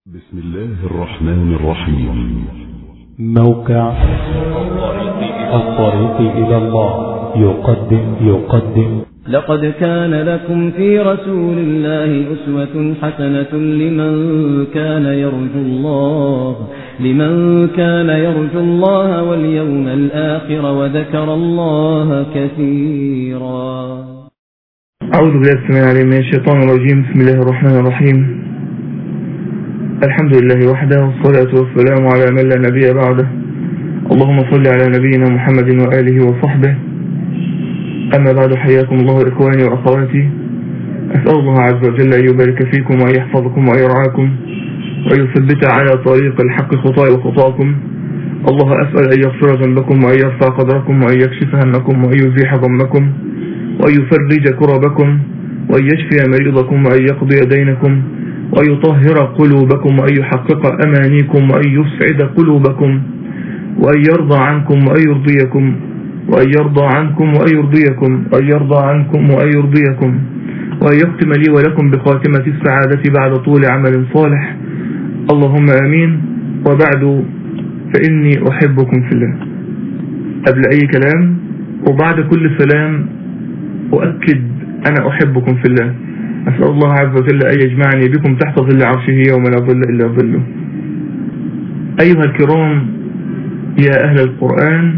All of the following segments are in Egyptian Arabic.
بسم الله الرحمن الرحيم موقع الطريق إلى الله يقدم يقدم لقد كان لكم في رسول الله أسوة حسنة لمن كان يرجو الله لمن كان يرجو الله واليوم الآخر وذكر الله كثيرا أعوذ بالله السميع العليم من الشيطان الرجيم بسم الله الرحمن الرحيم الحمد لله وحده والصلاة والسلام على من لا نبي بعده اللهم صل على نبينا محمد وآله وصحبه أما بعد حياكم الله إخواني وأخواتي أسأل الله عز وجل أن يبارك فيكم وأن يحفظكم وأن يرعاكم وأن يثبت على طريق الحق خطاي وخطاكم الله أسأل أن يغفر ذنبكم وأن يرفع قدركم وأن يكشف همكم وأن يزيح ضمكم وأن يفرج كربكم وأن يشفي مريضكم وأن يقضي دينكم وأن يطهر قلوبكم وأن يحقق أمانيكم وأن يسعد قلوبكم وأن يرضى عنكم وأن يرضيكم وأن يرضى عنكم وأن يرضيكم وأن يرضى عنكم وأن يرضيكم وأن يختم لي ولكم بخاتمة السعادة بعد طول عمل صالح اللهم آمين وبعد فإني أحبكم في الله قبل أي كلام وبعد كل سلام أؤكد أنا أحبكم في الله أسأل الله عز وجل أن يجمعني بكم تحت ظل عرشه يوم لا ظل إلا ظله أيها الكرام يا أهل القرآن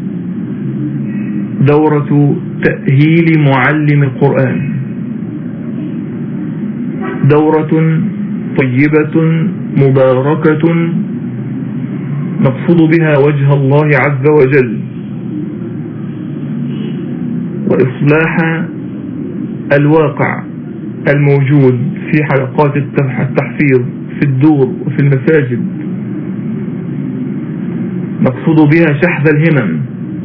دورة تأهيل معلم القرآن دورة طيبة مباركة نقصد بها وجه الله عز وجل وإصلاح الواقع الموجود في حلقات التحفيظ في الدور وفي المساجد نقصد بها شحذ الهمم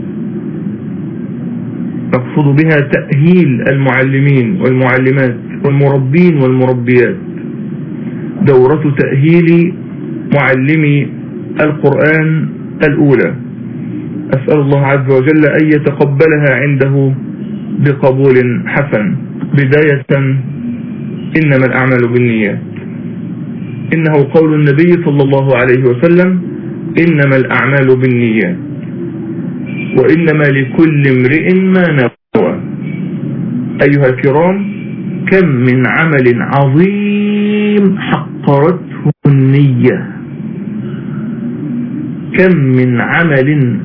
نقصد بها تأهيل المعلمين والمعلمات والمربين والمربيات دورة تأهيل معلمي القرآن الأولى أسأل الله عز وجل أن يتقبلها عنده بقبول حسن بداية إنما الأعمال بالنيات إنه قول النبي صلى الله عليه وسلم إنما الأعمال بالنيات وإنما لكل امرئ ما نوى أيها الكرام كم من عمل عظيم حقرته النية كم من عمل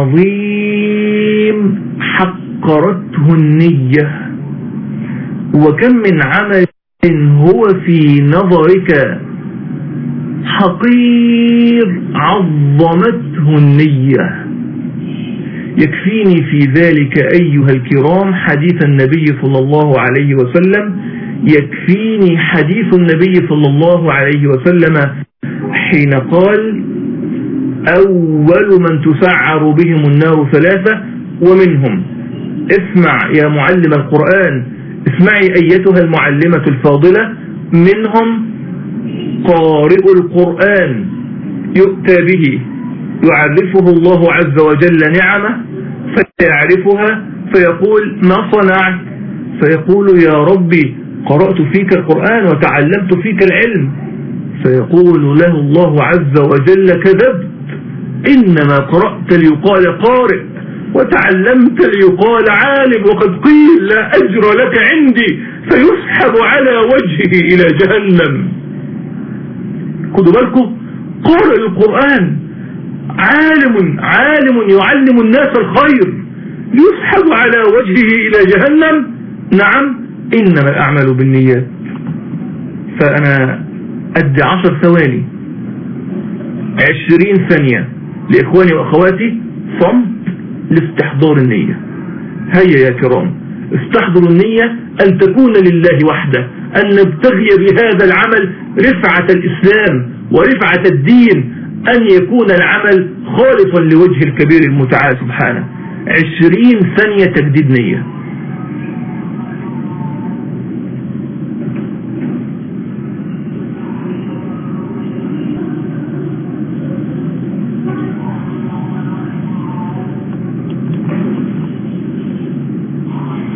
عظيم حقرته النية وكم من عمل هو في نظرك حقير عظمته النية يكفيني في ذلك أيها الكرام حديث النبي صلى الله عليه وسلم يكفيني حديث النبي صلى الله عليه وسلم حين قال أول من تسعر بهم النار ثلاثة ومنهم اسمع يا معلم القرآن اسمعي أيتها المعلمة الفاضلة منهم قارئ القرآن يؤتى به يعرفه الله عز وجل نعمة فيعرفها فيقول ما صنعت فيقول يا ربي قرأت فيك القرآن وتعلمت فيك العلم فيقول له الله عز وجل كذبت إنما قرأت ليقال قارئ وتعلمت ليقال عالم وقد قيل لا أجر لك عندي فيسحب على وجهه إلى جهنم خدوا بالكم قارئ القرآن عالم عالم يعلم الناس الخير يسحب على وجهه إلى جهنم نعم إنما الأعمال بالنيات فأنا أدي عشر ثواني عشرين ثانية لإخواني وأخواتي صمت لاستحضار النية هيا يا كرام استحضروا النية أن تكون لله وحده أن نبتغي بهذا العمل رفعة الإسلام ورفعة الدين أن يكون العمل خالصا لوجه الكبير المتعال سبحانه عشرين ثانية تجديد نية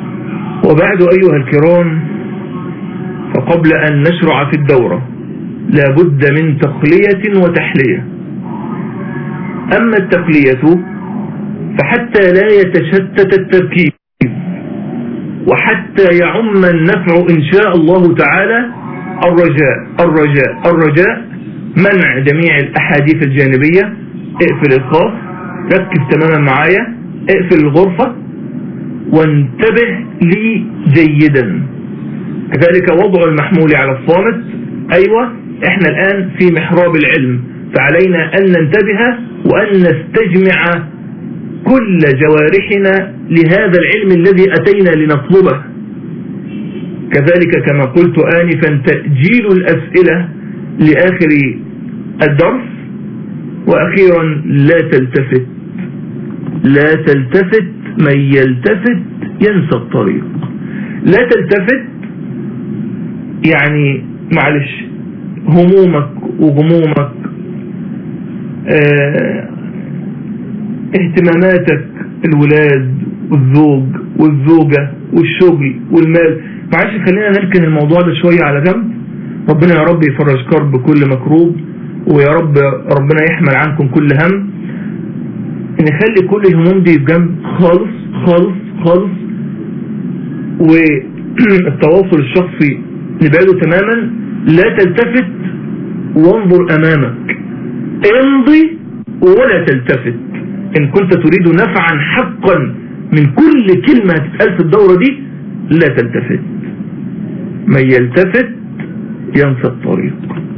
وبعد أيها الكرام فقبل أن نشرع في الدورة لابد من تقلية وتحلية أما التقلية فحتى لا يتشتت التركيز وحتى يعم النفع إن شاء الله تعالى الرجاء الرجاء الرجاء منع جميع الأحاديث الجانبية اقفل الخاص ركز تماما معايا اقفل الغرفة وانتبه لي جيدا كذلك وضع المحمول على الصامت ايوه احنا الان في محراب العلم فعلينا ان ننتبه وان نستجمع كل جوارحنا لهذا العلم الذي اتينا لنطلبه كذلك كما قلت آنفا تأجيل الأسئلة لآخر الدرس وأخيرا لا تلتفت لا تلتفت من يلتفت ينسى الطريق لا تلتفت يعني معلش همومك وغمومك اه اهتماماتك الولاد والزوج والزوجة والشغل والمال معلش خلينا نركن الموضوع ده شوية على جنب ربنا يا رب يفرج كرب كل مكروب ويا رب ربنا يحمل عنكم كل هم نخلي كل الهموم دي بجنب خالص خالص خالص والتواصل الشخصي نبعده تماما لا تلتفت وانظر امامك امضي ولا تلتفت ان كنت تريد نفعا حقا من كل كلمة تتقال في الدورة دي لا تلتفت من يلتفت ينسى الطريق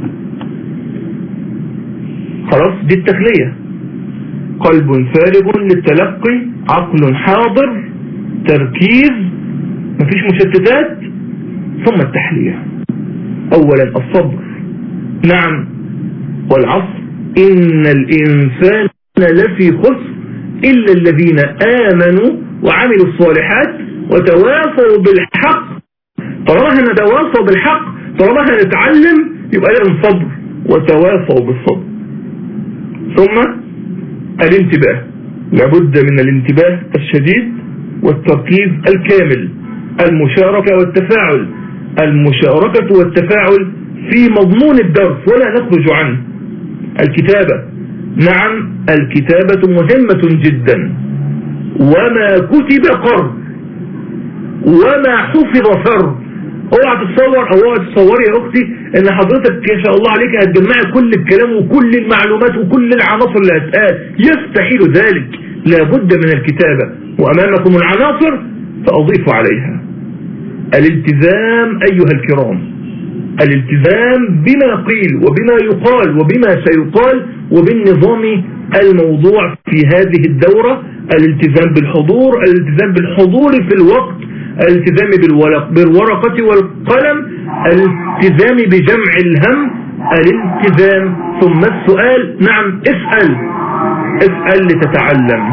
خلاص دي التخلية قلب فارغ للتلقي عقل حاضر تركيز مفيش مشتتات ثم التحلية اولا الصبر نعم والعصر ان الانسان لفي خسر الا الذين امنوا وعملوا الصالحات وتواصوا بالحق طالما هنتواصوا بالحق طالما هنتعلم يبقى لهم صبر وتواصوا بالصبر ثم الانتباه لابد من الانتباه الشديد والتركيز الكامل المشاركة والتفاعل المشاركة والتفاعل في مضمون الدرس ولا نخرج عنه الكتابة نعم الكتابة مهمة جدا وما كتب قر وما حفظ فر اوعى تتصور او اوعى تتصوري يا اختي ان حضرتك ان شاء الله عليك هتجمعي كل الكلام وكل المعلومات وكل العناصر اللي هتقال يستحيل ذلك لابد من الكتابة وامامكم العناصر فاضيف عليها الالتزام ايها الكرام الالتزام بما قيل وبما يقال وبما سيقال وبالنظام الموضوع في هذه الدورة الالتزام بالحضور الالتزام بالحضور في الوقت الالتزام بالورقة والقلم الالتزام بجمع الهم الالتزام ثم السؤال نعم اسأل اسأل لتتعلم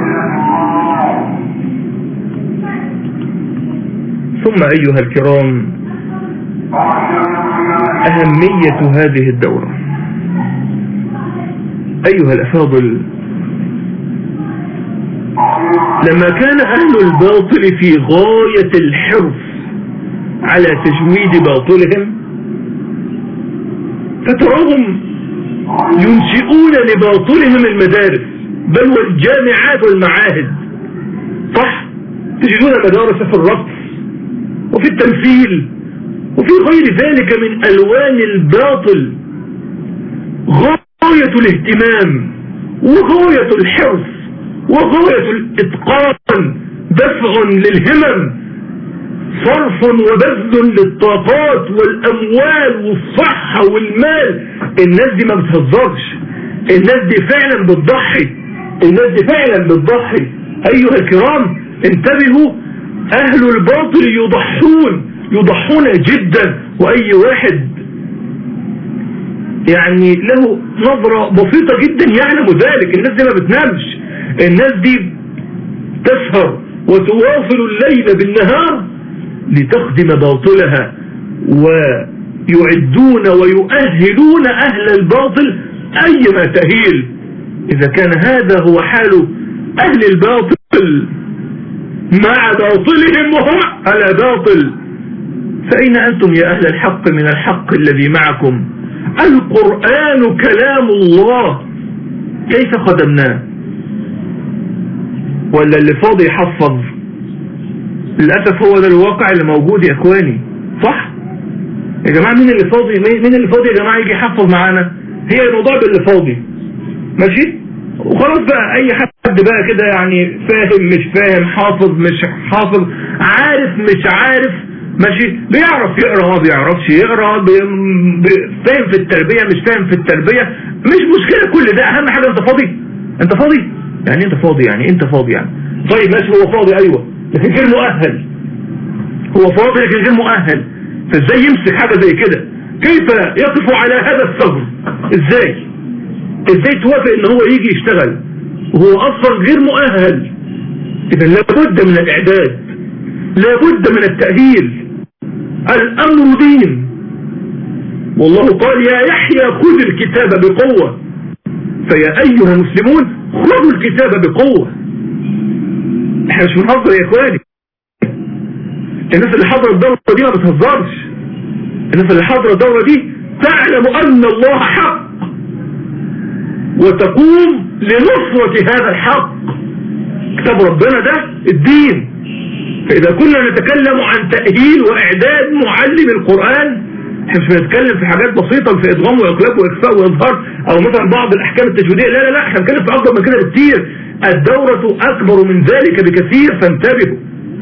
ثم أيها الكرام أهمية هذه الدورة أيها الأفاضل لما كان أهل الباطل في غاية الحرص على تجويد باطلهم فتراهم ينشئون لباطلهم المدارس بل والجامعات والمعاهد صح تجدون مدارس في الرقص وفي التمثيل وفي غير ذلك من ألوان الباطل غاية الاهتمام وغاية الحرص وغاية الاتقان دفع للهمم صرف وبذل للطاقات والاموال والصحة والمال الناس دي ما بتهزرش الناس دي فعلا بتضحي الناس دي فعلا بتضحي ايها الكرام انتبهوا اهل الباطل يضحون يضحون جدا واي واحد يعني له نظرة بسيطة جدا يعلم ذلك الناس دي ما بتنامش الناس دي تسهر وتواصل الليل بالنهار لتخدم باطلها ويعدون ويؤهلون أهل الباطل أيما تهيل إذا كان هذا هو حال أهل الباطل مع باطلهم وهم على باطل فأين أنتم يا أهل الحق من الحق الذي معكم القرآن كلام الله كيف خدمناه ولا اللي فاضي يحفظ للأسف هو ده الواقع اللي موجود يا اخواني صح يا جماعة مين اللي فاضي مين اللي فاضي يا جماعة يجي يحفظ معانا هي الموضوع باللي فاضي ماشي وخلاص بقى اي حد بقى كده يعني فاهم مش فاهم حافظ مش حافظ عارف مش عارف ماشي بيعرف يقرا ما بيعرفش يقرا بي... بي... فاهم في التربية مش فاهم في التربية مش مشكلة كل ده اهم حاجة انت فاضي انت فاضي يعني انت فاضي يعني انت فاضي يعني طيب ماشي هو فاضي ايوه لكن غير مؤهل هو فاضي لكن غير مؤهل فازاي يمسك حاجة زي كده كيف يقف على هذا الثغر ازاي ازاي توافق ان هو يجي يشتغل وهو اصلا غير مؤهل اذا لابد من الاعداد لابد من التأهيل الامر دين والله قال يا يحيى خذ الكتاب بقوة فيا ايها المسلمون خذوا الكتاب بقوة احنا مش بنهزر يا اخواني الناس اللي حضروا الدورة دي ما بتهزرش الناس اللي حضروا الدورة دي تعلم ان الله حق وتقوم لنصرة هذا الحق كتاب ربنا ده الدين فإذا كنا نتكلم عن تأهيل وإعداد معلم القرآن احنا مش بنتكلم في حاجات بسيطة في إدغام وإقلاب وإخفاء وإظهار أو مثلا بعض الأحكام التجويدية لا لا لا احنا بنتكلم في أكبر من كده بكتير الدورة أكبر من ذلك بكثير فانتبهوا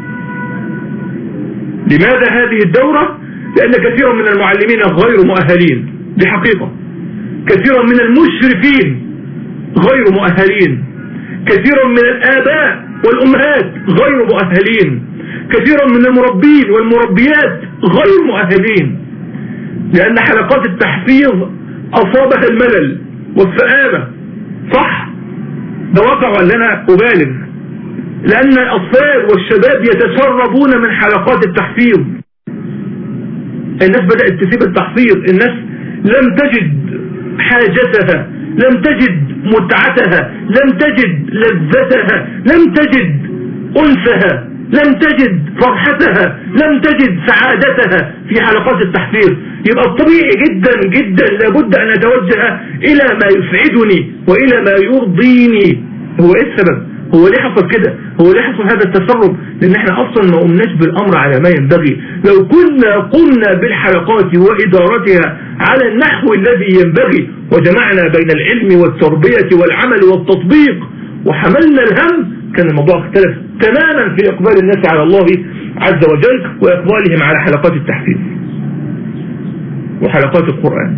لماذا هذه الدورة؟ لأن كثيرا من المعلمين غير مؤهلين دي حقيقة كثيرا من المشرفين غير مؤهلين كثيرا من الآباء والأمهات غير مؤهلين كثيرا من المربين والمربيات غير مؤهلين لأن حلقات التحفيظ أصابها الملل والسآمة صح ده واقع ولا أنا أبالغ لأن الأطفال والشباب يتسربون من حلقات التحفيظ الناس بدأت تسيب التحفيظ الناس لم تجد حاجتها لم تجد متعتها لم تجد لذتها لم تجد أنسها لم تجد فرحتها لم تجد سعادتها في حلقات التحفيظ يبقى الطبيعي جدا جدا لابد أن أتوجه إلى ما يسعدني وإلى ما يرضيني هو إيه السبب هو ليه حصل كده هو ليه حصل هذا التسرب لان احنا اصلا ما قمناش بالامر على ما ينبغي لو كنا قمنا بالحلقات وادارتها على النحو الذي ينبغي وجمعنا بين العلم والتربية والعمل والتطبيق وحملنا الهم كان الموضوع اختلف تماما في اقبال الناس على الله عز وجل واقبالهم على حلقات التحفيظ وحلقات القرآن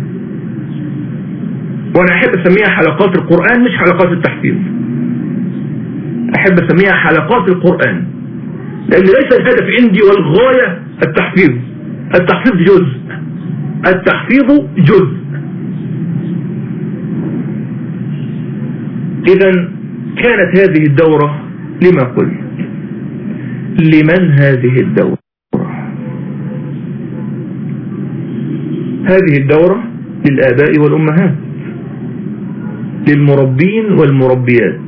وانا احب اسميها حلقات القرآن مش حلقات التحفيظ احب اسميها حلقات القرآن لان ليس الهدف عندي والغاية التحفيظ التحفيظ جزء التحفيظ جزء اذا كانت هذه الدورة لما قلت لمن هذه الدورة هذه الدورة للآباء والأمهات للمربين والمربيات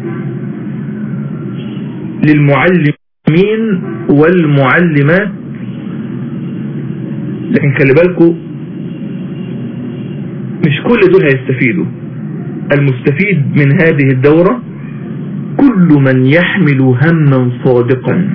للمعلمين والمعلمات لكن خلي بالكم مش كل دول هيستفيدوا المستفيد من هذه الدورة كل من يحمل هما صادقا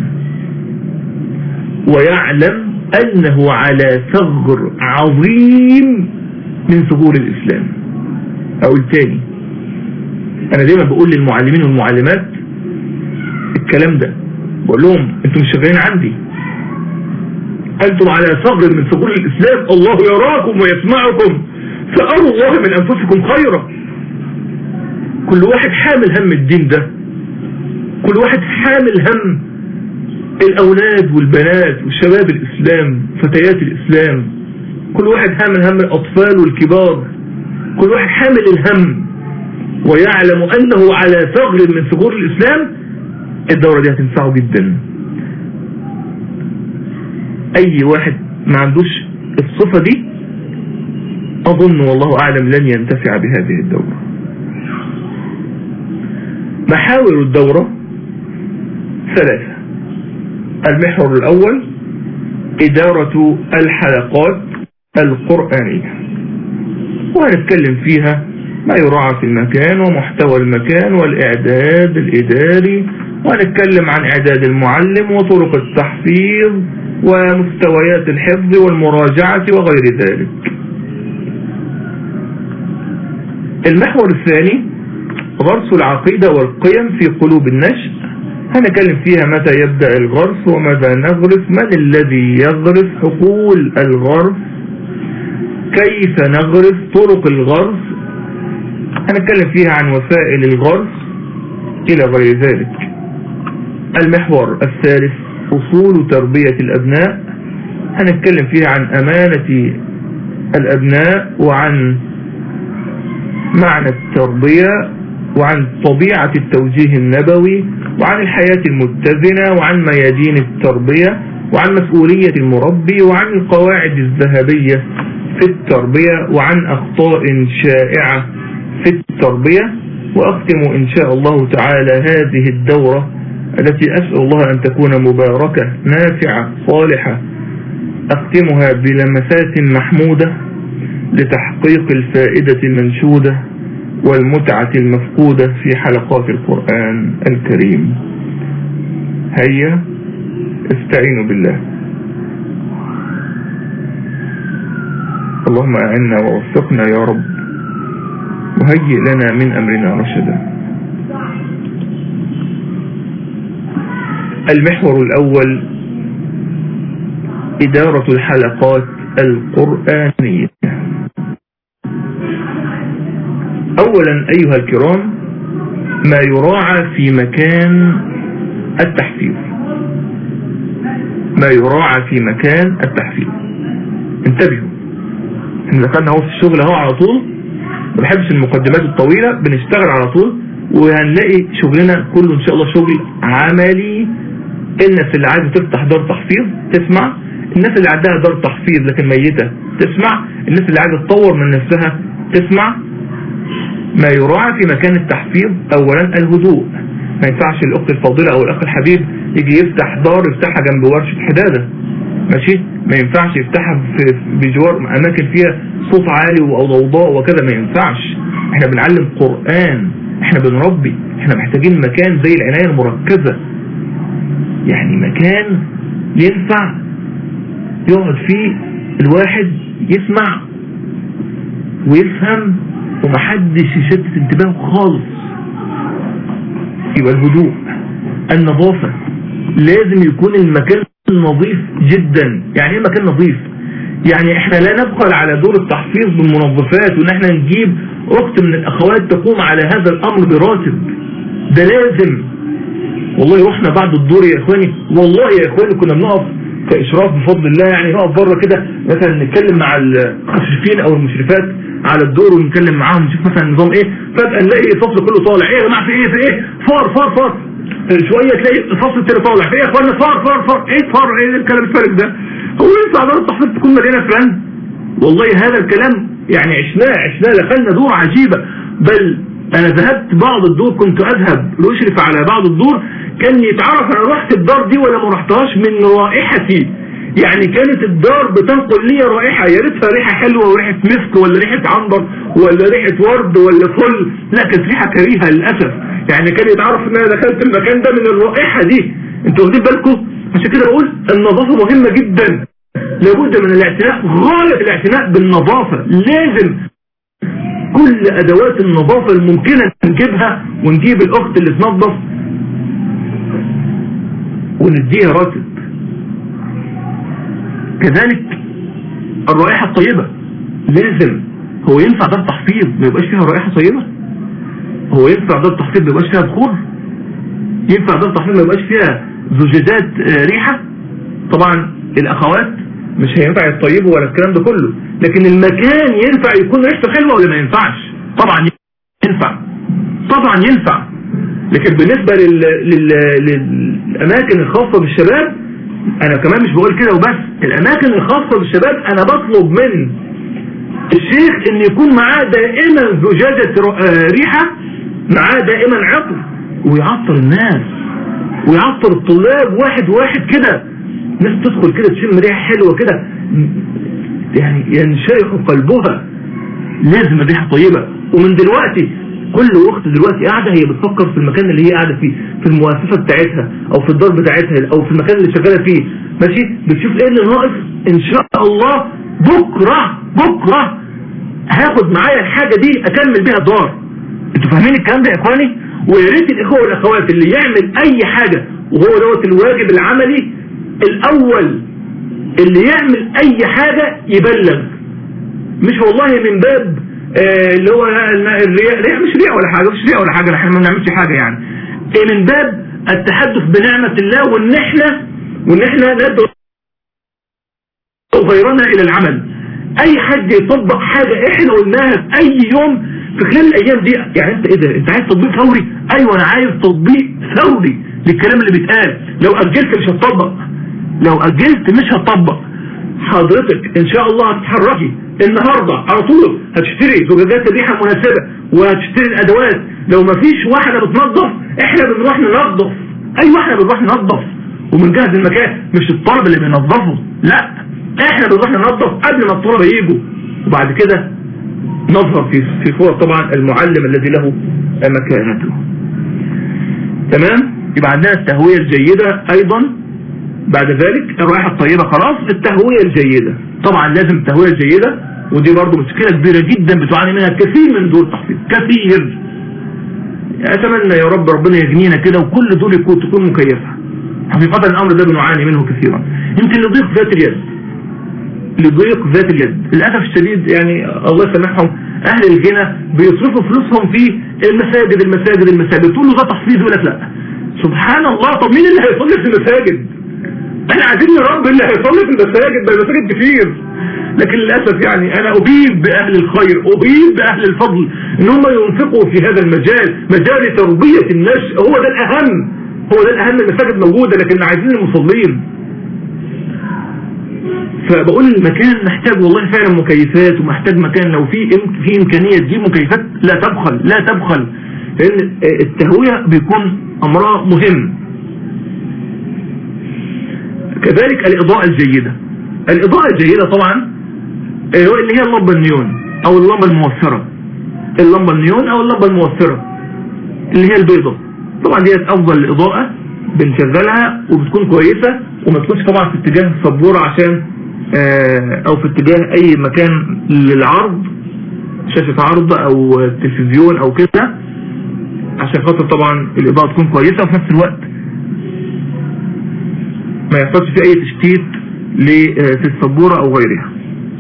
ويعلم أنه على ثغر عظيم من ثغور الإسلام أقول تاني أنا دايما بقول للمعلمين والمعلمات الكلام ده بقول لهم انتم مش شغالين عندي انتم على ثغر من ثغور الاسلام الله يراكم ويسمعكم فاروا الله من انفسكم خيرا كل واحد حامل هم الدين ده كل واحد حامل هم الاولاد والبنات وشباب الاسلام فتيات الاسلام كل واحد حامل هم الاطفال والكبار كل واحد حامل الهم ويعلم انه على ثغر من ثغور الاسلام الدورة دي هتنفعه جدا اي واحد ما عندوش الصفة دي اظن والله اعلم لن ينتفع بهذه الدورة محاور الدورة ثلاثة المحور الاول ادارة الحلقات القرآنية وهنتكلم فيها ما يراعى في المكان ومحتوى المكان والإعداد الإداري وهنتكلم عن إعداد المعلم وطرق التحفيظ ومستويات الحفظ والمراجعة وغير ذلك المحور الثاني غرس العقيدة والقيم في قلوب النشء هنتكلم فيها متى يبدأ الغرس وماذا نغرس من الذي يغرس حقول الغرس كيف نغرس طرق الغرس هنتكلم فيها عن وسائل الغرس إلى غير ذلك المحور الثالث أصول تربية الأبناء هنتكلم فيها عن أمانة الأبناء وعن معنى التربية وعن طبيعة التوجيه النبوي وعن الحياة المتزنة وعن ميادين التربية وعن مسؤولية المربي وعن القواعد الذهبية في التربية وعن أخطاء شائعة في التربية وأختم إن شاء الله تعالى هذه الدورة التي أسأل الله أن تكون مباركة نافعة صالحة أختمها بلمسات محمودة لتحقيق الفائدة المنشودة والمتعة المفقودة في حلقات القرآن الكريم هيا استعينوا بالله اللهم أعنا ووفقنا يا رب وهيئ لنا من أمرنا رشدا المحور الأول إدارة الحلقات القرآنية أولا أيها الكرام ما يراعى في مكان التحفيظ ما يراعى في مكان التحفيظ انتبهوا احنا دخلنا اهو في الشغل اهو على طول ما بحبش المقدمات الطويلة بنشتغل على طول وهنلاقي شغلنا كله ان شاء الله شغل عملي الناس اللي عايزة تفتح دار تحفيظ تسمع الناس اللي عندها دار تحفيظ لكن ميتة تسمع الناس اللي عايزة تطور من نفسها تسمع ما يراعى في مكان التحفيظ اولا الهدوء ما ينفعش الاخت الفاضلة او الاخ الحبيب يجي يفتح دار يفتحها جنب ورشة حدادة ماشي ما ينفعش يفتحها في بجوار اماكن فيها صوت عالي او ضوضاء وكذا ما ينفعش احنا بنعلم قرآن احنا بنربي احنا محتاجين مكان زي العناية المركزة يعني مكان ينفع يقعد فيه الواحد يسمع ويفهم ومحدش يشتت انتباهه خالص يبقى الهدوء النظافة لازم يكون المكان نظيف جدا يعني ايه مكان نظيف يعني احنا لا نبخل على دور التحفيظ بالمنظفات وان احنا نجيب اخت من الاخوات تقوم على هذا الامر براتب ده لازم والله رحنا بعد الدور يا اخواني والله يا اخواني كنا بنقف كاشراف بفضل الله يعني نقف بره كده مثلا نتكلم مع المشرفين او المشرفات على الدور ونتكلم معاهم نشوف مثلا النظام ايه فجأة نلاقي الفصل كله طالع ايه يا جماعه في ايه في ايه فار فار فار شوية تلاقي الفصل التاني طالع في ايه يا اخوانا فار فار فار ايه فار ايه الكلام الفارغ ده هو ينفع دار التحفيظ تكون مليانه فلان والله هذا الكلام يعني عشناه عشناه دخلنا دور عجيبة بل انا ذهبت بعض الدور كنت اذهب لاشرف على بعض الدور كان يتعرف انا رحت الدار دي ولا ما رحتهاش من رائحتي يعني كانت الدار بتنقل لي رائحة يا ريتها ريحة حلوة وريحة مسك ولا ريحة عنبر ولا ريحة ورد ولا فل لا كانت ريحة كريهة للأسف يعني كان يتعرف ان انا دخلت المكان ده من الرائحة دي انتوا واخدين بالكم عشان كده بقول النظافة مهمة جدا لابد من الاعتناء غاية الاعتناء بالنظافة لازم كل ادوات النظافة الممكنة نجيبها ونجيب الاخت اللي تنظف ونديها راتب كذلك الرائحة الطيبة لازم هو ينفع دار تحفيظ ما يبقاش فيها رائحة طيبة هو ينفع دار تحفيظ ما يبقاش فيها بخور ينفع دار تحفيظ ما يبقاش فيها زجاجات ريحة طبعا الاخوات مش هينفع يطيبوا ولا الكلام ده كله لكن المكان ينفع يكون ريحته حلوة ولا ما ينفعش طبعا ينفع طبعا ينفع لكن بالنسبة لل... لل... للأماكن الخاصة بالشباب أنا كمان مش بقول كده وبس الأماكن الخاصة بالشباب أنا بطلب من الشيخ إن يكون معاه دائما زجاجة ريحة معاه دائما عطر ويعطر الناس ويعطر الطلاب واحد واحد كده ناس تدخل كده تشم ريحة حلوة كده يعني ينشرح قلبها لازم الريحة طيبة ومن دلوقتي كل اخت دلوقتي قاعدة هي بتفكر في المكان اللي هي قاعدة فيه في المؤسسة بتاعتها او في الدار بتاعتها او في المكان اللي شغالة فيه ماشي بتشوف ايه اللي ناقص ان شاء الله بكرة بكرة هاخد معايا الحاجة دي اكمل بيها دار انتوا فاهمين الكلام ده يا اخواني ويا ريت الاخوه والاخوات اللي يعمل اي حاجة وهو دوت الواجب العملي الاول اللي يعمل اي حاجة يبلغ مش والله من باب آه اللي هو الرياء رياء مش رياء ولا حاجة مش رياء ولا حاجة احنا ما بنعملش حاجة يعني إيه من باب التحدث بنعمة الله وان احنا وان احنا ندعو غيرنا الى العمل اي حد يطبق حاجة احنا قلناها في اي يوم في خلال الايام دي يعني انت ايه ده انت عايز تطبيق فوري ايوه انا عايز تطبيق فوري للكلام اللي بيتقال لو اجلت مش هتطبق لو اجلت مش هتطبق حضرتك ان شاء الله هتتحركي النهاردة على طول هتشتري زجاجات الريحة مناسبة وهتشتري الادوات لو ما فيش واحدة بتنظف احنا بنروح ننظف اي واحدة بنروح ننظف وبنجهز المكان مش الطلب اللي بينظفه لا احنا بنروح ننظف قبل ما الطلبة يجوا وبعد كده نظهر في في صورة طبعا المعلم الذي له مكانته تمام يبقى عندنا التهوية الجيدة ايضا بعد ذلك الرائحة الطيبة خلاص التهوية الجيدة طبعا لازم التهوية الجيدة ودي برضو مشكلة كبيرة جدا بتعاني منها كثير من دول التحفيظ كثير اتمنى يا رب ربنا يغنينا كده وكل دول يكون تكون مكيفة حقيقة الامر ده بنعاني منه كثيرا يمكن لضيق ذات اليد لضيق ذات اليد للأسف الشديد يعني الله يسامحهم اهل الغنى بيصرفوا فلوسهم في المساجد المساجد المساجد تقول له ده تحفيظ يقول لك لا سبحان الله طب مين اللي هيصلي في المساجد احنا عايزين يا رب اللي هيصلي في المساجد ده المساجد كتير لكن للأسف يعني انا ابيد باهل الخير ابيد باهل الفضل ان هم ينفقوا في هذا المجال مجال تربية النشء هو ده الاهم هو ده الاهم المساجد موجودة لكن عايزين المصلين فبقول المكان محتاج والله فعلا مكيفات ومحتاج مكان لو في في امكانية تجيب مكيفات لا تبخل لا تبخل لان التهوية بيكون امرها مهم كذلك الإضاءة الجيدة الإضاءة الجيدة طبعا اللي هي اللمبة النيون أو اللمبة الموفرة اللمبة النيون أو اللمبة الموفرة اللي هي البيضة طبعا دي أفضل الإضاءة بنشغلها وبتكون كويسة وما تكونش طبعا في اتجاه السبورة عشان أو في اتجاه أي مكان للعرض شاشة عرض أو تلفزيون أو كده عشان خاطر طبعا الإضاءة تكون كويسة وفي نفس الوقت ما يحصلش في اي تشتيت في السبورة او غيرها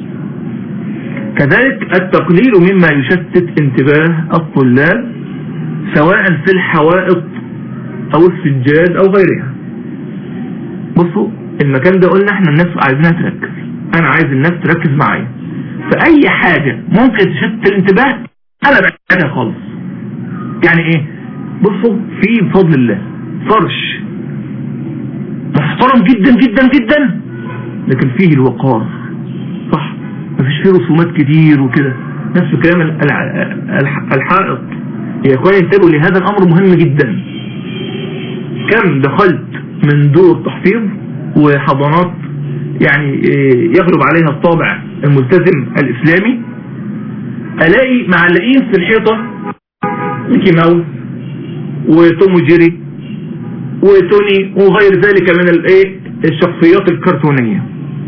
كذلك التقليل مما يشتت انتباه الطلاب سواء في الحوائط او السجاد او غيرها بصوا المكان ده قلنا احنا الناس عايزينها تركز انا عايز الناس تركز معايا فاي حاجة ممكن تشتت الانتباه انا بعتها خالص يعني ايه بصوا في بفضل الله فرش محترم جدا جدا جدا لكن فيه الوقار صح مفيش فيه رسومات كتير وكده نفس كلام الحائط يا اخواني انتبهوا لهذا الامر مهم جدا كم دخلت من دور تحفيظ وحضانات يعني يغلب عليها الطابع الملتزم الاسلامي الاقي معلقين في الحيطة ميكي ماوس وتوم وجيري وتوني وغير ذلك من الايه الشخصيات الكرتونية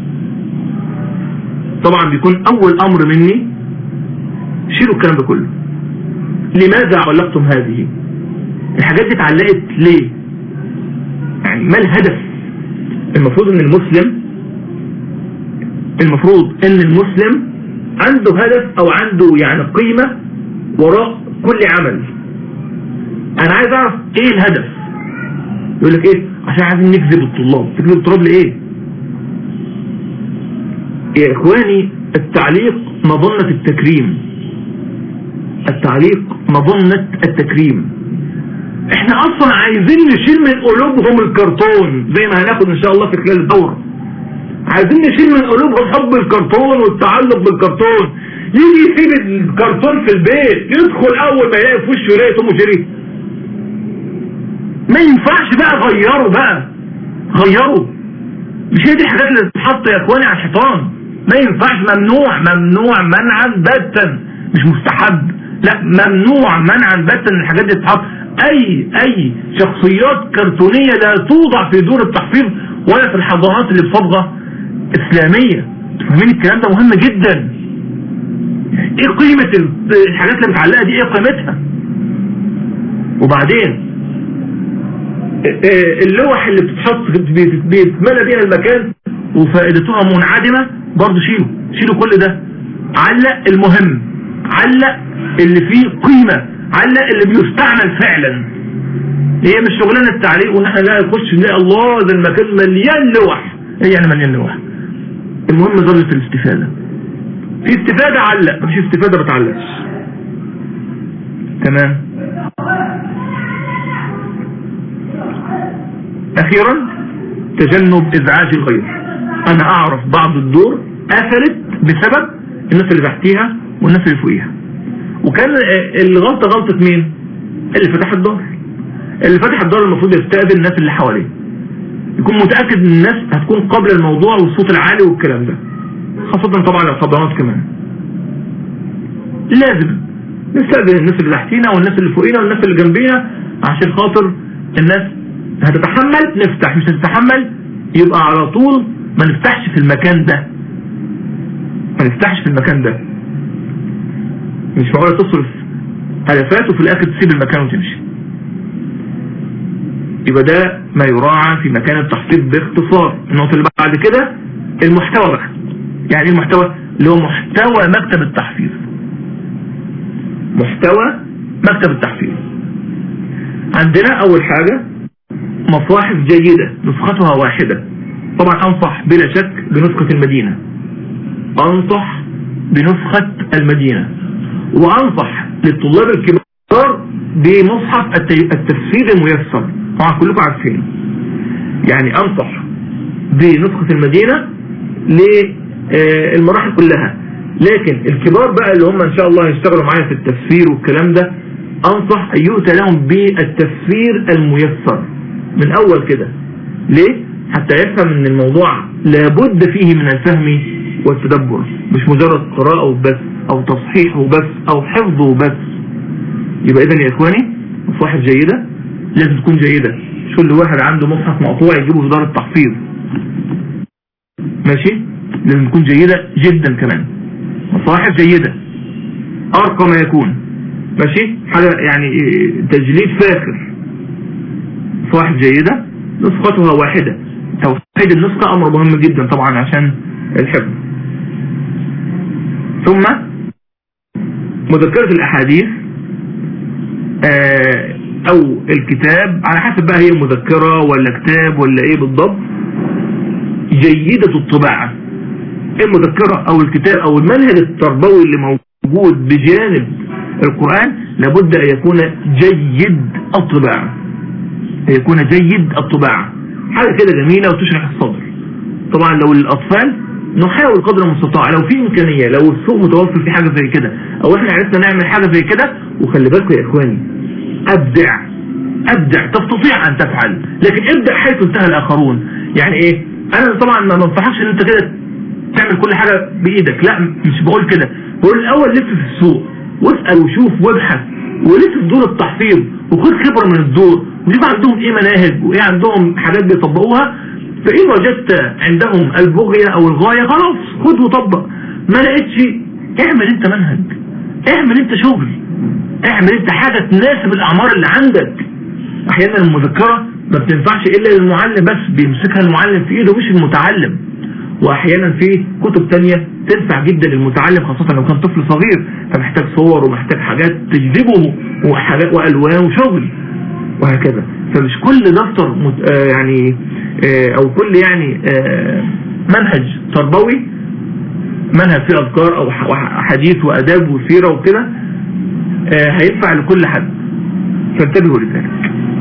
طبعا بيكون اول امر مني شيلوا الكلام ده كله لماذا علقتم هذه الحاجات دي اتعلقت ليه يعني ما الهدف المفروض ان المسلم المفروض ان المسلم عنده هدف او عنده يعني قيمة وراء كل عمل انا عايز اعرف ايه الهدف يقول لك ايه عشان عايزين نجذب الطلاب تجذب الطلاب لايه يا اخواني التعليق مظنة التكريم التعليق مظنة التكريم احنا اصلا عايزين نشيل من قلوبهم الكرتون زي ما هناخد ان شاء الله في خلال الدورة عايزين نشيل من قلوبهم حب الكرتون والتعلق بالكرتون يجي يسيب الكرتون في البيت يدخل اول ما يلاقي في وشه يلاقي توم وجيري ما ينفعش بقى غيروا بقى غيروا مش هي دي الحاجات اللي بتتحط يا اخواني على الحيطان ما ينفعش ممنوع ممنوع منعا باتا مش مستحب لا ممنوع منعا باتا ان الحاجات دي تتحط اي اي شخصيات كرتونية لا توضع في دور التحفيظ ولا في الحضارات اللي بصبغة اسلامية فاهمين الكلام ده مهم جدا ايه قيمة الحاجات اللي متعلقة دي ايه قيمتها وبعدين اللوح اللي بتتحط بيتملى بيها المكان وفائدتها منعدمة برضه شيلوا شيلوا كل ده علق المهم علق اللي فيه قيمة علق اللي بيستعمل فعلا هي مش شغلانة التعليق ونحن لا نخش نلاقي الله ده المكان مليان لوح ايه يعني مليان لوح المهم ظلت الاستفادة في استفادة علق مفيش استفادة بتعلقش تمام اخيرا تجنب ازعاج الغير انا اعرف بعض الدور قفلت بسبب الناس اللي تحتيها والناس اللي فوقيها وكان الغلطة غلطة مين اللي فتح الدار اللي فتح الدار المفروض يستقبل الناس اللي حواليه يكون متأكد ان الناس هتكون قبل الموضوع والصوت العالي والكلام ده خاصة طبعا الحضانات كمان لازم نستقبل الناس اللي تحتينا والناس اللي فوقينا والناس اللي جنبينا عشان خاطر الناس هتتحمل نفتح مش هتتحمل يبقى على طول ما نفتحش في المكان ده ما نفتحش في المكان ده مش معقولة تصرف هدفات وفي الاخر تسيب المكان وتمشي يبقى ده ما يراعى في مكان التحصيل باختصار النقطة اللي بعد كده المحتوى بقى يعني ايه المحتوى اللي هو محتوى مكتب التحفيظ محتوى مكتب التحفيظ عندنا اول حاجة مصاحف جيدة نسختها واحدة طبعا انصح بلا شك بنسخة المدينة انصح بنسخة المدينة وانصح للطلاب الكبار بمصحف التفسير الميسر طبعا كلكم عارفين يعني انصح بنسخة المدينة للمراحل كلها لكن الكبار بقى اللي هم ان شاء الله هيشتغلوا معايا في التفسير والكلام ده انصح ان يؤتى لهم بالتفسير الميسر من اول كده ليه حتى يفهم ان الموضوع لابد فيه من الفهم والتدبر مش مجرد قراءة وبس او تصحيح وبس او حفظ وبس يبقى اذا يا اخواني مصاحف جيدة لازم تكون جيدة مش كل واحد عنده مصحف مقطوع يجيبه في دار التحفيظ ماشي لازم تكون جيدة جدا كمان مصاحف جيدة ارقى ما يكون ماشي حاجة يعني تجليد فاخر مصاحف جيدة نسختها واحدة توحيد النسخة امر مهم جدا طبعا عشان الحفظ ثم مذكرة الاحاديث آه او الكتاب على حسب بقى هي مذكرة ولا كتاب ولا ايه بالضبط جيدة الطباعة المذكرة او الكتاب او المنهج التربوي اللي موجود بجانب القرآن لابد ان يكون جيد الطباعة يكون جيد الطباعة حاجة كده جميلة وتشرح الصدر طبعا لو الاطفال نحاول قدر المستطاع لو في امكانية لو السوق متوفر في حاجة زي كده او احنا عرفنا نعمل حاجة زي كده وخلي بالكم يا اخواني ابدع ابدع تستطيع ان تفعل لكن ابدع حيث انتهى الاخرون يعني ايه انا طبعا ما بنصحكش ان انت كده تعمل كل حاجة بايدك لا مش بقول كده بقول الاول لف في السوق واسأل وشوف وابحث ولف في دور التحفيظ وخد خبرة من الدور وشوف عندهم ايه مناهج وايه عندهم حاجات بيطبقوها فإن وجدت عندهم البغية او الغاية خلاص خد وطبق ما لقيتش اعمل انت منهج اعمل انت شغل اعمل انت حاجة تناسب الاعمار اللي عندك احيانا المذكرة ما بتنفعش الا للمعلم بس بيمسكها المعلم في ايده مش المتعلم واحيانا في كتب تانية تنفع جدا للمتعلم خاصة لو كان طفل صغير فمحتاج صور ومحتاج حاجات تجذبه وحاجات والوان وشغل وهكذا فمش كل دفتر مت... آه يعني آه او كل يعني آه منهج تربوي منهج فيه اذكار او حديث واداب وسيرة وكده هينفع لكل حد فانتبهوا لذلك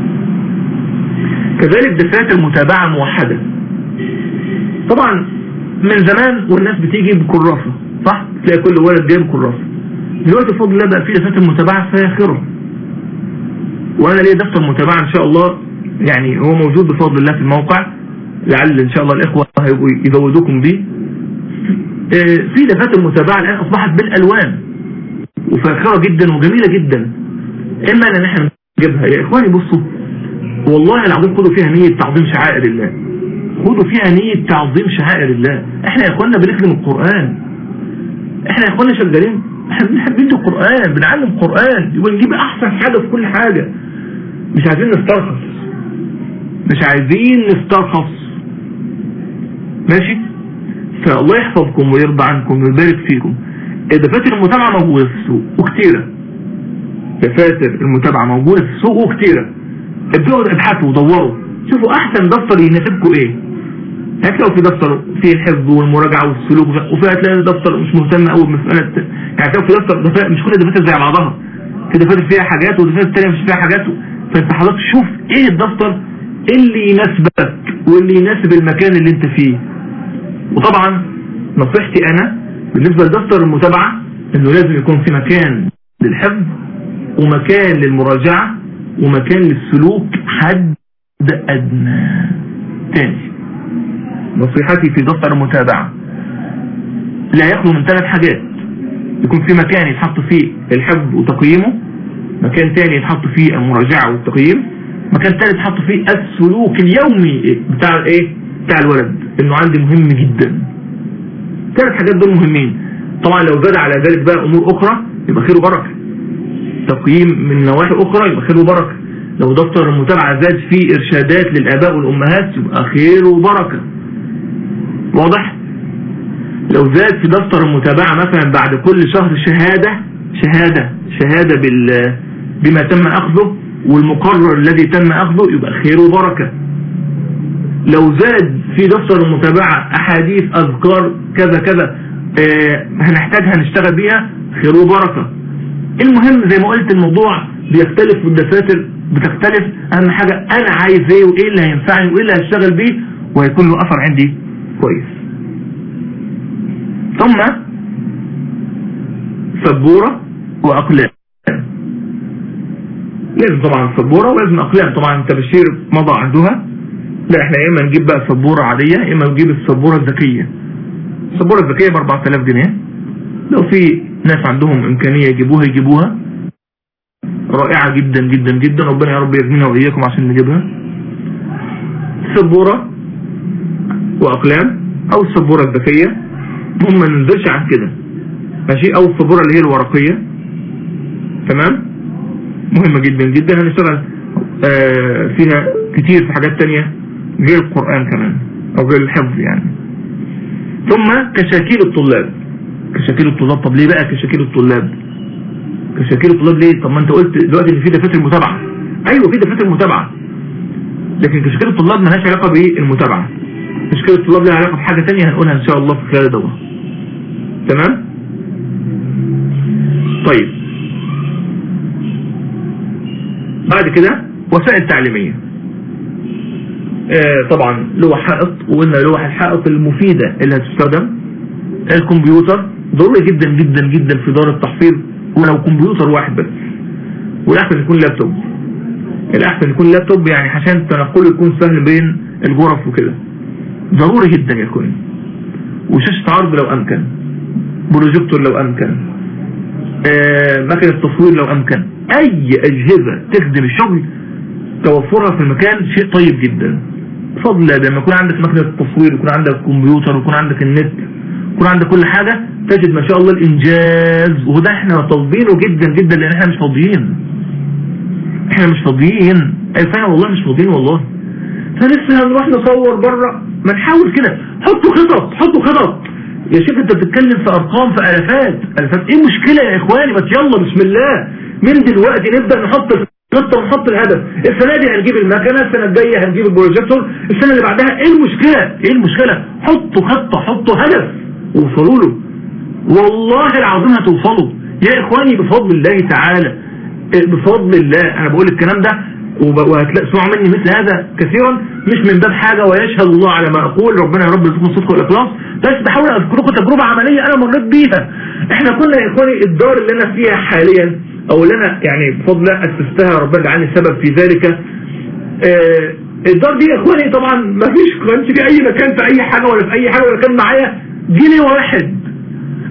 كذلك دفاتر المتابعة الموحدة طبعا من زمان والناس بتيجي بكراسة صح تلاقي كل ولد جايب كراسة دلوقتي بفضل الله بقى في دفاتر متابعة فاخرة وانا ليه دفتر متابعة ان شاء الله يعني هو موجود بفضل الله في الموقع لعل ان شاء الله الاخوة هيبقوا يزودوكم بيه في دفاتر متابعة الان اصبحت بالالوان وفاخرة جدا وجميلة جدا اما ان احنا نجيبها يا اخواني بصوا والله العظيم خدوا فيها نية تعظيم شعائر الله خدوا فيها نية تعظيم شعائر الله احنا يا اخوانا بنخدم القرآن احنا يا اخوانا شغالين احنا بندي القرآن بنعلم قرآن ونجيب احسن حاجة في كل حاجة مش عايزين نسترخص مش عايزين نسترخص ماشي فالله يحفظكم ويرضى عنكم ويبارك فيكم دفاتر المتابعة موجودة في السوق وكتيرة دفاتر المتابعة موجودة في السوق وكتيرة ابدأوا ابحثوا ودوروا شوفوا احسن دفتر يناسبكم ايه هتلاقوا في دفتر فيه الحفظ والمراجعة والسلوك وفي هتلاقي دفتر مش مهتم قوي بمسألة يعني هتلاقوا في دفتر دفاتر مش كل الدفاتر زي بعضها في دفاتر فيها حاجات ودفاتر تانية مش فيها حاجات فانت حضرتك شوف ايه الدفتر اللي يناسبك واللي يناسب المكان اللي انت فيه وطبعا نصيحتي انا بالنسبة لدفتر المتابعة انه لازم يكون في مكان للحفظ ومكان للمراجعة ومكان للسلوك حد ادنى تاني نصيحتي في دفتر المتابعة لا يخلو من ثلاث حاجات يكون في مكان يتحط فيه الحفظ وتقييمه مكان تاني يتحط فيه المراجعة والتقييم مكان تالت يتحط فيه السلوك اليومي بتاع الايه بتاع الولد انه عندي مهم جدا ثلاث حاجات دول مهمين طبعا لو زاد على ذلك بقى امور اخرى يبقى خير وبركه تقييم من نواحي اخرى يبقى خير وبركه لو دفتر المتابعة زاد فيه ارشادات للاباء والامهات يبقى خير وبركه واضح لو زاد في دفتر المتابعة مثلا بعد كل شهر شهادة شهادة شهادة بال بما تم اخذه والمقرر الذي تم اخذه يبقى خير وبركة لو زاد في دفتر المتابعة احاديث اذكار كذا كذا اه هنحتاجها نشتغل بيها خير وبركة المهم زي ما قلت الموضوع بيختلف والدفاتر بتختلف اهم حاجة انا عايز ايه وايه اللي هينفعني وايه اللي هشتغل بيه وهيكون له اثر عندي كويس ثم سبورة واقلام لازم طبعا سبورة ولازم اقلام طبعا التبشير مضى عندها لا احنا يا اما نجيب بقى سبورة عادية يا اما نجيب السبورة الذكية السبورة الذكية ب 4000 جنيه لو في ناس عندهم امكانية يجيبوها يجيبوها رائعة جدا جدا جدا ربنا يا رب يغنينا واياكم عشان نجيبها سبورة واقلام او السبورة الذكية هم ما ننزلش عن كده ماشي او السبورة اللي هي الورقية تمام مهمة جدا جدا هنشتغل آه فيها كتير في حاجات تانية غير القرآن كمان او غير الحفظ يعني ثم كشاكيل الطلاب كشاكيل الطلاب طب ليه بقى كشاكيل الطلاب كشاكيل الطلاب ليه طب ما انت قلت دلوقتي ان في دفاتر متابعة ايوه في دفاتر متابعة لكن كشاكيل الطلاب مالهاش علاقة بالمتابعة كشاكيل الطلاب لها علاقة بحاجة تانية هنقولها ان شاء الله في خلال الدورة تمام طيب بعد كده وسائل تعليمية آه طبعا لوح حائط وقلنا لوح الحائط المفيدة اللي هتستخدم الكمبيوتر ضروري جدا جدا جدا في دار التحفيظ ولو كمبيوتر واحد بس والاحسن يكون لابتوب الاحسن يكون لابتوب يعني عشان تنقله يكون سهل بين الغرف وكده ضروري جدا يكون وشاشة عرض لو امكن بروجيكتور لو امكن آه مكنة تصوير لو امكن اي اجهزة تخدم الشغل توفرها في المكان شيء طيب جدا بفضل لما يكون عندك مكنة تصوير يكون عندك كمبيوتر يكون عندك النت يكون عندك كل حاجة تجد ما شاء الله الانجاز وده احنا طالبينه جدا جدا لان احنا مش فاضيين احنا مش فاضيين اي فعلا والله مش فاضيين والله فلسه هنروح نصور بره ما نحاول كده حطوا خطط حطوا خطط يا شيخ انت بتتكلم في ارقام في الافات الافات ايه المشكلة يا اخواني بس يلا بسم الله من دلوقتي نبدأ نحط الخطة ونحط الهدف السنة دي هنجيب المكنة السنة الجاية هنجيب البروجيكتور السنة اللي بعدها ايه المشكلة ايه المشكلة حطوا خطة حطوا هدف ووصلوا له والله العظيم هتوصلوا يا اخواني بفضل الله تعالى بفضل الله انا بقول الكلام ده وهتلاقوا تسمعوا مني مثل هذا كثيرا مش من باب حاجة ويشهد الله على ما اقول ربنا يا رب يرزقكم الصدق والاخلاص بس بحاول اذكركم تجربة عملية انا مريت بيها احنا كنا يا اخواني الدار اللي انا فيها حاليا او اللي انا يعني بفضل الله اسستها ربنا جعلني سبب في ذلك اه الدار دي يا اخواني طبعا ما فيش كانش في اي مكان في اي حاجة ولا في اي حاجة ولا كان معايا جنيه واحد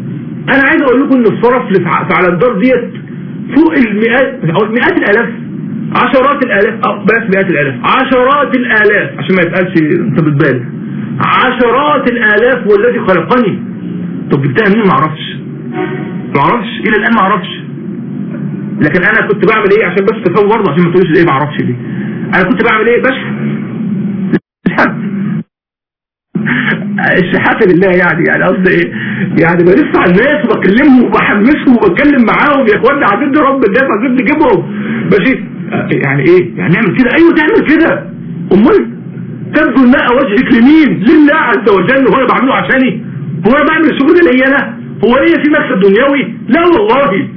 انا عايز اقول لكم ان الصرف اللي في ع- في على الدار ديت فوق المئات او مئات الالاف عشرات الالاف او بس مئات الالاف عشرات الالاف عشان ما يتقالش انت بتبالغ عشرات الالاف والذي خلقني طب جبتها منين ما اعرفش ما اعرفش الى الان ما اعرفش لكن انا كنت بعمل ايه عشان بس تفهم برضه عشان ما تقولوش ايه ما اعرفش ليه انا كنت بعمل ايه بشحن بشحن الشحاتة لله يعني يعني قصدي ايه يعني بلف على الناس وبكلمهم وبحمسهم وبتكلم معاهم يا اخوانا عايزين رب الناس عايزين نجيبهم ماشي يعني ايه يعني نعمل كده ايوه تعمل كده امال تبذل ماء وجهك لمين لله عز وجل هو انا بعمله عشاني هو انا بعمل الشغل ده ليا انا هو ليا في مكسب دنيوي لا والله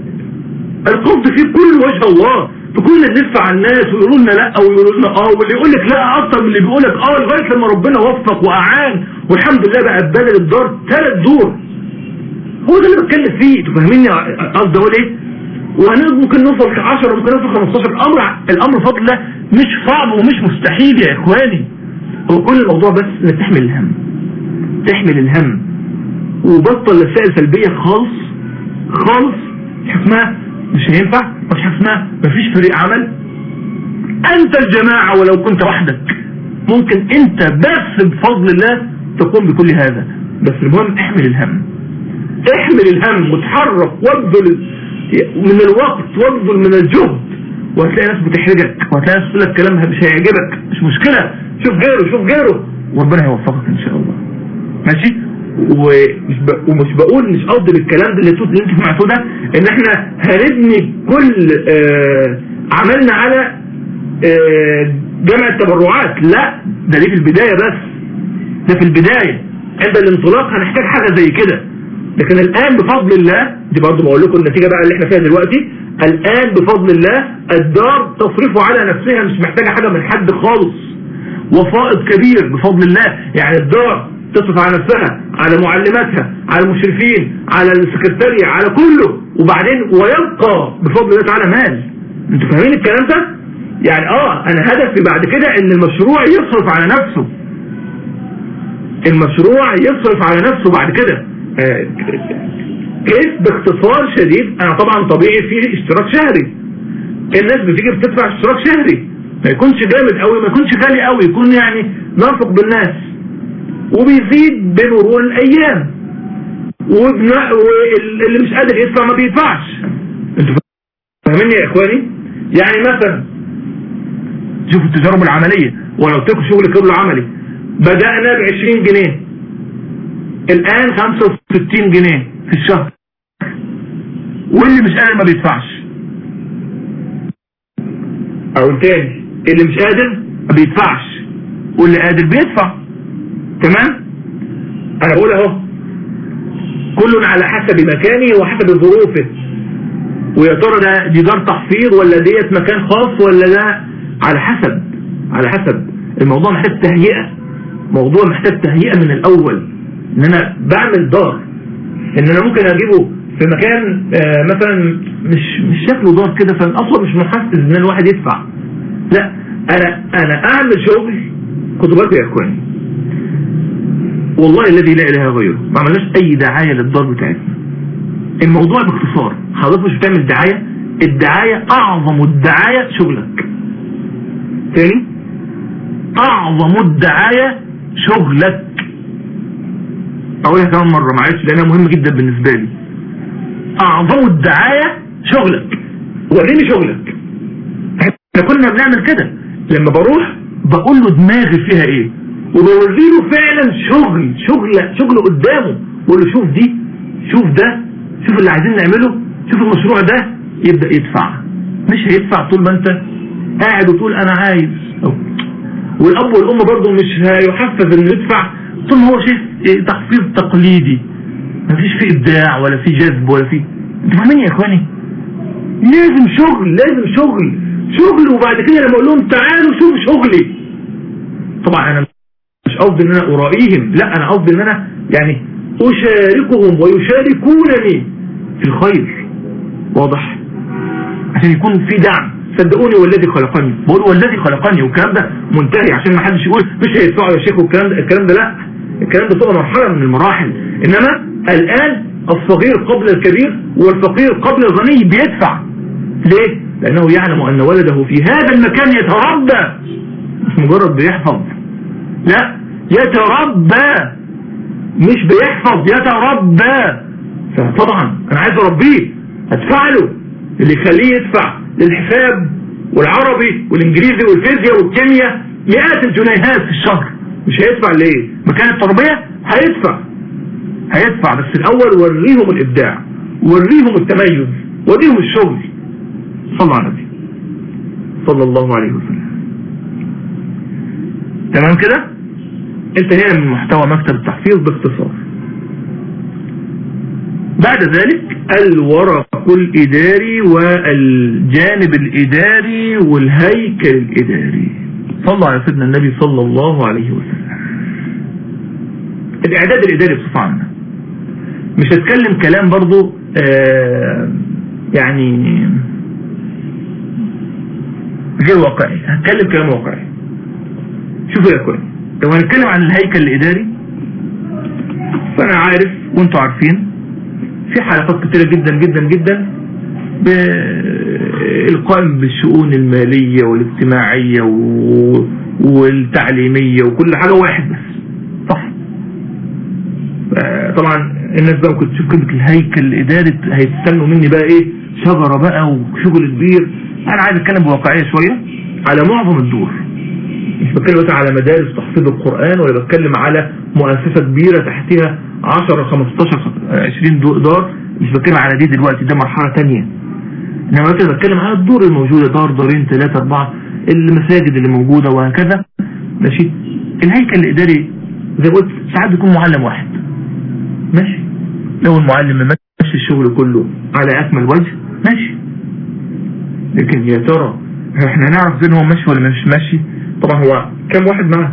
القبض فيه كل وجه الله فكنا نلف على الناس ويقولوا لنا لا ويقولوا لنا اه واللي يقول لك لا اكتر من اللي بيقول لك اه لغايه لما ربنا وفق واعان والحمد لله بقى بدل الدار ثلاث دور هو ده اللي بتكلم فيه انتوا فاهميني قصدي اقول ايه؟ وممكن نوصل ل 10 ممكن نوصل 15 الامر الامر بفضل الله مش صعب ومش مستحيل يا اخواني هو كل الموضوع بس انك تحمل الهم تحمل الهم وبطل رسائل سلبيه خالص خالص مش حاجة اسمها مش هينفع مش حاجة اسمها مفيش فريق عمل انت الجماعة ولو كنت وحدك ممكن انت بس بفضل الله تقوم بكل هذا بس المهم احمل الهم احمل الهم وتحرك وابذل من الوقت وابذل من الجهد وهتلاقي ناس بتحرجك وهتلاقي ناس تقول لك كلامها مش هيعجبك مش مشكلة شوف غيره شوف غيره وربنا هيوفقك ان شاء الله ماشي ومش ب... ومش بقول مش قصدي بالكلام ده اللي انتوا اللي انتوا سمعتوه ده ان احنا هنبني كل آه عملنا على آه جمع التبرعات لا ده دي في البداية بس ده في البداية عند الانطلاق هنحتاج حاجة زي كده لكن الآن بفضل الله دي برضه بقول لكم النتيجة بقى اللي احنا فيها دلوقتي الآن بفضل الله الدار تصرف على نفسها مش محتاجة حاجة من حد خالص وفائض كبير بفضل الله يعني الدار تصرف على نفسها على معلماتها على المشرفين على السكرتارية على كله وبعدين ويبقى بفضل الله تعالى مال انتوا فاهمين الكلام ده يعني اه انا هدفي بعد كده ان المشروع يصرف على نفسه المشروع يصرف على نفسه بعد كده آه كيف باختصار شديد انا طبعا طبيعي في اشتراك شهري الناس بتيجي بتدفع اشتراك شهري ما يكونش جامد قوي ما يكونش غالي قوي يكون يعني نافق بالناس وبيزيد بمرور الايام واللي مش قادر يدفع ما بيدفعش انتوا فاهمين يا اخواني يعني مثلا شوفوا التجارب العملية ولو تكون شغل كله عملي بدأنا ب 20 جنيه الآن 65 جنيه في الشهر واللي مش قادر ما بيدفعش او تاني اللي مش قادر ما بيدفعش واللي قادر بيدفع تمام انا بقول اهو كل على حسب مكانه وحسب ظروفه ويا ترى ده دي دار تحفيظ ولا ديت مكان خاص ولا ده على حسب على حسب الموضوع محتاج تهيئة موضوع محتاج تهيئة من الاول ان انا بعمل دار ان انا ممكن اجيبه في مكان آه مثلا مش مش شكله دار كده فالاصلا مش محفز ان الواحد يدفع لا انا انا اعمل شغل خدوا بالكم يا اخواني والله الذي لا اله غيره ما عملناش اي دعاية للدار بتاعتنا الموضوع باختصار حضرتك مش بتعمل دعاية الدعاية اعظم الدعاية شغلك تاني اعظم الدعاية شغلك اقولها كمان مرة معلش لانها مهمة جدا بالنسبة لي اعظم الدعاية شغلك وريني شغلك احنا كنا بنعمل كده لما بروح بقول له دماغي فيها ايه وبوري له فعلا شغل شغل شغل قدامه بقول له شوف دي شوف ده شوف اللي عايزين نعمله شوف المشروع ده يبدأ يدفع مش هيدفع طول ما انت قاعد وتقول انا عايز والاب والام برضه مش هيحفز انه يدفع طول ما هو شايف تحفيظ تقليدي مفيش فيه ابداع ولا فيه جذب ولا فيه انتوا فاهمين يا اخواني لازم شغل لازم شغل شغل وبعد كده لما اقول لهم تعالوا شوفوا شغلي طبعا انا مش قصدي ان انا ارائيهم لا انا قصدي ان انا يعني اشاركهم ويشاركونني في الخير واضح عشان يكون في دعم صدقوني والذي خلقني بقول والذي خلقني والكلام ده منتهي عشان ما حدش يقول مش هيدفعوا يا شيخ والكلام ده الكلام ده لا الكلام ده تبقى مرحلة من المراحل انما الان الصغير قبل الكبير والفقير قبل الغني بيدفع ليه؟ لأنه يعلم أن ولده في هذا المكان يتربى مش مجرد بيحفظ لا يتربى مش بيحفظ يتربى فطبعا أنا عايز أربيه أدفع له اللي يخليه يدفع للحساب والعربي والإنجليزي والفيزياء والكيمياء مئات الجنيهات في الشهر مش هيدفع ليه مكان التربية هيدفع هيدفع بس الأول وريهم الإبداع وريهم التميز وريهم الشغل صلى على النبي صلى الله عليه وسلم تمام كده انتهينا من محتوى مكتب التحفيظ باختصار بعد ذلك الورق الإداري والجانب الإداري والهيكل الإداري صلى على سيدنا النبي صلى الله عليه وسلم الإعداد الإداري بصفة عامة مش هتكلم كلام برضو آه يعني غير واقعي هتكلم كلام واقعي شوفوا يا اخواني لو هنتكلم عن الهيكل الإداري فأنا عارف وانتوا عارفين في حلقات كتيرة جدا جدا جدا بالقائم بالشؤون المالية والاجتماعية والتعليمية وكل حاجة واحد بس صح طبعا الناس بقى كنت تشوف كلمة الهيكل الإداري هيستنوا مني بقى ايه شجرة بقى وشغل كبير انا عايز اتكلم بواقعية شوية على معظم الدور مش بتكلم مثلا على مدارس تحفيظ القرآن ولا بتكلم على مؤسسة كبيرة تحتها 10 15 20 دار مش بتكلم على دي دلوقتي ده مرحلة تانية انما مثلا بتكلم على الدور الموجودة دار دارين ثلاثة اربعة المساجد اللي موجودة وهكذا ماشي الهيكل الاداري زي ما قلت ساعات بيكون معلم واحد ماشي لو المعلم ماشي الشغل كله على اكمل وجه ماشي لكن يا ترى احنا نعرف زين هو ماشي ولا مش ماشي طبعا هو كام واحد معاه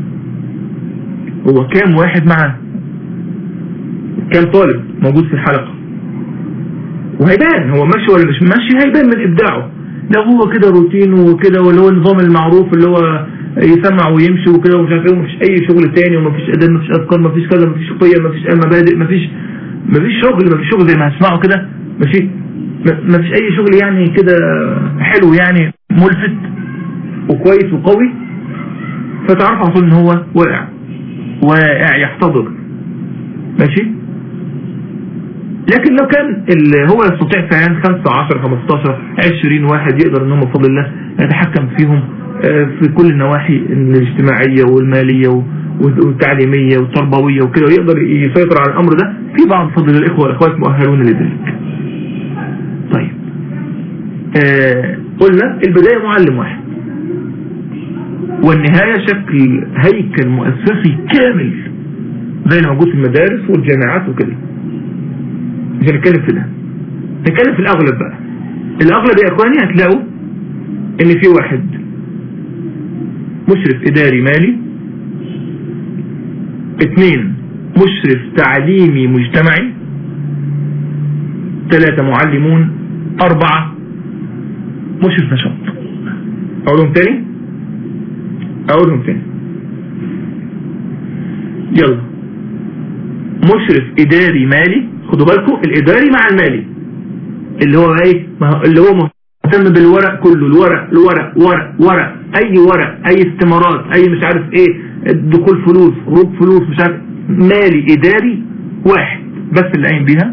هو كام واحد معاه كام طالب موجود في الحلقة وهيبان هو ماشي ولا مش ماشي هيبان من ابداعه ده هو كده روتين وكده واللي هو النظام المعروف اللي هو يسمع ويمشي وكده ومش عارف ايه ومفيش اي شغل تاني ومفيش اداب مفيش اذكار مفيش كذا مفيش قيم مفيش مبادئ مفيش مفيش شغل مفيش شغل زي ما هسمعه كده ماشي مفيش اي شغل يعني كده حلو يعني ملفت وكويس وقوي فتعرف على طول ان هو واقع واقع يحتضر ماشي لكن لو كان هو يستطيع فعلا 5 10 15 20 واحد يقدر ان هم بفضل الله يتحكم فيهم في كل النواحي الاجتماعية والمالية والتعليمية والتربوية وكده ويقدر يسيطر على الامر ده في بعض فضل الاخوة والاخوات مؤهلون لذلك طيب آه قلنا البداية معلم واحد والنهاية شكل هيكل مؤسسي كامل زي اللي موجود في المدارس والجامعات وكده مش هنتكلم في ده نتكلم في الاغلب بقى الاغلب يا اخواني هتلاقوا ان في واحد مشرف اداري مالي اثنين مشرف تعليمي مجتمعي ثلاثة معلمون اربعة مشرف نشاط اقولهم تاني اقولهم تاني يلا مشرف اداري مالي خدوا بالكم الاداري مع المالي اللي هو ايه اللي هو مهتم بالورق كله الورق الورق ورق ورق اي ورق اي استمارات اي مش عارف ايه دخول فلوس خروج فلوس مش عارف مالي اداري واحد بس اللي قايم بيها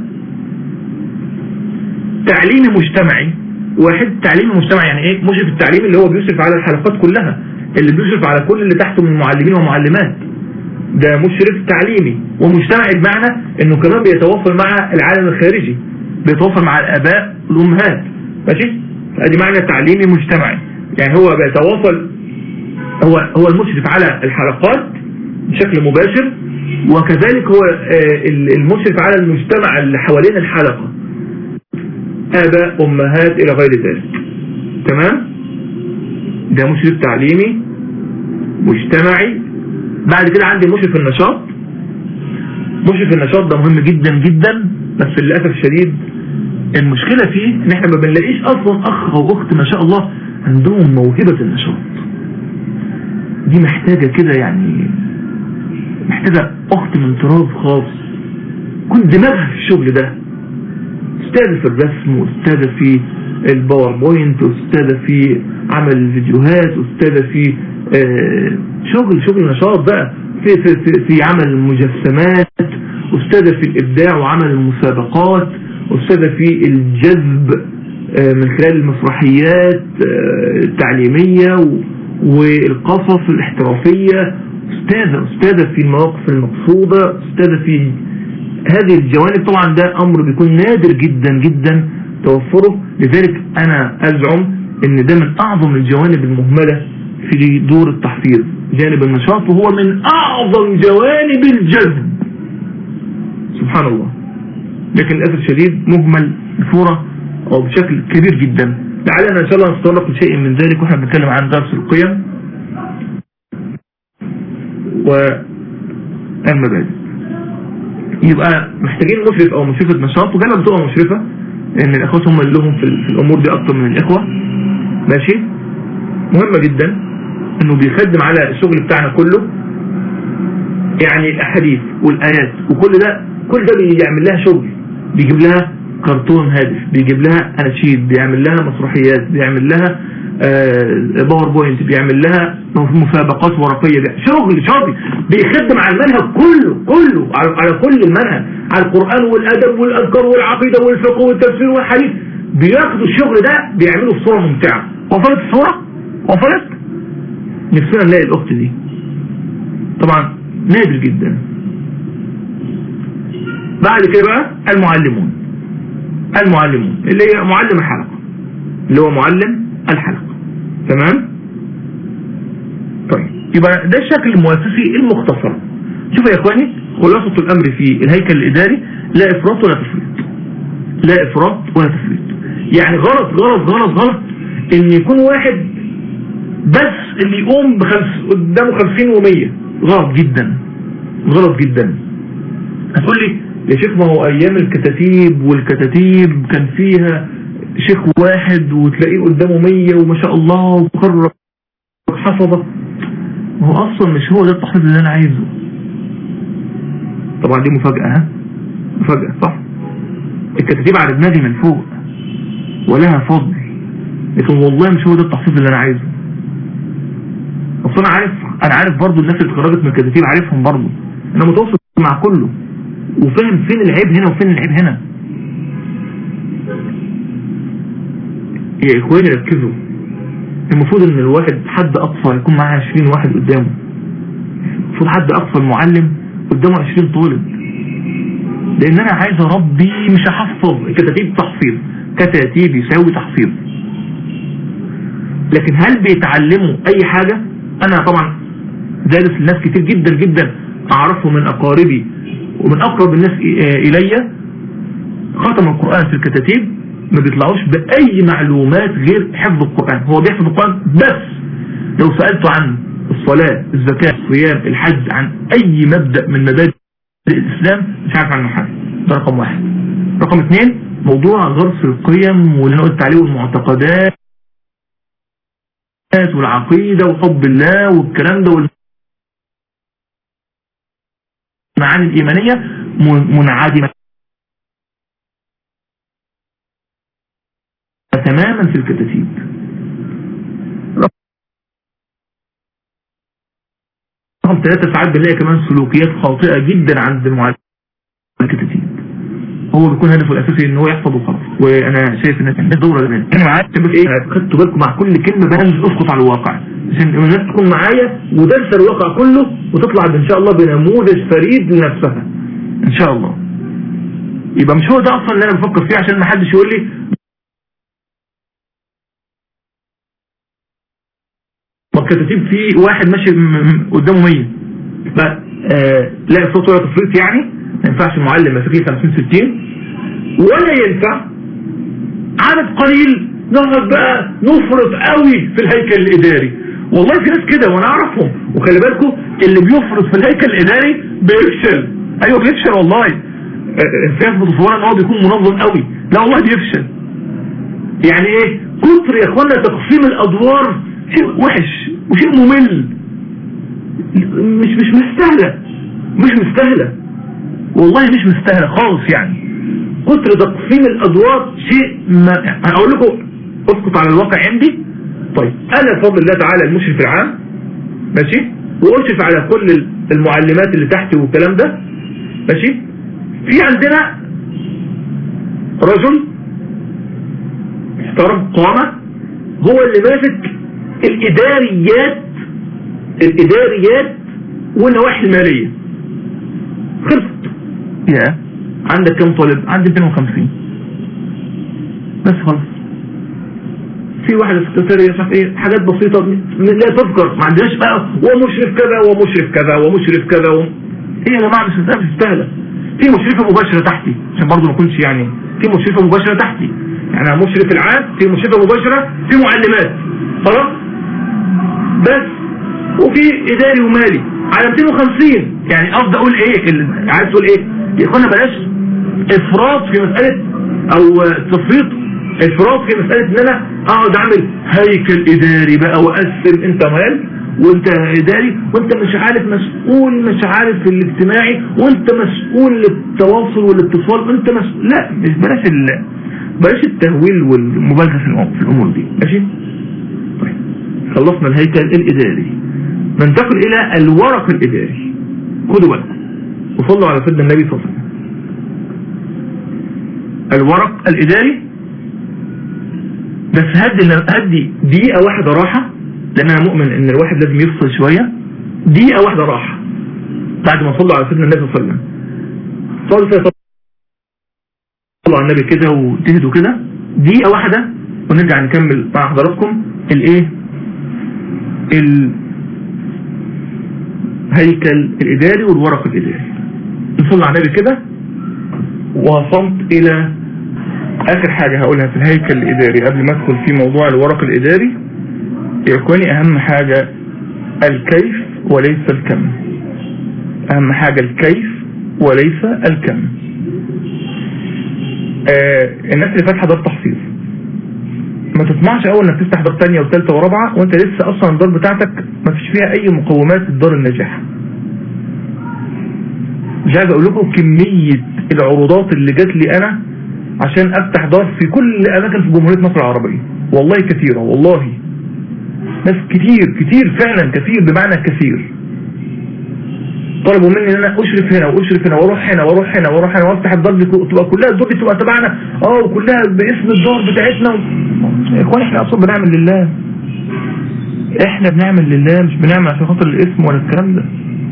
تعليمي مجتمعي واحد تعليمي مجتمعي يعني ايه مشرف التعليم اللي هو بيشرف على الحلقات كلها اللي بيشرف على كل اللي تحته من معلمين ومعلمات ده مشرف تعليمي ومجتمعي بمعنى انه كمان بيتواصل مع العالم الخارجي بيتواصل مع الاباء والامهات ماشي ادي معنى تعليمي مجتمعي يعني هو بيتواصل هو هو المشرف على الحلقات بشكل مباشر وكذلك هو المشرف على المجتمع اللي حوالين الحلقة اباء امهات الى غير ذلك تمام ده مشرف تعليمي مجتمعي بعد كده عندي مشرف النشاط مشرف النشاط ده مهم جدا جدا بس للأسف الشديد المشكلة فيه ان احنا ما بنلاقيش اصلا اخ او اخت ما شاء الله عندهم موهبة النشاط دي محتاجة كده يعني محتاجة اخت من طراز خاص كنت دماغها في الشغل ده استاذة في الرسم واستاذة في الباوربوينت واستاذة في عمل الفيديوهات واستاذة في آه، شغل شغل نشاط بقى في, في, في, في عمل المجسمات استاذة في الابداع وعمل المسابقات استاذة في الجذب آه، من خلال المسرحيات آه، التعليمية والقصص الاحترافية استاذة استاذة في المواقف المقصودة استاذة في هذه الجوانب طبعا ده امر بيكون نادر جدا جدا توفره لذلك انا ازعم ان ده من اعظم الجوانب المهملة في دور التحفيظ جانب النشاط وهو من اعظم جوانب الجذب سبحان الله لكن للأسف الشديد مهمل بصورة او بشكل كبير جدا لعلنا ان شاء الله نتطرق لشيء من ذلك واحنا بنتكلم عن درس القيم والمبادئ يبقى محتاجين مشرف او مشرفة نشاط وغالبا بتبقى مشرفة لان الاخوات هم اللي لهم في الامور دي اكتر من الاخوة ماشي مهمة جدا انه بيخدم على الشغل بتاعنا كله يعني الاحاديث والايات وكل ده كل ده بيعمل لها شغل بيجيب لها كرتون هادف بيجيب لها اناشيد بيعمل لها مسرحيات بيعمل لها باوربوينت آه، بيعمل لها مسابقات ورقية شغل شاطي بيخدم على المنهج كله كله على كل المنهج على القرآن والأدب والأذكار والعقيدة والفقه والتفسير والحديث بياخدوا الشغل ده بيعملوا بصورة ممتعة وصلت الصورة وصلت نفسنا نلاقي الأخت دي طبعا نادر جدا بعد كده بقى المعلمون المعلمون اللي هي معلم الحلقة اللي هو معلم الحلقة تمام طيب يبقى ده الشكل المؤسسي المختصر شوفوا يا اخواني خلاصة الامر في الهيكل الاداري لا افراط ولا تفريط لا افراط ولا تفريط يعني غلط غلط غلط غلط ان يكون واحد بس اللي يقوم بخمس قدامه خمسين ومية غلط جدا غلط جدا هتقول لي يا شيخ ما هو ايام الكتاتيب والكتاتيب كان فيها شيخ واحد وتلاقيه قدامه مية وما شاء الله وقرر حفظة ما هو اصلا مش هو ده التحفيظ اللي انا عايزه طبعا دي مفاجأة ها مفاجأة صح الكتاتيب على دماغي من فوق ولها فضل لكن والله مش هو ده التحفيظ اللي انا عايزه اصل انا عارف انا عارف برضو الناس اللي اتخرجت من الكتاتيب عارفهم برضو انا متواصل مع كله وفاهم فين العيب هنا وفين العيب هنا يا اخواني ركزوا المفروض ان الواحد حد اقصى يكون معاه 20 واحد قدامه المفروض حد اقصى المعلم قدامه 20 طالب لان انا عايز اربي مش هحفظ الكتاتيب تحفيظ كتاتيب يساوي تحفيظ لكن هل بيتعلموا اي حاجة انا طبعا دارس لناس كتير جدا جدا اعرفهم من اقاربي ومن اقرب الناس الي ختم القرآن في الكتاتيب ما بيطلعوش بأي معلومات غير حفظ القرآن هو بيحفظ القرآن بس لو سألته عن الصلاة الزكاة الصيام الحج عن أي مبدأ من مبادئ الإسلام مش عارف عنه حاجة ده رقم واحد رقم اثنين موضوع غرس القيم واللي قلت عليه والمعتقدات والعقيدة وحب الله والكلام ده والمعاني الإيمانية منعدمة تماما في الكتاتيب رقم ثلاثة ساعات بنلاقي كمان سلوكيات خاطئة جدا عند المعلم الكتاتيب هو بيكون هدفه الاساسي ان هو يحفظ وخلاص وانا شايف ان الناس دوره زمان انا معاك بس ايه خدتوا بالكم مع كل كلمه بنزل اسقط على الواقع عشان الناس تكون معايا ودرس الواقع كله وتطلع ان شاء الله بنموذج فريد لنفسها ان شاء الله يبقى مش هو ده اصلا اللي انا بفكر فيه عشان ما حدش يقول لي والكتاتيب في واحد ماشي قدامه 100 لا الصوت ولا تفريط يعني ما ينفعش المعلم مسكيه 50 60 ولا ينفع عدد قليل نقعد بقى نفرط قوي في الهيكل الاداري والله في ناس كده وانا اعرفهم وخلي بالكم اللي بيفرط في الهيكل الاداري بيفشل ايوه بيفشل والله في ناس متصوره ان هو بيكون منظم قوي لا والله بيفشل يعني ايه كتر يا اخوانا تقسيم الادوار شيء وحش وشيء ممل مش مش مستاهلة مش مستاهلة والله مش مستاهله خالص يعني كتر تقسيم الادوار شيء ما هقول لكم اسقط على الواقع عندي طيب انا بفضل الله تعالى المشرف العام ماشي واشرف على كل المعلمات اللي تحتي والكلام ده ماشي في عندنا رجل محترم قامة هو اللي ماسك الاداريات الاداريات والنواحي المالية خلصت يا عندك كم طالب عندي 250 بس خلاص في واحد سكرتيرية مش عارف ايه حاجات بسيطة لا تذكر ما عندناش بقى ومشرف كذا ومشرف كذا ومشرف كذا و... ايه يا جماعة مش مش مستاهلة في مشرفة مباشرة تحتي عشان برضه ما اكونش يعني في مشرفة مباشرة تحتي يعني أنا مشرف العام في مشرفة مباشرة في معلمات خلاص بس وفي اداري ومالي على 250 يعني قصدي اقول ايه ال- عايز تقول ايه يا اخوانا بلاش افراط في مسألة او تفريط افراط في مسألة ان انا اقعد اعمل هيكل اداري بقى واقسم انت مال وانت اداري وانت مش عارف مسؤول مش عارف الاجتماعي وانت مسؤول للتواصل والاتصال وانت مسؤول لا مش بلاش ال... بلاش التهويل والمبالغه في الأم- في الامور دي ماشي طيب خلصنا الهيكل الاداري ننتقل الى الورق الاداري خدوا بالكم وصلوا على سيدنا النبي صلى الله عليه وسلم الورق الاداري بس هدي هدي دقيقة واحدة راحة لان انا مؤمن ان الواحد لازم يفصل شوية دقيقة واحدة راحة بعد ما صلوا على سيدنا النبي صلى الله عليه وسلم صلوا فيها صلوا على النبي كده وتهدوا كده دقيقة واحدة ونرجع نكمل مع حضراتكم الايه الهيكل الاداري والورق الاداري نصلي على النبي كده وصلت الى اخر حاجة هقولها في الهيكل الاداري قبل ما ادخل في موضوع الورق الاداري يا اخواني اهم حاجة الكيف وليس الكم اهم حاجة الكيف وليس الكم آه الناس اللي فاتحة دار تحصيل ما تطمعش اول انك تفتح دار تانية وثالثة ورابعة وانت لسه اصلا الدار بتاعتك ما فيش فيها اي مقومات الدار الناجحة مش عايز اقول لكم كمية العروضات اللي جات لي انا عشان افتح دار في كل اماكن في جمهورية مصر العربية والله كثيرة والله ناس كتير كتير فعلا كثير بمعنى كثير طلبوا مني ان انا اشرف هنا واشرف هنا واروح هنا واروح هنا واروح هنا وافتح الدار دي تبقى كلها الدار دي تبقى تبعنا اه وكلها باسم الدار بتاعتنا و... يا اخوان احنا اصلا بنعمل لله احنا بنعمل لله مش بنعمل عشان خاطر الاسم ولا الكلام ده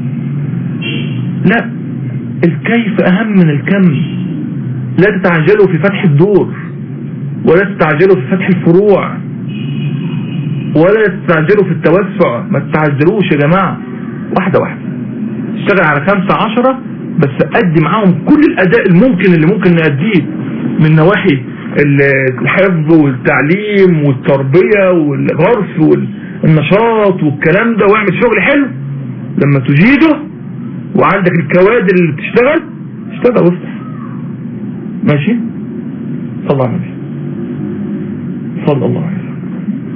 لا الكيف اهم من الكم لا تتعجلوا في فتح الدور ولا تتعجلوا في فتح الفروع ولا تتعجلوا في التوسع ما تتعجلوش يا جماعة واحدة واحدة اشتغل على خمسة عشرة بس ادي معاهم كل الاداء الممكن اللي ممكن نأديه من نواحي الحفظ والتعليم والتربية والغرس والنشاط والكلام ده واعمل شغل حلو لما تجيده وعندك الكوادر اللي بتشتغل اشتغل وافتح ماشي صلى الله عليه وسلم صلى الله عليه وسلم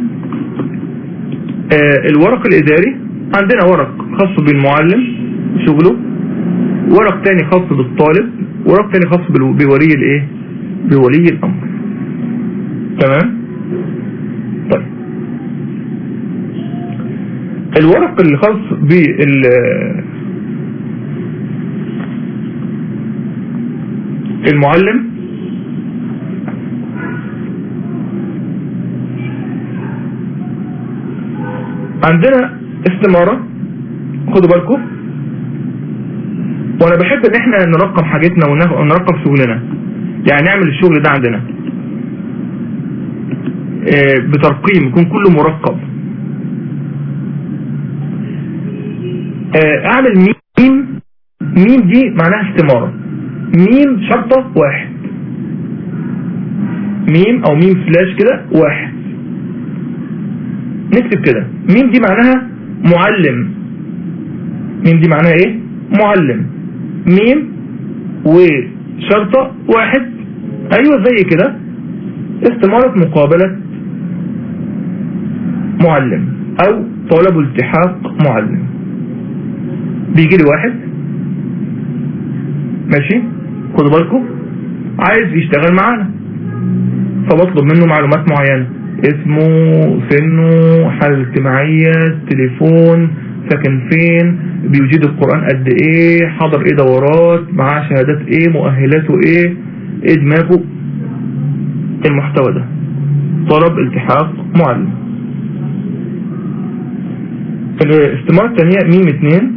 آه الورق الاداري عندنا ورق خاص بالمعلم شغله ورق تاني خاص بالطالب ورق تاني خاص بولي الايه بولي الامر تمام طيب الورق اللي خاص بال المعلم عندنا استمارة خدوا بالكم وانا بحب ان احنا نرقم حاجتنا ونرقم شغلنا يعني نعمل الشغل ده عندنا اه بترقيم يكون كله مرقب اه اعمل ميم ميم دي معناها استمارة ميم شرطة واحد ميم او ميم فلاش كده واحد نكتب كده ميم دي معناها معلم ميم دي معناها ايه معلم ميم وشرطة واحد ايوه زي كده استمارة مقابلة معلم او طلب التحاق معلم بيجي لي واحد ماشي خدوا بالكم عايز يشتغل معانا فبطلب منه معلومات معينة اسمه سنه حالة اجتماعية تليفون ساكن فين بيجيد القرآن قد ايه حضر ايه دورات معاه شهادات ايه مؤهلاته ايه ايه دماغه المحتوى ده طلب التحاق معلم الاستمارة الثانية ميم اتنين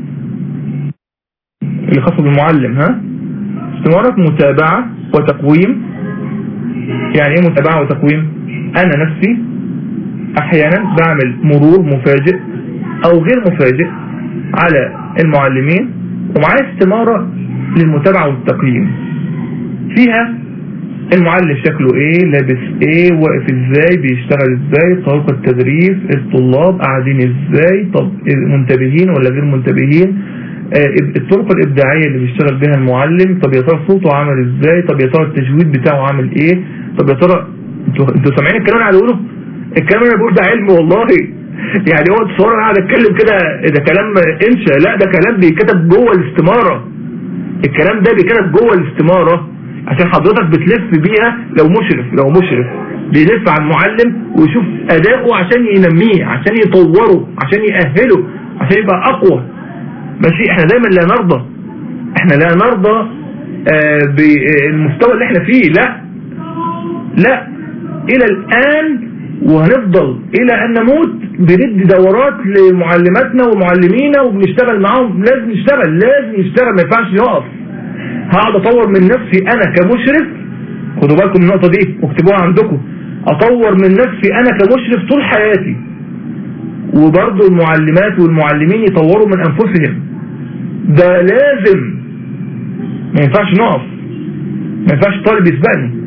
اللي خاصة بالمعلم ها استمارة متابعة وتقويم يعني ايه متابعة وتقويم انا نفسي احيانا بعمل مرور مفاجئ او غير مفاجئ على المعلمين ومعايا استمارة للمتابعة والتقييم فيها المعلم شكله ايه لابس ايه واقف ازاي بيشتغل ازاي طريقة التدريس الطلاب قاعدين ازاي طب منتبهين ولا غير منتبهين آه الطرق الابداعية اللي بيشتغل بها المعلم طب يا ترى صوته عامل ازاي طب يا ترى التجويد بتاعه عامل ايه طب يا ترى انتوا انتوا سامعين الكلام اللي انا بقوله الكلام اللي انا بقوله ده علم والله يعني هو تصور انا قاعد اتكلم كده ده كلام انشا لا ده كلام بيتكتب جوه الاستمارة الكلام ده بيتكتب جوه الاستمارة عشان حضرتك بتلف بيها لو مشرف لو مشرف بيلف على المعلم ويشوف اداؤه عشان ينميه عشان يطوره عشان يأهله عشان يبقى اقوى ماشي احنا دايما لا نرضى احنا لا نرضى آه بالمستوى اللي احنا فيه لا لا الى الان وهنفضل الى ان نموت بندي دورات لمعلماتنا ومعلمينا وبنشتغل معاهم لازم نشتغل لازم نشتغل ما ينفعش نقف هقعد اطور من نفسي انا كمشرف خدوا بالكم من النقطه دي واكتبوها عندكم اطور من نفسي انا كمشرف طول حياتي وبرضه المعلمات والمعلمين يطوروا من انفسهم ده لازم ما ينفعش نقف ما ينفعش طالب يسبقني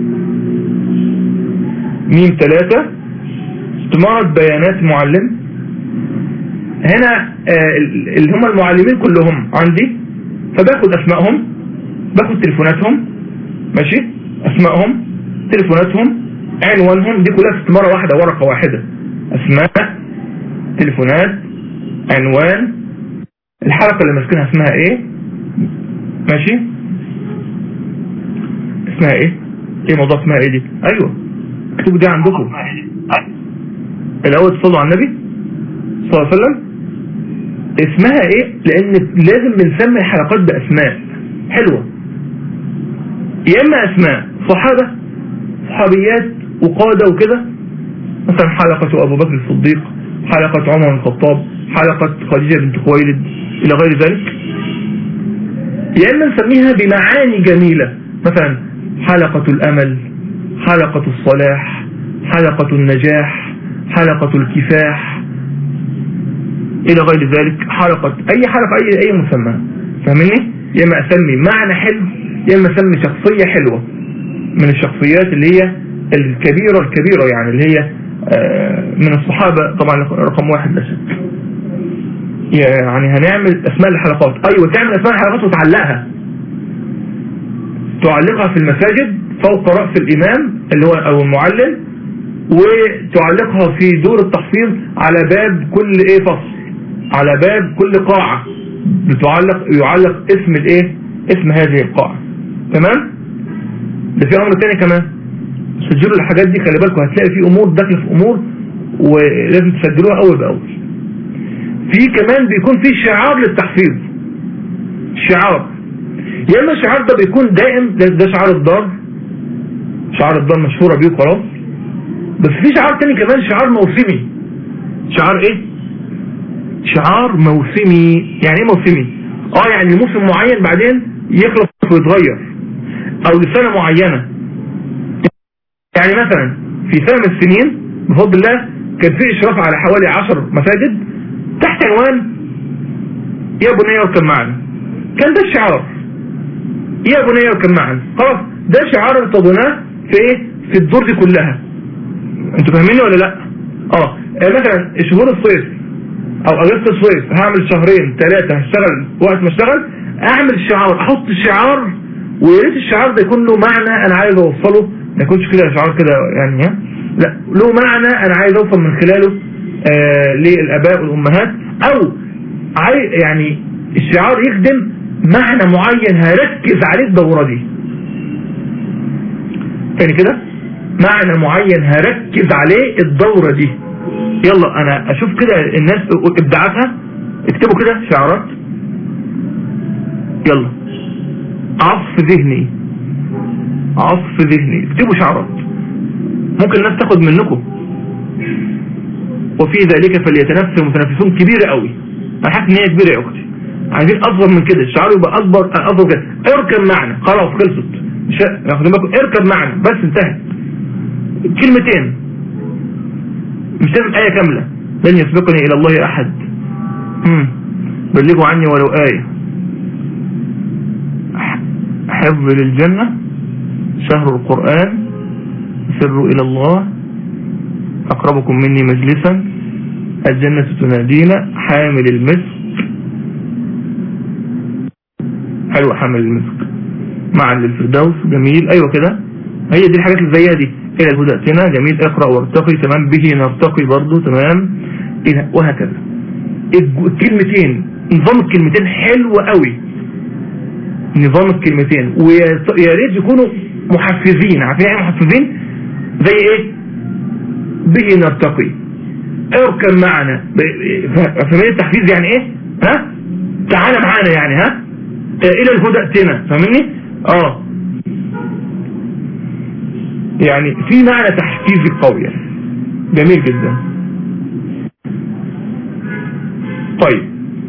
ميم ثلاثة استمارة بيانات معلم هنا آه اللي هم المعلمين كلهم عندي فباخد اسمائهم باخد تليفوناتهم ماشي اسمائهم تليفوناتهم عنوانهم دي كلها استمارة واحدة ورقة واحدة اسماء تليفونات عنوان الحلقة اللي ماسكينها اسمها ايه ماشي اسمها ايه ايه موضوع اسمها ايه دي ايوه اكتبوا دي عندكم الاول تصلوا على النبي صلى الله عليه وسلم اسمها ايه لان لازم بنسمي الحلقات باسماء حلوة يا اما اسماء صحابة صحابيات وقادة وكده مثلا حلقة ابو بكر الصديق حلقة عمر بن الخطاب حلقة خديجة بنت خويلد الى غير ذلك يا اما نسميها بمعاني جميلة مثلا حلقة الامل حلقة الصلاح حلقة النجاح حلقة الكفاح الى غير ذلك حلقة اي حلقة اي اي مسمى فاهمني يا اما اسمي معنى حلو يا اما اسمي شخصية حلوة من الشخصيات اللي هي الكبيرة الكبيرة يعني اللي هي من الصحابة طبعا رقم واحد لا شك يعني هنعمل اسماء الحلقات ايوه تعمل اسماء الحلقات وتعلقها تعلقها في المساجد فوق رأس الامام اللي هو او المعلم وتعلقها في دور التحفيظ على باب كل ايه فصل على باب كل قاعة بتعلق يعلق اسم الايه اسم هذه القاعة تمام ده في امر تاني كمان سجلوا الحاجات دي خلي بالكم هتلاقي في امور داخل في امور ولازم تسجلوها اول باول في كمان بيكون في شعار للتحفيظ شعار يا اما الشعار ده بيكون دائم ده, ده شعار الدار شعار الدار مشهورة بيه خلاص بس في شعار تاني كمان شعار موسمي شعار ايه شعار موسمي يعني ايه موسمي اه يعني موسم معين بعدين يخلص ويتغير او لسنة معينة يعني مثلا في سنة من السنين بفضل الله كان في اشراف على حوالي عشر مساجد تحت عنوان يا بني اركب معنا كان ده الشعار يا بني اركب معنا خلاص ده شعار ارتضيناه في ايه في الدور دي كلها انتوا فاهميني ولا لا اه مثلا شهور الصيف او اجازه الصيف هعمل شهرين ثلاثة هشتغل وقت ما اشتغل اعمل شعار احط شعار ويا ريت الشعار ده يكون له معنى انا عايز اوصله ما يكونش كده شعار كده يعني ها لا له معنى انا عايز اوصل من خلاله آه للاباء والامهات او عاي يعني الشعار يخدم معنى معين هركز عليه الدورة دي تاني كده معنى معين هركز عليه الدورة دي يلا انا اشوف كده الناس ابداعاتها اكتبوا كده شعارات يلا عصف ذهني عصف ذهني اكتبوا شعارات ممكن الناس تاخد منكم وفي ذلك فليتنافس المتنافسون كبيرة قوي انا حاسس ان هي كبيرة يا اختي عايزين اصغر من كده الشعار يبقى اكبر اصغر كده اركب معنا خلاص خلصت مش واخدين بالكم اركب معنا بس انتهت كلمتين مش لازم آية كاملة لن يسبقني إلى الله أحد مم. بلغوا عني ولو آية حفظ للجنة شهر القرآن سروا إلى الله أقربكم مني مجلسا الجنة تنادينا حامل المسك حلو حامل المسك معا للفردوس جميل أيوة كده هي دي الحاجات اللي زيها دي إلى الهدى اتنا جميل اقرأ وارتقي تمام به نرتقي برضو تمام إلى وهكذا الكلمتين نظام الكلمتين حلو قوي نظام الكلمتين ويا ريت يكونوا محفزين عارفين ايه محفزين زي ايه به نرتقي اركب معنا فاهمين التحفيز يعني ايه ها تعال معانا يعني ها الى الهدى اتنا فاهمني اه يعني في معنى تحفيزي قوي يعني. جميل جدا طيب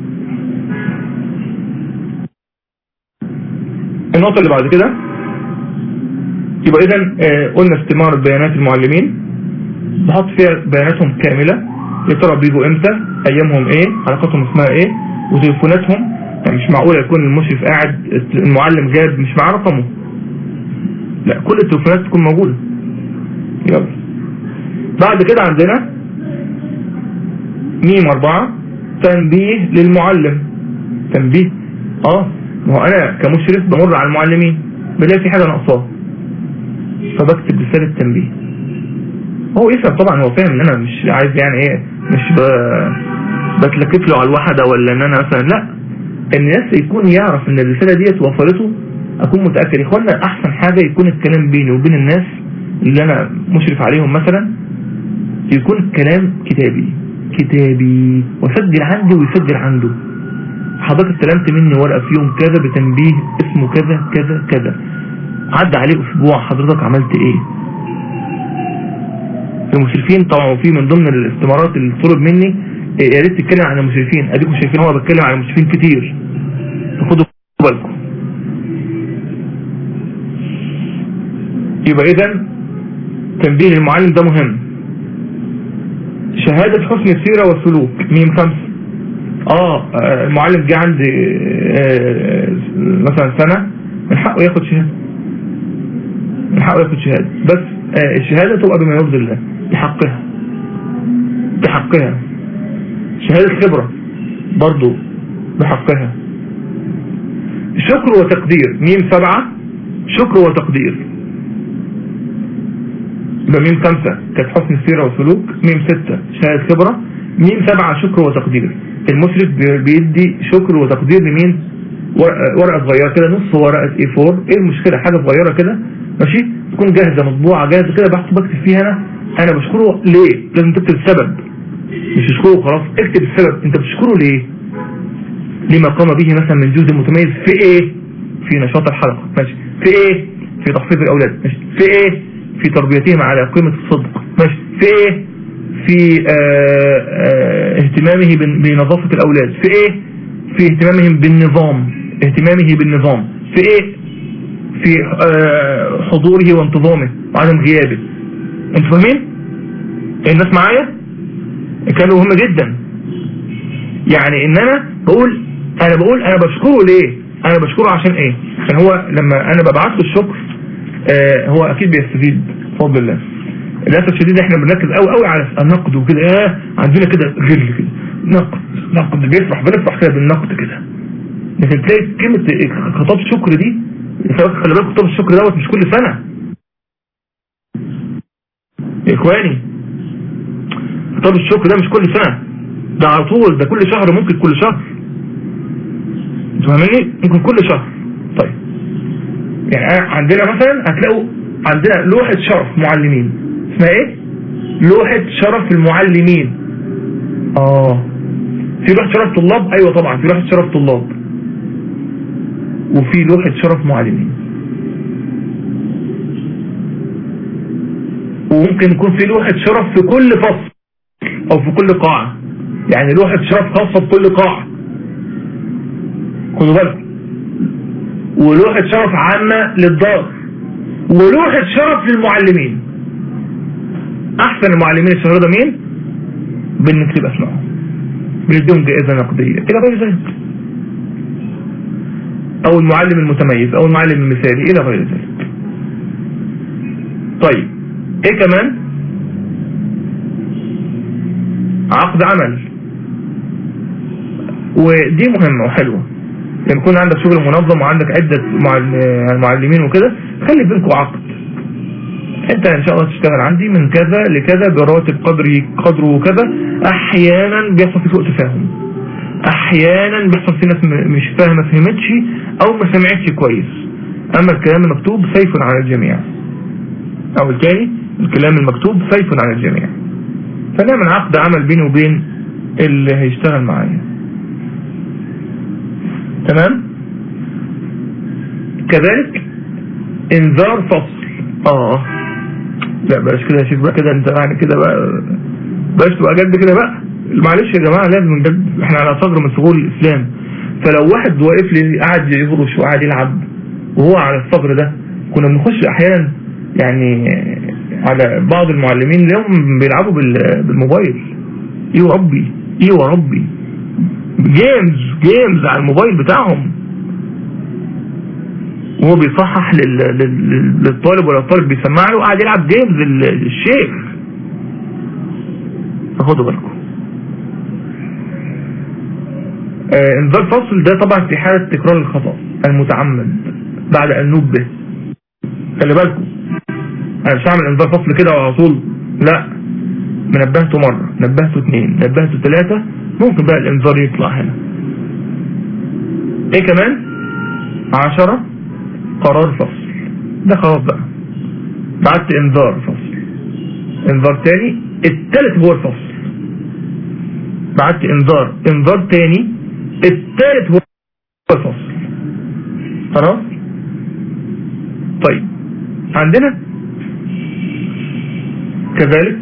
النقطة اللي بعد كده يبقى اذا آه قلنا استمارة بيانات المعلمين بحط فيها بياناتهم كاملة يا ترى بيجوا امتى ايامهم ايه علاقتهم اسمها ايه وتليفوناتهم يعني مش معقول يكون المشرف قاعد المعلم جاب مش معاه رقمه لا كل التليفونات تكون موجودة يلا بعد كده عندنا ميم اربعة تنبيه للمعلم تنبيه اه ما هو انا كمشرف بمر على المعلمين بلاقي في حاجة ناقصاه فبكتب رسالة تنبيه هو يفهم طبعا هو فاهم ان انا مش عايز يعني ايه مش ب... بتلكك له على الوحدة ولا ان انا مثلا لا الناس يكون يعرف ان الرسالة ديت وصلته اكون متأكد يا اخوانا احسن حاجة يكون الكلام بيني وبين الناس اللي انا مشرف عليهم مثلا يكون الكلام كتابي كتابي وسجل عندي ويسجل عنده حضرتك استلمت مني ورقة في يوم كذا بتنبيه اسمه كذا كذا كذا عدى عليه اسبوع حضرتك عملت ايه المشرفين طبعا في من ضمن الاستمارات اللي طلب مني يا ريت تتكلم عن المشرفين اديكم شايفين هو بتكلم عن المشرفين كتير خدوا بالكم يبقى اذا تنبيه المعلم ده مهم شهادة حسن السيرة والسلوك ميم خمسة اه المعلم جه عندي آه مثلا سنة من حقه ياخد شهادة من حقه ياخد شهادة بس آه الشهادة تبقى بما يرضي الله بحقها بحقها شهادة خبرة برضو بحقها شكر وتقدير ميم سبعة شكر وتقدير يبقى ميم خمسة كانت حسن السيرة والسلوك ميم ستة شهادة خبرة ميم سبعة شكر وتقدير المشرف بيدي شكر وتقدير لمين ورقة صغيرة كده نص ورقة اي 4 ايه المشكلة حاجة صغيرة كده ماشي تكون جاهزة مطبوعة جاهزة كده بحث بكتب فيها انا انا بشكره ليه لازم تكتب السبب مش تشكره خلاص اكتب السبب انت بتشكره ليه لما قام به مثلا من جزء متميز في ايه في نشاط الحلقة ماشي في ايه في تحفيظ الاولاد ماشي في ايه في تربيتهم على قيمة الصدق ماشي في ايه في آآ آآ اهتمامه بنظافة الاولاد في ايه في اهتمامهم بالنظام اهتمامه بالنظام في ايه في حضوره وانتظامه وعدم غيابه انتوا فاهمين الناس معايا كانوا مهم جدا يعني ان انا بقول انا بقول انا بشكره ليه انا بشكره عشان ايه عشان هو لما انا ببعت له الشكر آه هو اكيد بيستفيد بفضل الله للاسف الشديد احنا بنركز قوي قوي على النقد وكده اه عندنا كده غل كده نقد نقد بيفرح بنفرح كده بالنقد كده لكن تلاقي كلمه خطاب الشكر دي خلي بالك خطاب الشكر دوت مش كل سنه يا اخواني خطاب الشكر ده مش كل سنه ده على طول ده كل شهر ممكن كل شهر انتوا فاهميني ممكن كل شهر طيب يعني أنا عندنا مثلا هتلاقوا عندنا لوحة شرف معلمين اسمها ايه لوحة شرف المعلمين اه في لوحة شرف طلاب ايوه طبعا في لوحة شرف طلاب وفي لوحة شرف معلمين وممكن يكون في لوحة شرف في كل فصل او في كل قاعة يعني لوحة شرف خاصة بكل قاعة خدوا بالكم ولوحة شرف عامة للدار ولوحة شرف للمعلمين احسن المعلمين الشهر ده مين بنكتب اسمائهم بنديهم جائزة نقدية الى غير ذلك او المعلم المتميز او المعلم المثالي الى غير ذلك طيب ايه كمان عقد عمل ودي مهمة وحلوة لما يكون عندك شغل منظم وعندك عدة معلمين وكده خلي بينكم عقد انت ان شاء الله تشتغل عندي من كذا لكذا براتب قدري قدره كذا احيانا بيحصل في سوء تفاهم احيانا بيحصل في ناس مش فاهمه ما فهمتش او ما سمعتش كويس اما الكلام المكتوب سيف على الجميع او الثاني الكلام المكتوب سيف على الجميع فنعمل عقد عمل بيني وبين اللي هيشتغل معايا تمام كذلك انذار فصل اه لا بلاش كده يا شيخ بقى كده انت يعني كده بقى بلاش تبقى جد كده بقى معلش يا جماعه لازم جد احنا على صدر من ثغور الاسلام فلو واحد واقف لي قاعد يهرش وقاعد يلعب وهو على الصبر ده كنا بنخش احيانا يعني على بعض المعلمين اليوم بيلعبوا بالموبايل ايه وربي ايه وربي جيمز جيمز على الموبايل بتاعهم وهو بيصحح للطالب ولا الطالب بيسمع له قاعد يلعب جيمز الشيخ فخدوا بالكم آه انذار فصل ده طبعا في حالة تكرار الخطأ المتعمد بعد ان نبه خلي بالكم انا مش هعمل انذار فصل كده على طول لا نبهته مرة نبهته اثنين نبهته ثلاثة ممكن بقى الانذار يطلع هنا ايه كمان عشرة قرار فصل ده خلاص بقى بعت انذار فصل انذار تاني التالت هو الفصل بعت انذار انذار تاني التالت هو الفصل خلاص طيب عندنا كذلك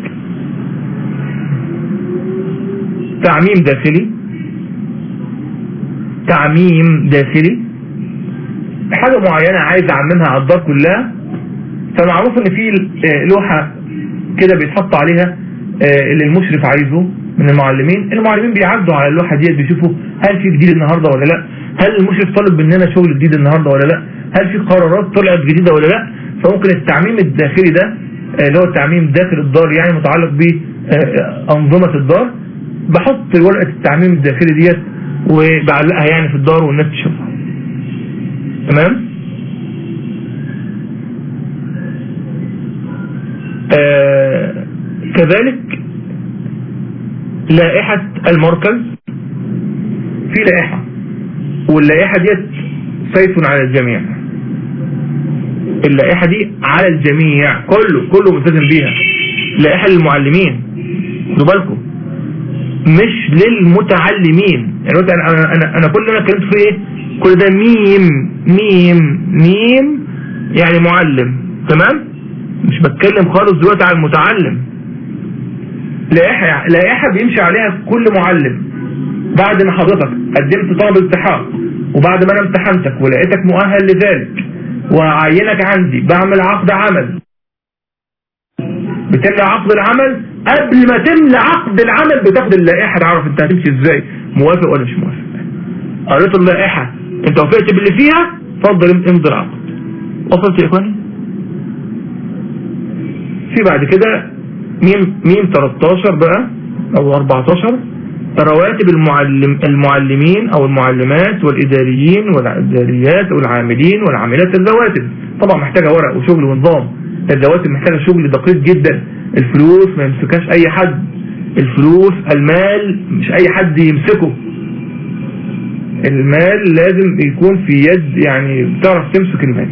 تعميم داخلي تعميم داخلي حاجة معينة عايز اعممها على الدار كلها فمعروف ان في لوحة كده بيتحط عليها اللي المشرف عايزه من المعلمين المعلمين بيعدوا على اللوحة ديت بيشوفوا هل في جديد النهاردة ولا لا هل المشرف طالب مننا شغل جديد النهاردة ولا لا هل في قرارات طلعت جديدة ولا لا فممكن التعميم الداخلي ده اللي هو التعميم داخل الدار يعني متعلق بأنظمة الدار بحط ورقة التعميم الداخلي ديت وبعلقها يعني في الدار والناس تشوفها تمام آه كذلك لائحة المركز في لائحة واللائحة ديت سيف على الجميع اللائحة دي على الجميع كله كله ملتزم بيها لائحة للمعلمين خدوا بالكم مش للمتعلمين يعني انا انا انا, أنا كل اللي انا اتكلمت فيه ايه كل ده ميم ميم ميم يعني معلم تمام مش بتكلم خالص دلوقتي على المتعلم لائحة لائحة بيمشي عليها كل معلم بعد ما حضرتك قدمت طلب التحاق وبعد ما انا امتحنتك ولقيتك مؤهل لذلك وعينك عندي بعمل عقد عمل بتملى عقد العمل قبل ما تملى عقد العمل بتاخد اللائحة تعرف انت هتمشي ازاي موافق ولا مش موافق قريت اللائحة انت وافقت باللي فيها اتفضل امضي العقد وصلت يا اخواني في بعد كده ميم ميم 13 بقى او 14 رواتب المعلم المعلمين او المعلمات والاداريين والاداريات والعاملين والعاملات الرواتب طبعا محتاجه ورق وشغل ونظام الرواتب محتاجه شغل دقيق جدا الفلوس ما يمسكهاش اي حد الفلوس المال مش اي حد يمسكه المال لازم يكون في يد يعني بتعرف تمسك المال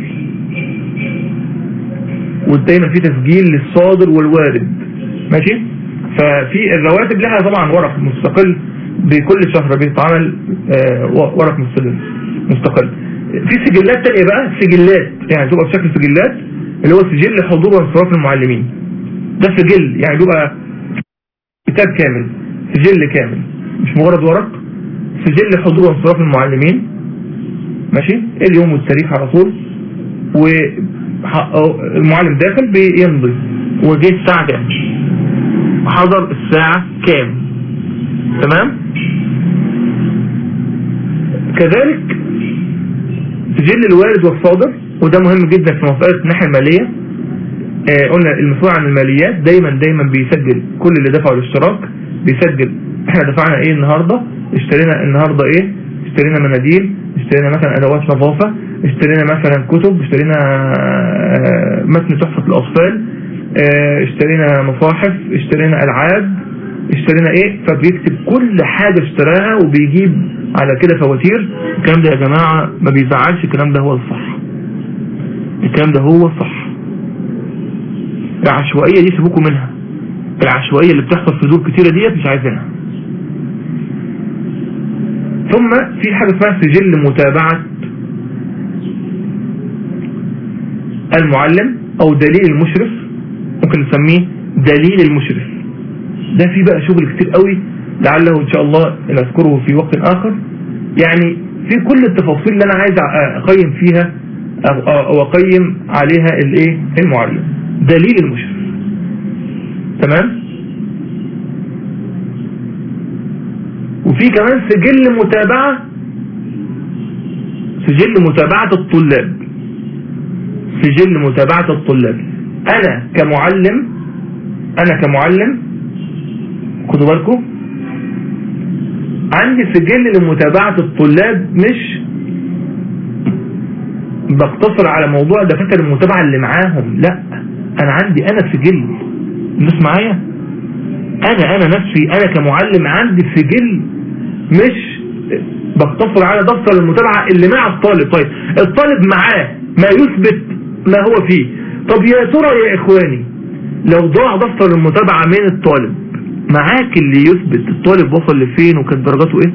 ودايما في تسجيل للصادر والوارد ماشي ففي الرواتب لها طبعا ورق مستقل بكل شهر بيتعمل آه، ورق مستقل مستقل في سجلات تانية بقى سجلات يعني تبقى بشكل سجلات اللي هو سجل حضور وانصراف المعلمين ده سجل يعني بيبقى كتاب كامل سجل كامل مش مجرد ورق سجل حضور وانصراف المعلمين ماشي اليوم والتاريخ على طول والمعلم داخل بيمضي وجه الساعة كام حضر الساعة كام تمام كذلك سجل الوارد والصادر وده مهم جدا في مسألة الناحية المالية آه قلنا المسؤول عن الماليات دايما دايما بيسجل كل اللي دفعوا الاشتراك بيسجل احنا دفعنا ايه النهاردة اشترينا النهاردة ايه اشترينا مناديل اشترينا مثلا ادوات نظافة اشترينا مثلا كتب اشترينا آه متن تحفة الاطفال اه اشترينا مصاحف اشترينا العاب اشترينا ايه فبيكتب كل حاجة اشتراها وبيجيب على كده فواتير الكلام ده يا جماعة ما بيزعلش الكلام ده هو الصح الكلام ده هو الصح العشوائية دي سيبوكم منها العشوائية اللي بتحصل في دور كتيرة ديت مش عايزينها ثم في حاجة اسمها سجل متابعة المعلم او دليل المشرف ممكن نسميه دليل المشرف ده في بقى شغل كتير قوي لعله ان شاء الله نذكره في وقت اخر يعني في كل التفاصيل اللي انا عايز اقيم فيها او اقيم عليها الايه المعلم دليل المشرف تمام وفي كمان سجل متابعة سجل متابعة الطلاب سجل متابعة الطلاب انا كمعلم انا كمعلم خدوا بالكم عندي سجل لمتابعة الطلاب مش بقتصر على موضوع دفاتر المتابعة اللي معاهم لا انا عندي انا سجل الناس معايا انا انا نفسي انا كمعلم عندي سجل مش بقتصر على دفتر المتابعة اللي مع الطالب طيب الطالب معاه ما يثبت ما هو فيه طب يا ترى يا اخواني لو ضاع دفتر المتابعة من الطالب معاك اللي يثبت الطالب وصل لفين وكانت درجاته ايه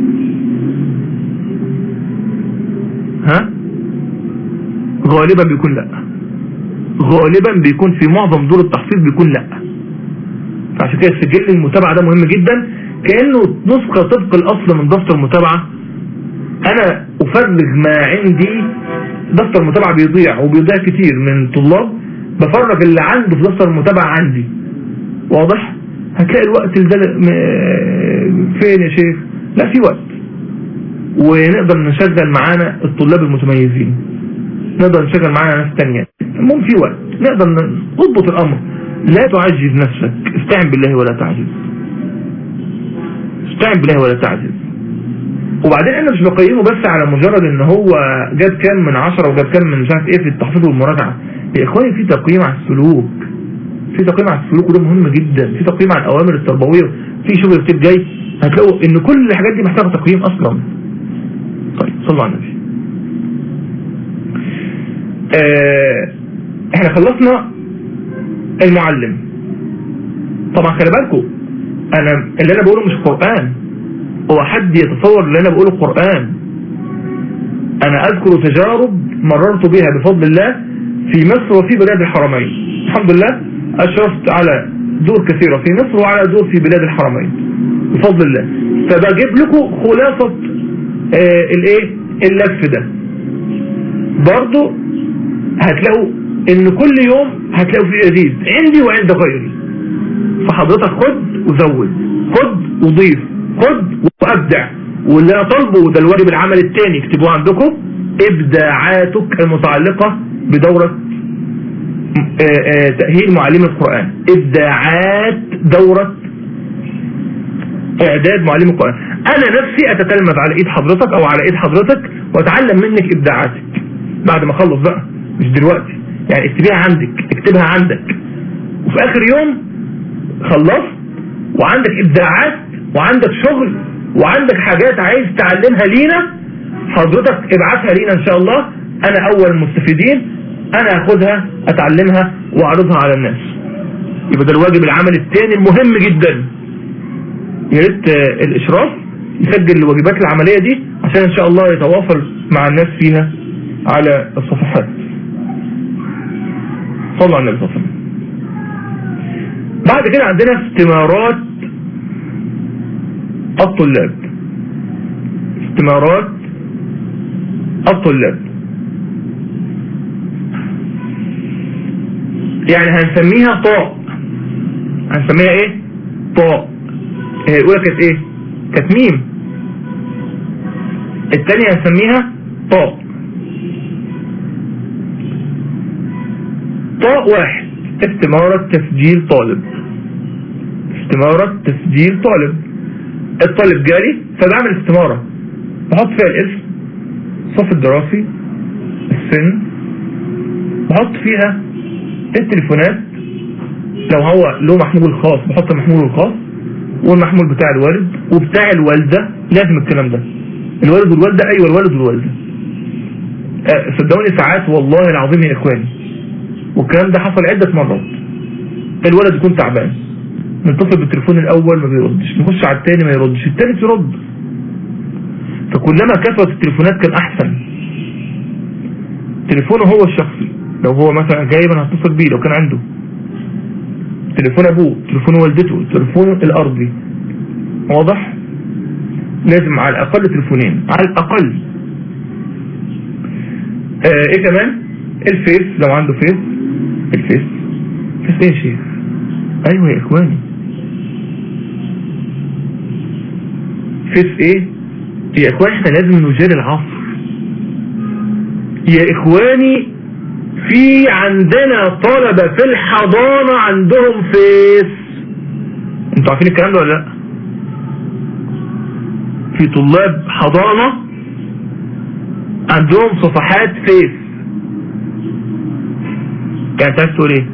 ها غالبا بيكون لا غالبا بيكون في معظم دور التحفيظ بيكون لا فعشان كده سجل المتابعة ده مهم جدا كأنه نسخة طبق الأصل من دفتر المتابعة أنا أفرغ ما عندي دفتر المتابعة بيضيع وبيضيع كتير من طلاب بفرغ اللي عنده في دفتر المتابعة عندي واضح هتلاقي الوقت ده فين يا شيخ لا في وقت ونقدر نشغل معانا الطلاب المتميزين نقدر نشغل معانا ناس تانية المهم في وقت نقدر نضبط الامر لا تعجز نفسك استعن بالله ولا تعجز استعن بالله ولا تعجز وبعدين انا مش بقيمه بس على مجرد ان هو جاب كام من عشرة وجاب كام من مش عارف ايه في التحفيظ والمراجعة يا اخواني في تقييم على السلوك في تقييم على السلوك وده مهم جدا في تقييم على الاوامر التربوية في شغل كتير جاي هتلاقوا ان كل الحاجات دي محتاجة تقييم اصلا طيب صلوا على النبي آه احنا خلصنا المعلم طبعا خلي بالكم انا اللي انا بقوله مش قرآن هو حد يتصور اللي انا بقوله قرآن انا اذكر تجارب مررت بها بفضل الله في مصر وفي بلاد الحرمين الحمد لله اشرفت على دور كثيرة في مصر وعلى دور في بلاد الحرمين بفضل الله فبجيب لكم خلاصة آه الايه اللف ده برضو هتلاقوا ان كل يوم هتلاقوا في جديد عندي وعند غيري فحضرتك خد وزود خد وضيف خد وابدع واللي انا طالبه ده الواجب العمل الثاني اكتبوه عندكم ابداعاتك المتعلقة بدورة تأهيل معلم القرآن ابداعات دورة اعداد معلم القرآن انا نفسي اتتلمذ على ايد حضرتك او على ايد حضرتك واتعلم منك ابداعاتك بعد ما اخلص بقى مش دلوقتي يعني اكتبيها عندك اكتبها عندك وفي اخر يوم خلصت وعندك ابداعات وعندك شغل وعندك حاجات عايز تعلمها لينا حضرتك ابعتها لينا ان شاء الله انا اول المستفيدين انا اخدها اتعلمها واعرضها على الناس يبقى ده الواجب العملي الثاني المهم جدا يا ريت آه، الاشراف يسجل الواجبات العملية دي عشان ان شاء الله يتواصل مع الناس فيها على الصفحات صلوا على النبي صلى الله عليه وسلم بعد كده عندنا استمارات الطلاب استمارات الطلاب يعني هنسميها طاء هنسميها ايه طاء هي الاولى كانت ايه كانت ميم الثانيه هنسميها طاء طاء واحد استمارة تسجيل طالب استمارة تسجيل طالب الطالب جالي فبعمل استمارة بحط فيها الاسم الصف الدراسي السن بحط فيها التليفونات لو هو له محمول خاص بحط المحمول الخاص والمحمول بتاع الوالد وبتاع الوالدة لازم الكلام ده الوالد والوالدة ايوه الوالد والوالدة آه، صدقوني ساعات والله العظيم يا اخواني والكلام ده حصل عدة مرات الولد يكون تعبان نتصل بالتليفون الاول ما بيردش نخش على الثاني ما يردش الثالث يرد فكلما كثرت التليفونات كان احسن تليفونه هو الشخصي لو هو مثلا جايب انا هتصل بيه لو كان عنده تليفون ابوه تليفون والدته تليفون الارضي واضح لازم على الاقل تليفونين على الاقل آه ايه كمان الفيس لو عنده فيس الفيس فيس ايه يا شيخ ايوه يا اخواني فيس ايه يا اخواني احنا لازم نجاري العصر يا اخواني في عندنا طلبة في الحضانة عندهم فيس انتوا عارفين الكلام ده ولا لا في طلاب حضانة عندهم صفحات فيس يعني انت عايز تقول ايه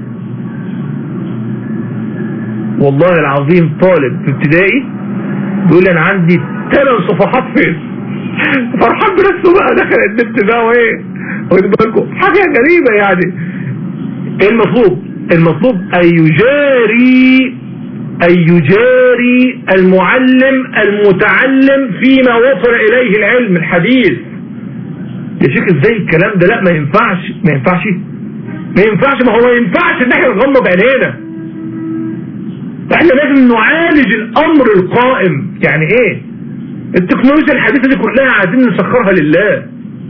والله العظيم طالب في ابتدائي بيقول لي انا عندي ثمان صفحات فيس فرحان بنفسه بقى دخل النت بقى وايه واخد بالكم حاجه غريبه يعني ايه المطلوب المطلوب ان يجاري ان يجاري المعلم المتعلم فيما وصل اليه العلم الحديث يا شيخ ازاي الكلام ده لا ما ينفعش ما ينفعش ما ينفعش ما هو ما ينفعش ان احنا نغمض عينينا احنا لازم نعالج الامر القائم يعني ايه التكنولوجيا الحديثة دي كلها عايزين نسخرها لله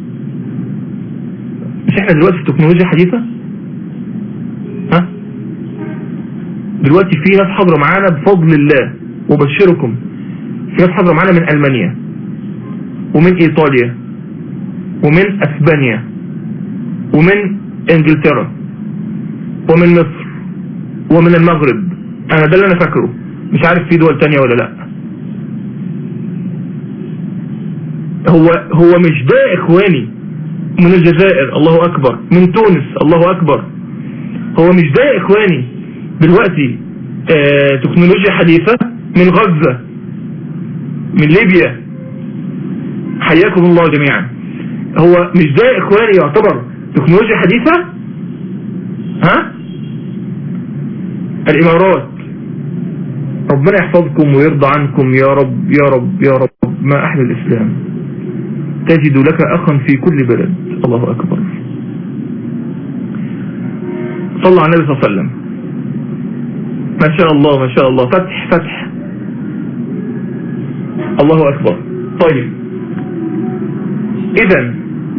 مش احنا دلوقتي في تكنولوجيا حديثة ها دلوقتي في ناس حاضرة معانا بفضل الله وبشركم في ناس حاضرة معانا من ألمانيا ومن إيطاليا ومن أسبانيا ومن إنجلترا ومن مصر ومن المغرب أنا ده اللي أنا فاكره مش عارف في دول تانية ولا لأ هو هو مش ده اخواني من الجزائر الله اكبر من تونس الله اكبر هو مش ده اخواني دلوقتي آه تكنولوجيا حديثة من غزة من ليبيا حياكم الله جميعا هو مش ده اخواني يعتبر تكنولوجيا حديثة ها الامارات ربنا يحفظكم ويرضى عنكم يا رب يا رب يا رب ما احلى الاسلام تجد لك أخا في كل بلد الله أكبر صلى على النبي صلى الله عليه وسلم ما شاء الله ما شاء الله فتح فتح الله أكبر طيب إذا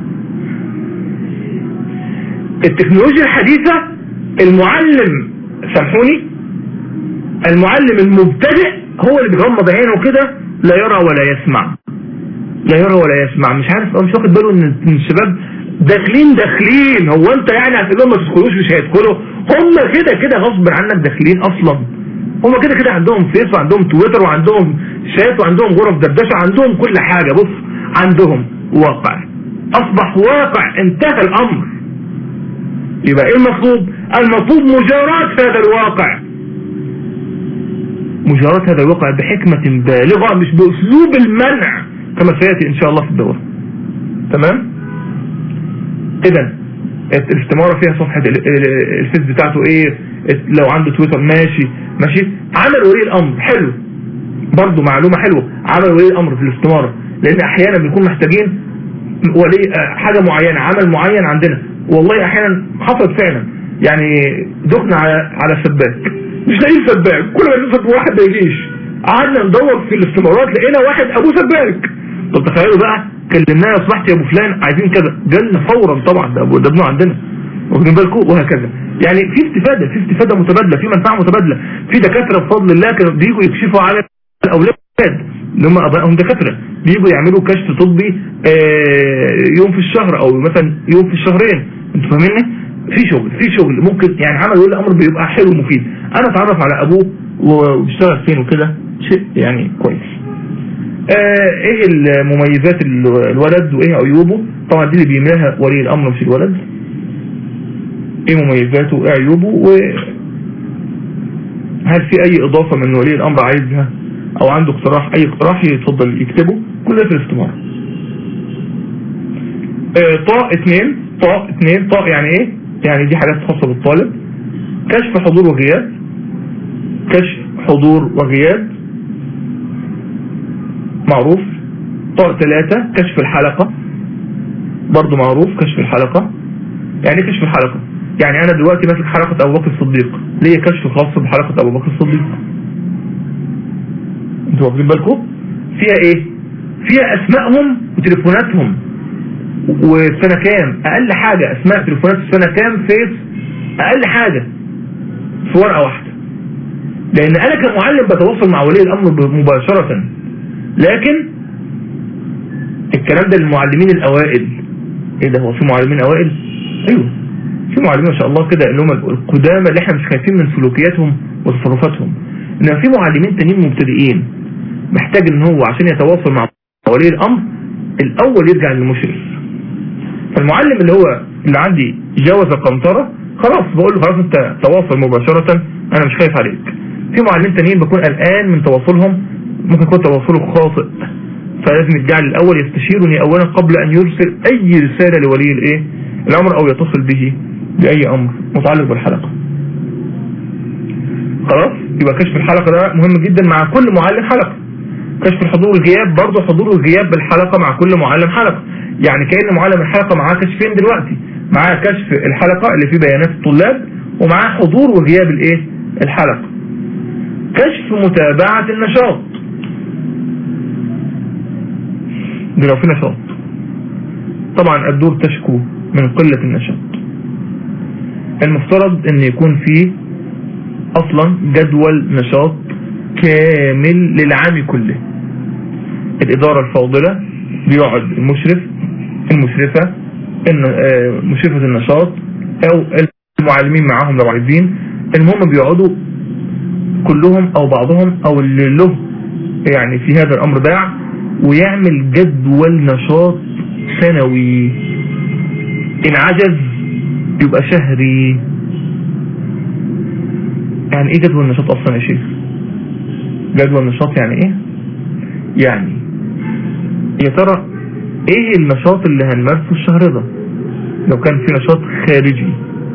التكنولوجيا الحديثة المعلم سامحوني المعلم المبتدئ هو اللي بيغمض عينه كده لا يرى ولا يسمع لا يرى ولا يسمع مش عارف مش واخد باله ان الشباب داخلين داخلين هو انت يعني هتقول لهم ما تدخلوش مش هيدخلوا هم كده كده غصب عنك داخلين اصلا هم كده كده عندهم فيس وعندهم تويتر وعندهم شات وعندهم غرف دردشه وعندهم كل حاجه بص عندهم واقع اصبح واقع انتهى الامر يبقى ايه المطلوب المطلوب مجاراة هذا الواقع مجاراة هذا الواقع بحكمة بالغة مش بأسلوب المنع كما سيأتي إن شاء الله في الدورة تمام إذا الاستمارة فيها صفحة الفيس بتاعته إيه لو عنده تويتر ماشي ماشي عمل ولي الأمر حلو برضه معلومة حلوة عمل ولي الأمر في الاستمارة لأن أحيانا بنكون محتاجين ولي حاجة معينة عمل معين عندنا والله أحيانا حصلت فعلا يعني دخنا على على سباك مش لاقيين سباك كل ما نوصل واحد ما يجيش قعدنا ندور في الاستمارات لقينا واحد ابوه سباك طب تخيلوا بقى كلمناه يا صاحبي يا ابو فلان عايزين كذا جالنا فورا طبعا ده ابو ده ابنه عندنا واخدين بالكم وهكذا يعني في استفاده في استفاده متبادله في منفعه متبادله في دكاتره بفضل الله كانوا بييجوا يكشفوا على الاولاد اللي هم ابائهم دكاتره بييجوا يعملوا كشف طبي يوم في الشهر او مثلا يوم في الشهرين انتوا فاهميني في شغل في شغل ممكن يعني عمل ولي امر بيبقى حلو ومفيد انا اتعرف على ابوه وبيشتغل فين وكده شيء يعني كويس آه ايه المميزات الولد وايه عيوبه طبعا دي اللي بيملاها ولي الامر مش الولد ايه مميزاته وايه عيوبه وهل في اي اضافة من ولي الامر عايزها او عنده اقتراح اي اقتراح يتفضل يكتبه كل ده في الاستمارة آه طاء اتنين طاء اتنين طاء يعني ايه يعني دي حاجات خاصة بالطالب كشف حضور وغياب كشف حضور وغياب معروف طاء ثلاثة كشف الحلقة برضو معروف كشف الحلقة يعني ايه كشف الحلقة يعني انا دلوقتي ماسك حلقة ابو بكر الصديق ليه كشف خاص بحلقة ابو بكر الصديق انتوا واخدين بالكم فيها ايه فيها اسمائهم وتليفوناتهم وسنة كام اقل حاجة اسماء تليفونات السنة كام فيس اقل حاجة في ورقة واحدة لان انا كمعلم بتواصل مع ولي الامر مباشرة لكن الكلام ده للمعلمين الاوائل ايه ده هو في معلمين اوائل ايوه في معلمين ما شاء الله كده اللي هم القدامى اللي احنا مش خايفين من سلوكياتهم وتصرفاتهم انما في معلمين تانيين مبتدئين محتاج ان هو عشان يتواصل مع ولي الامر الاول يرجع للمشرف فالمعلم اللي هو اللي عندي جاوز القنطرة خلاص بقول له خلاص انت تواصل مباشرة انا مش خايف عليك في معلمين تانيين بكون قلقان من تواصلهم ممكن يكون تواصله خاطئ فلازم الجعل الاول يستشيرني اولا قبل ان يرسل اي رسالة لولي الايه الامر او يتصل به باي امر متعلق بالحلقة خلاص يبقى كشف الحلقة ده مهم جدا مع كل معلم حلقة كشف الحضور والغياب برضه حضور والغياب بالحلقة مع كل معلم حلقة يعني كأن معلم الحلقة معاه كشفين دلوقتي معاه كشف الحلقة اللي فيه بيانات الطلاب ومعاه حضور وغياب الايه الحلقة كشف متابعة النشاط دي لو في نشاط طبعا الدور تشكو من قلة النشاط المفترض ان يكون فيه اصلا جدول نشاط كامل للعام كله الادارة الفاضلة بيقعد المشرف المشرفة مشرفة النشاط او المعلمين معاهم لو عايزين المهم بيقعدوا كلهم او بعضهم او اللي له يعني في هذا الامر باع ويعمل جدول نشاط سنوي ان عجز يبقى شهري يعني ايه جدول نشاط اصلا يا شيخ جدول نشاط يعني ايه يعني يا ترى ايه النشاط اللي هنمارسه الشهر ده لو كان في نشاط خارجي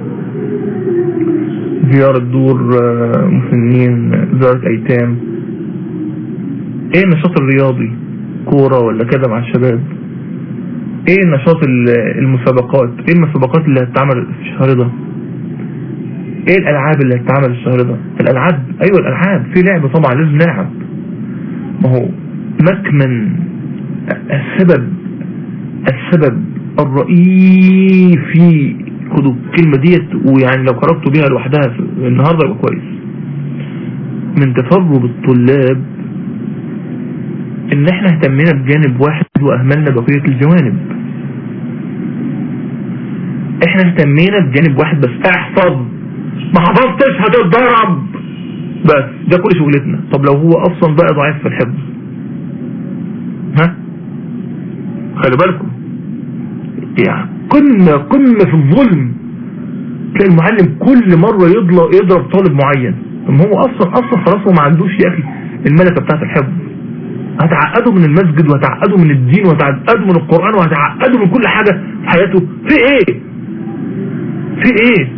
زيارة دور مسنين زيارة ايتام ايه النشاط الرياضي كورة ولا كده مع الشباب ايه النشاط المسابقات ايه المسابقات اللي هتتعمل في الشهر ده ايه الالعاب اللي هتتعمل الشهر ده الالعاب ايوه الالعاب في لعب طبعا لازم نلعب ما هو مكمن السبب السبب الرئيسي خدوا الكلمة ديت ويعني لو خرجتوا بيها لوحدها النهاردة يبقى كويس من تفرغ الطلاب ان احنا اهتمينا بجانب واحد واهملنا بقية الجوانب احنا اهتمينا بجانب واحد بس احفظ ما حفظتش هتتضرب بس ده كل شغلتنا طب لو هو اصلا بقى ضعيف في الحفظ ها خلي بالكم يعني قمة قمة في الظلم تلاقي المعلم كل مرة يضرب, يضرب طالب معين ما هو اصلا اصلا خلاص هو ما عندوش يا اخي الملكه بتاعت الحفظ هتعقده من المسجد وهتعقده من الدين وهتعقده من القرآن وهتعقده من كل حاجة في حياته في ايه في ايه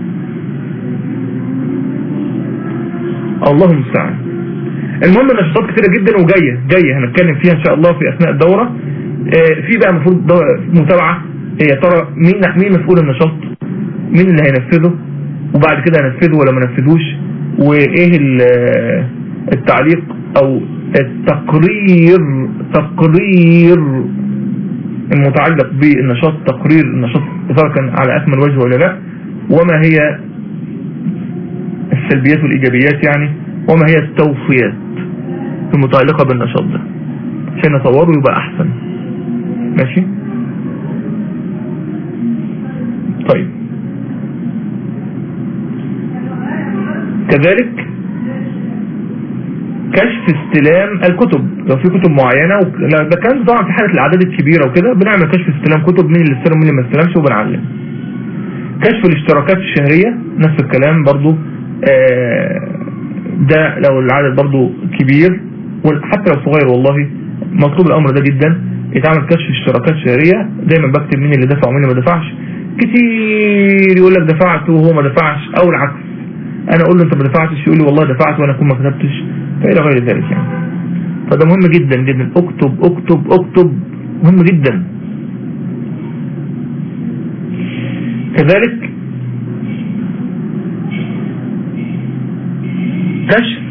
الله المستعان المهم نشاطات كتيرة جدا وجاية جاية هنتكلم فيها ان شاء الله في اثناء الدورة آه، في بقى المفروض متابعة هي ترى مين مين مسؤول النشاط مين اللي هينفذه وبعد كده هنفذه ولا ما نفذوش وايه التعليق او التقرير تقرير المتعلق بالنشاط تقرير النشاط إذا كان على أكمل وجه ولا لا وما هي السلبيات والإيجابيات يعني وما هي التوصيات المتعلقة بالنشاط ده عشان نطوره يبقى أحسن ماشي طيب كذلك كشف استلام الكتب لو في كتب معينة ده كان طبعا في حالة الأعداد الكبيرة وكده بنعمل كشف استلام كتب مين اللي استلم مين اللي ما استلمش وبنعلم كشف الاشتراكات الشهرية نفس الكلام برضو آه، ده لو العدد برضو كبير حتى لو صغير والله مطلوب الأمر ده جدا يتعمل كشف اشتراكات شهرية دايما بكتب مين اللي دفع ومين اللي ما دفعش كتير يقول لك دفعت وهو ما دفعش او العكس انا اقول له انت ما دفعتش يقول لي والله دفعت وانا اكون ما كتبتش فإلى غير ذلك يعني فده مهم جدا جدا اكتب اكتب اكتب مهم جدا كذلك كشف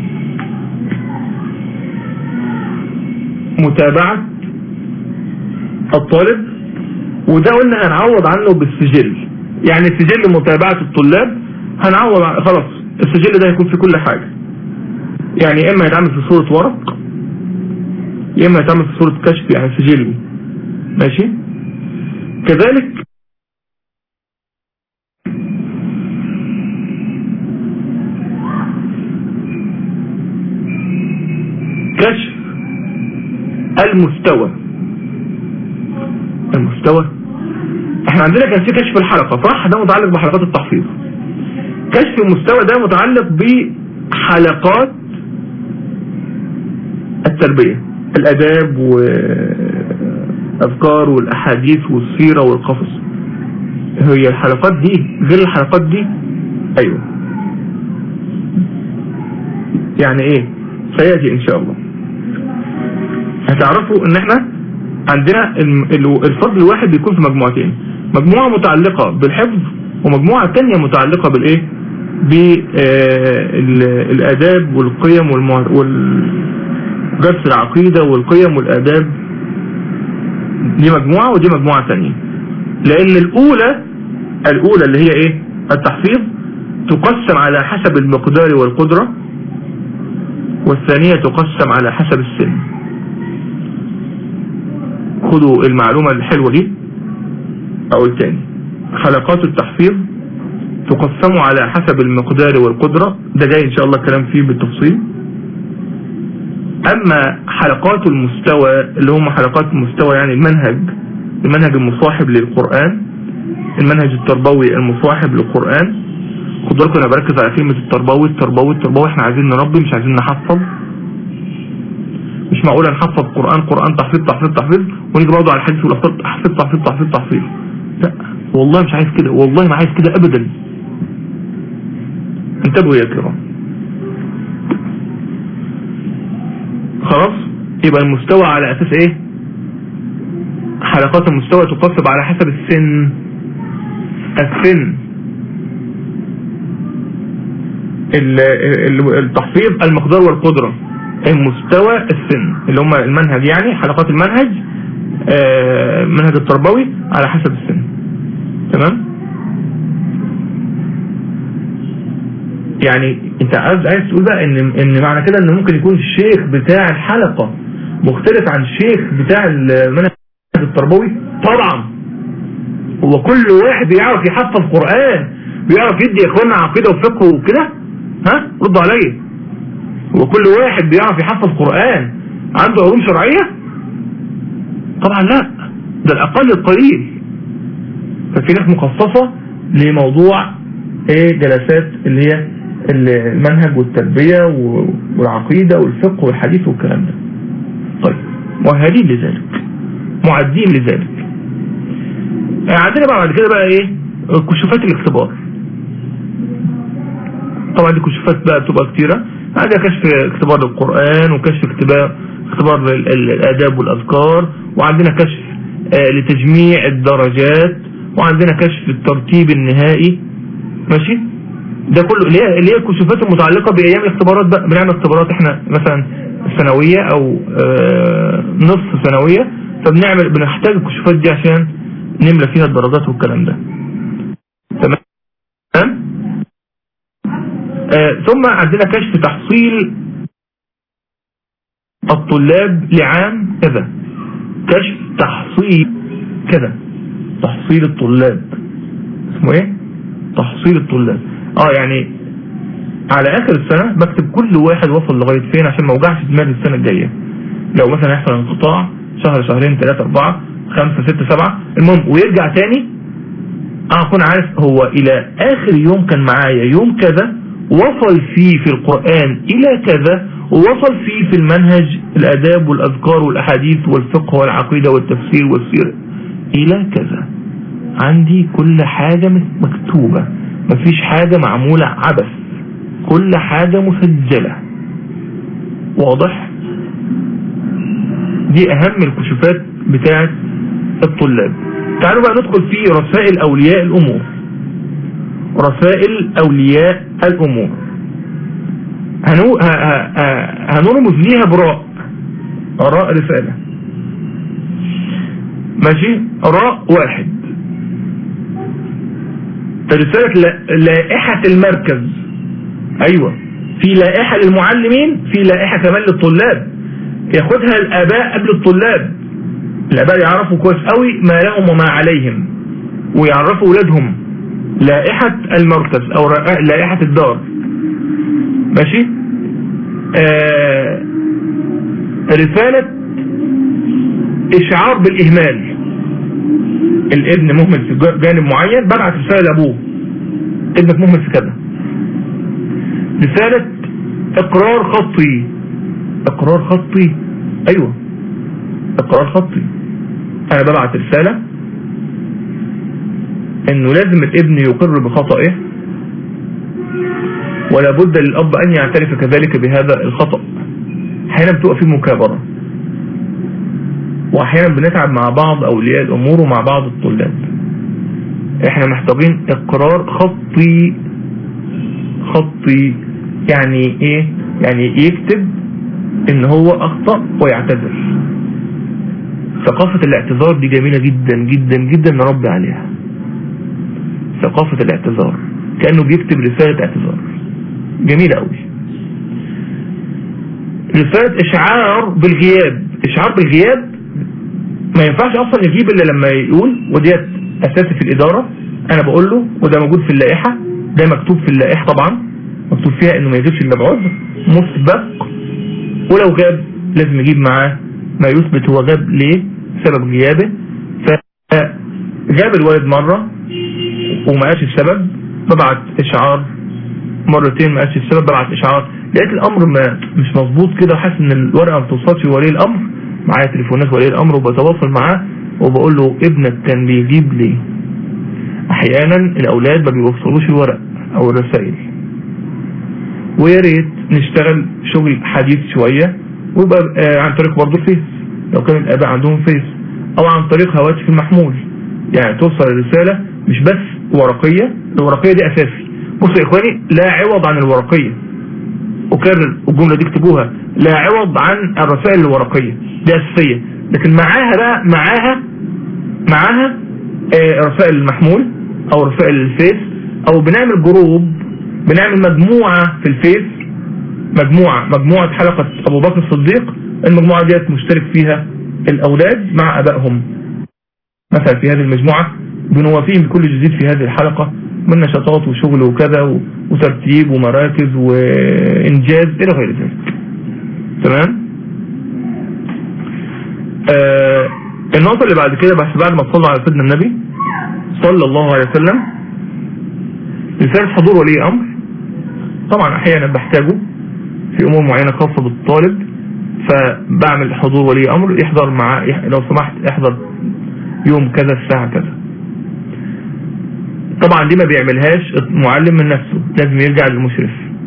متابعة الطالب وده قلنا هنعوض عنه بالسجل يعني سجل متابعة الطلاب هنعوض خلاص السجل ده هيكون في كل حاجة يعني يا اما يتعمل في صورة ورق يا اما يتعمل في صورة كشف يعني سجل ماشي كذلك كشف المستوى المستوى احنا عندنا كان في كشف الحلقة صح ده متعلق بحلقات التحفيظ كشف المستوى ده متعلق بحلقات التربية الأداب والأذكار والأحاديث والسيرة والقصص هي الحلقات دي غير الحلقات دي أيوة يعني إيه سيأتي إن شاء الله هتعرفوا إن إحنا عندنا الفضل الواحد بيكون في مجموعتين مجموعة متعلقة بالحفظ ومجموعة تانية متعلقة بالإيه بالآداب والقيم وال درس العقيدة والقيم والآداب دي مجموعة ودي مجموعة ثانية لأن الأولى الأولى اللي هي إيه التحفيظ تقسم على حسب المقدار والقدرة والثانية تقسم على حسب السن خدوا المعلومة الحلوة دي أو الثاني حلقات التحفيظ تقسم على حسب المقدار والقدرة ده جاي إن شاء الله كلام فيه بالتفصيل اما حلقات المستوى اللي هم حلقات المستوى يعني المنهج المنهج المصاحب للقرآن المنهج التربوي المصاحب للقرآن خد بالكم انا بركز على كلمة التربوي التربوي التربوي احنا عايزين نربي مش عايزين نحفظ مش معقول نحفظ قرآن قرآن تحفيظ تحفيظ تحفيظ ونيجي برضه على الحديث والاخطاء تحفيظ تحفيظ تحفيظ تحفيظ لا والله مش عايز كده والله ما عايز كده ابدا انتبهوا يا كرام خلاص يبقى المستوى على اساس ايه حلقات المستوى تقسم على حسب السن السن التحفيظ المقدار والقدرة المستوى السن اللي هم المنهج يعني حلقات المنهج المنهج آه، التربوي على حسب السن تمام يعني انت عايز عايز تقول بقى ان ان معنى كده ان ممكن يكون الشيخ بتاع الحلقة مختلف عن الشيخ بتاع المنهج التربوي طبعا هو كل واحد بيعرف يحفظ قرآن بيعرف يدي اخواننا عقيدة وفقه وكده ها ردوا عليا هو كل واحد بيعرف يحفظ قرآن عنده علوم شرعية طبعا لا ده الاقل القليل ففي ناس مخصصة لموضوع ايه جلسات اللي هي المنهج والتربية والعقيدة والفقه والحديث والكلام ده طيب مؤهلين لذلك معدين لذلك عندنا بقى بعد كده بقى ايه كشوفات الاختبار طبعا دي كشوفات بقى بتبقى كتيرة عندنا كشف اختبار للقرآن وكشف اختبار اختبار للآداب والأذكار وعندنا كشف آه لتجميع الدرجات وعندنا كشف الترتيب النهائي ماشي ده كله اللي هي اللي هي الكشوفات المتعلقة بأيام الاختبارات بقى بنعمل اختبارات احنا مثلا سنوية او آه نصف سنوية فبنعمل بنحتاج الكشوفات دي عشان نملى فيها الدرجات والكلام ده تمام آه ثم عندنا كشف تحصيل الطلاب لعام كذا كشف تحصيل كذا تحصيل الطلاب اسمه ايه تحصيل الطلاب اه يعني على اخر السنة بكتب كل واحد وصل لغاية فين عشان ما اوجعش دماغي السنة الجاية لو مثلا يحصل انقطاع شهر شهرين ثلاثة اربعة خمسة ستة سبعة المهم ويرجع تاني اكون عارف هو الى اخر يوم كان معايا يوم كذا وصل فيه في القرآن الى كذا ووصل فيه في المنهج الاداب والاذكار والاحاديث والفقه والعقيدة والتفسير والسير الى كذا عندي كل حاجة مكتوبة مفيش حاجة معمولة عبث كل حاجة مسجلة واضح دي اهم الكشوفات بتاعت الطلاب تعالوا بقى ندخل في رسائل اولياء الامور رسائل اولياء الامور هنو... ه... ه... هنرمز ليها براء راء رسالة ماشي راء واحد رسالة لائحة المركز ايوه في لائحة للمعلمين في لائحة كمان للطلاب ياخدها الاباء قبل الطلاب الاباء يعرفوا كويس قوي ما لهم وما عليهم ويعرفوا ولادهم لائحة المركز او لائحة الدار ماشي آه رسالة اشعار بالاهمال الابن مهمل في جانب معين ببعت رسالة لابوه ابنك مهمل في كذا رسالة اقرار خطي اقرار خطي ايوه اقرار خطي انا ببعت رسالة انه لازم الابن يقر بخطئه ولا بد للاب ان يعترف كذلك بهذا الخطأ احيانا بتبقى في مكابرة واحيانا بنتعب مع بعض اولياء الامور ومع بعض الطلاب احنا محتاجين اقرار خطي خطي يعني ايه يعني يكتب ان هو اخطأ ويعتذر ثقافة الاعتذار دي جميلة جدا جدا جدا نربي عليها ثقافة الاعتذار كأنه بيكتب رسالة اعتذار جميلة قوي رسالة اشعار بالغياب اشعار بالغياب ما ينفعش اصلا يجيب الا لما يقول وديت اساسي في الادارة انا بقول له وده موجود في اللائحة ده مكتوب في اللائحة طبعا مكتوب فيها انه ما يجيبش الا بعذر مسبق ولو غاب لازم يجيب معاه ما يثبت هو غاب ليه سبب غيابه فغاب الولد مرة وما قالش السبب ببعت اشعار مرتين ما قالش السبب ببعت اشعار لقيت الامر ما مش مظبوط كده وحاسس ان الورقه ما بتوصلش ولي الامر معايا تليفونات ولي الامر وبتواصل معاه وبقول له ابنك كان بيجيب ليه احيانا الاولاد ما بيوصلوش الورق او الرسائل ويا ريت نشتغل شغل حديث شوية ويبقى عن طريق برضه الفيس لو كان الاباء عندهم فيس او عن طريق هواتف المحمول يعني توصل الرسالة مش بس ورقية الورقية دي اساسي بصوا يا اخواني لا عوض عن الورقية اكرر الجملة دي اكتبوها لا عوض عن الرسائل الورقية دي اساسية لكن معاها بقى معاها معاها رسائل المحمول او رسائل الفيس او بنعمل جروب بنعمل مجموعة في الفيس مجموعة مجموعة حلقة ابو بكر الصديق المجموعة ديت مشترك فيها الاولاد مع ابائهم مثلا في هذه المجموعة بنوافيهم بكل جديد في هذه الحلقة من نشاطات وشغل وكذا وترتيب ومراكز وانجاز الى غير ذلك تمام آه النقطة اللي بعد كده بس بعد ما تصلوا على سيدنا النبي صلى الله عليه وسلم رسالة حضور ولي امر طبعا احيانا بحتاجه في امور معينة خاصة بالطالب فبعمل حضور ولي امر يحضر مع لو سمحت احضر يوم كذا الساعة كذا طبعا دي ما بيعملهاش معلم من نفسه لازم يرجع للمشرف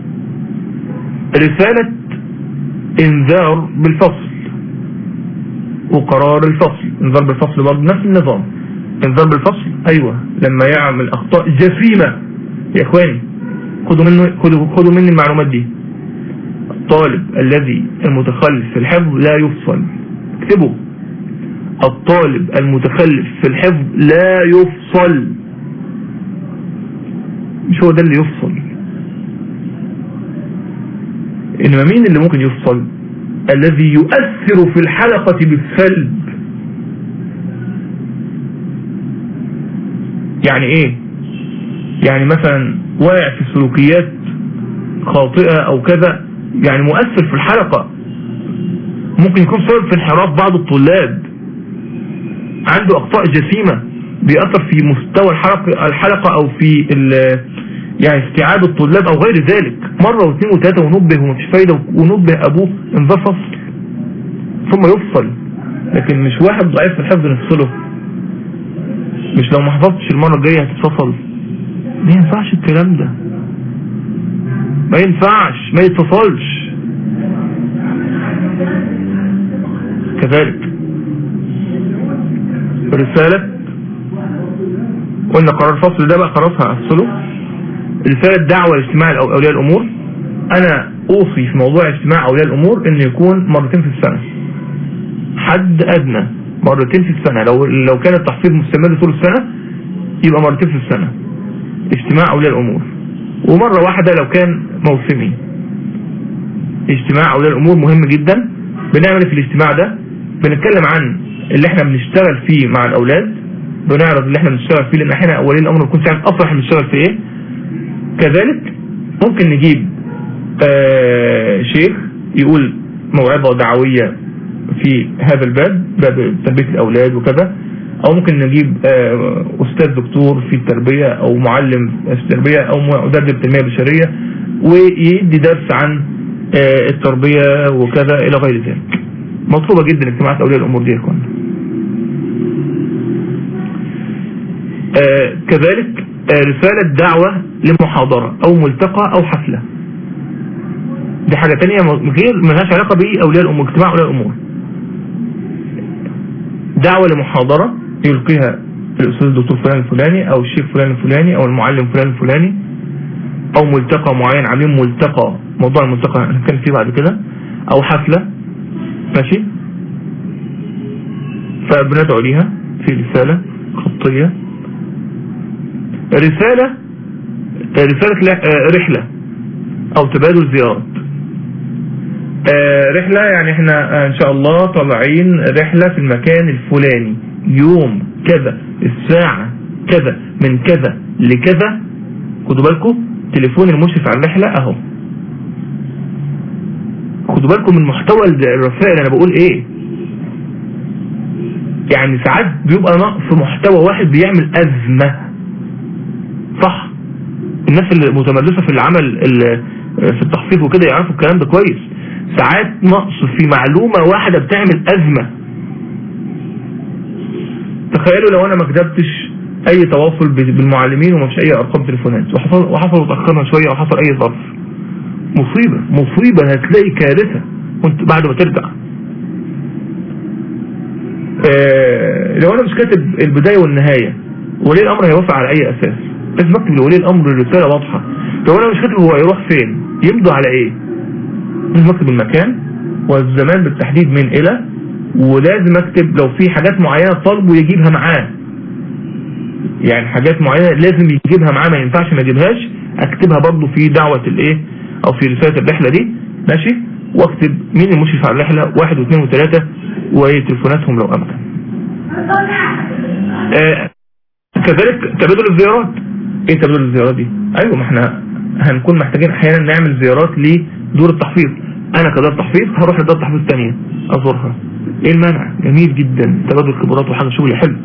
رسالة انذار بالفصل وقرار الفصل انذار بالفصل برضه نفس النظام انذار بالفصل ايوه لما يعمل اخطاء جسيمة يا اخواني خدوا منه خدوا خدوا مني المعلومات دي الطالب الذي المتخلف في الحفظ لا يفصل اكتبوا الطالب المتخلف في الحفظ لا يفصل مش هو ده اللي يفصل انما مين اللي ممكن يفصل الذي يؤثر في الحلقة بالسلب يعني ايه يعني مثلا واقع في سلوكيات خاطئة او كذا يعني مؤثر في الحلقة ممكن يكون سبب في انحراف بعض الطلاب عنده اخطاء جسيمة بيأثر في مستوى الحلقة, الحلقة او في يعني استيعاب الطلاب او غير ذلك مرة واثنين وثلاثة ونبه ومفيش فايدة ونبه ابوه انذار فصل ثم يفصل لكن مش واحد ضعيف في الحفظ نفصله مش لو ما حفظتش المرة الجاية هتتفصل ما ينفعش الكلام ده ما ينفعش ما يتصلش كذلك رسالة قلنا قرار الفصل ده بقى خلاص هأصله رسالة دعوة لاجتماع أولياء الأمور أنا أوصي في موضوع اجتماع أولياء الأمور إنه يكون مرتين في السنة حد أدنى مرتين في السنة لو لو كان التحصيل مستمر طول السنة يبقى مرتين في السنة اجتماع أولياء الأمور ومرة واحدة لو كان موسمي اجتماع أولياء الأمور مهم جدا بنعمل في الاجتماع ده بنتكلم عن اللي احنا بنشتغل فيه مع الأولاد بنعرض اللي احنا بنشتغل فيه لأن احنا ولي الأمر نكون عارف أصلا احنا بنشتغل في ايه كذلك ممكن نجيب آه شيخ يقول موعظة دعوية في هذا الباب باب تربية الأولاد وكذا أو ممكن نجيب آه أستاذ دكتور في التربية أو معلم في التربية أو مدرب تنمية بشرية ويدي درس عن آه التربية وكذا إلى غير ذلك مطلوبة جدا اجتماعات أولياء الأمور دي يكون آه كذلك رسالة دعوة لمحاضرة او ملتقى او حفلة دي حاجة تانية غير ملهاش علاقة بأولياء الأمور اجتماع أولياء الأمور دعوة لمحاضرة يلقيها الأستاذ الدكتور فلان الفلاني أو الشيخ فلان الفلاني أو المعلم فلان الفلاني أو ملتقى معين عاملين ملتقى موضوع الملتقى هنتكلم فيه بعد كده أو حفلة ماشي فبندعو ليها في رسالة خطية رسالة رسالة رحلة او تبادل زيارات رحلة يعني احنا ان شاء الله طالعين رحلة في المكان الفلاني يوم كذا الساعة كذا من كذا لكذا خدوا بالكم تليفون المشرف على الرحلة اهو خدوا بالكم من محتوى الرسائل انا بقول ايه يعني ساعات بيبقى نقص محتوى واحد بيعمل ازمة صح الناس اللي متمرسة في العمل في التخفيف وكده يعرفوا الكلام ده كويس ساعات نقص في معلومة واحدة بتعمل أزمة تخيلوا لو أنا ما كتبتش أي تواصل بالمعلمين وما فيش أي أرقام تليفونات وحصل وحصل وتأخرنا شوية أو حصل أي ظرف مصيبة مصيبة هتلاقي كارثة وانت بعد ما ترجع اه لو أنا مش كاتب البداية والنهاية ولي الأمر هيوافق على أي أساس لازم اكتب لولي الامر الرسالة واضحة لو انا مش كاتب هو هيروح فين يمضوا على ايه لازم اكتب المكان والزمان بالتحديد من الى ولازم اكتب لو في حاجات معينة طالبه يجيبها معاه يعني حاجات معينة لازم يجيبها معاه ما ينفعش ما يجيبهاش اكتبها برضو في دعوة الايه او في رسالة الرحلة دي ماشي واكتب مين المشرف على الرحلة واحد واثنين وثلاثة وتليفوناتهم لو امكن آه كذلك تبادل الزيارات ايه تبادل الزيارات دي ايوه ما احنا هنكون محتاجين احيانا نعمل زيارات لدور التحفيظ انا كدار تحفيظ هروح لدار تحفيظ ثانيه ازورها ايه المانع جميل جدا تبادل خبرات وحاجه شغل حلو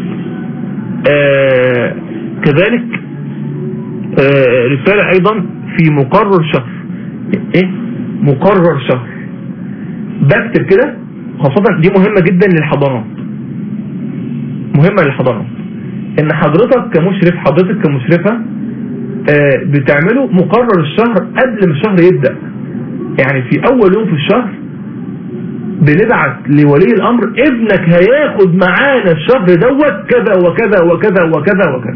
آه كذلك آه رسالة ايضا في مقرر شهر ايه مقرر شهر بكتب كده خاصة دي مهمة جدا للحضانات مهمة للحضانات ان حضرتك كمشرف حضرتك كمشرفة آه، بتعملوا مقرر الشهر قبل ما الشهر يبدأ يعني في اول يوم في الشهر بنبعت لولي الامر ابنك هياخد معانا الشهر دوت كذا وكذا وكذا وكذا وكذا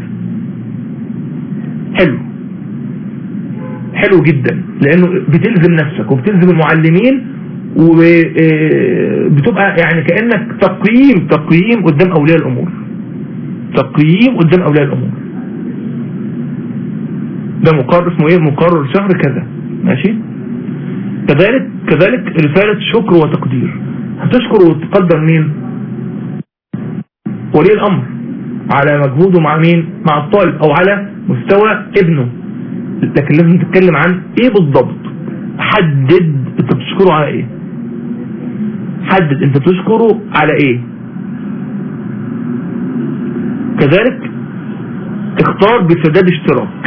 حلو حلو جدا لانه بتلزم نفسك وبتلزم المعلمين وبتبقى يعني كأنك تقييم تقييم قدام اولياء الامور تقييم قدام اولياء الامور ده مقرر اسمه ايه مقرر شهر كذا ماشي كذلك كذلك رسالة شكر وتقدير هتشكر وتقدر مين ولي الامر على مجهوده مع مين مع الطالب او على مستوى ابنه لكن لازم تتكلم عن ايه بالضبط حدد انت بتشكره على ايه حدد انت بتشكره على ايه كذلك اختار بسداد اشتراك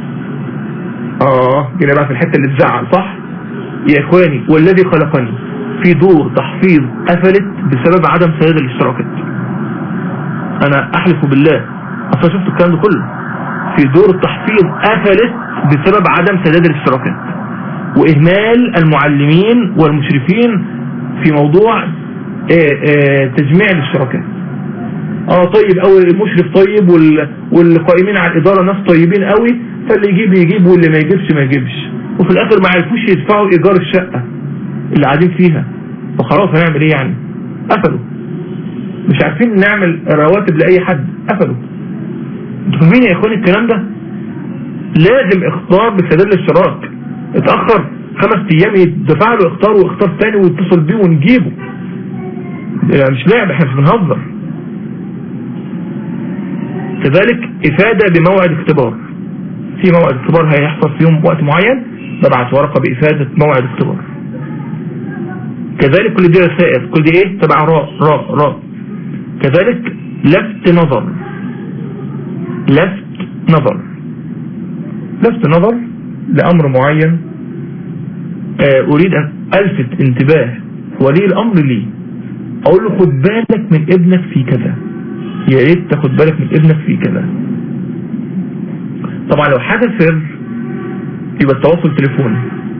اه جينا بقى في الحتة اللي تزعل صح يا اخواني والذي خلقني في دور تحفيظ قفلت بسبب عدم سداد الاشتراكات انا احلف بالله اصلا شفت الكلام ده كله في دور التحفيظ قفلت بسبب عدم سداد الاشتراكات واهمال المعلمين والمشرفين في موضوع آه، آه، تجميع الاشتراكات اه طيب قوي المشرف طيب وال... والقائمين على الاداره ناس طيبين قوي فاللي يجيب يجيب واللي ما يجيبش ما يجيبش وفي الاخر ما عرفوش يدفعوا ايجار الشقه اللي قاعدين فيها فخلاص هنعمل ايه يعني قفلوا مش عارفين نعمل رواتب لاي حد قفلوا انتوا فاهمين يا اخواني الكلام ده لازم اختار بسداد الاشتراك اتاخر خمس ايام يدفع له اختار واختار تاني ويتصل بيه ونجيبه يعني مش لعب احنا مش بنهزر كذلك افادة بموعد اختبار في موعد اختبار هيحصل في يوم وقت معين ببعت ورقة بافادة موعد اختبار كذلك كل دي رسائل كل دي ايه تبع راء راء راء كذلك لفت نظر لفت نظر لفت نظر لأمر معين آه، أريد أن ألفت انتباه ولي الأمر لي أقول له خد بالك من ابنك في كذا يا ريت تاخد بالك من ابنك في كذا طبعا لو حاجة سر يبقى التواصل تليفوني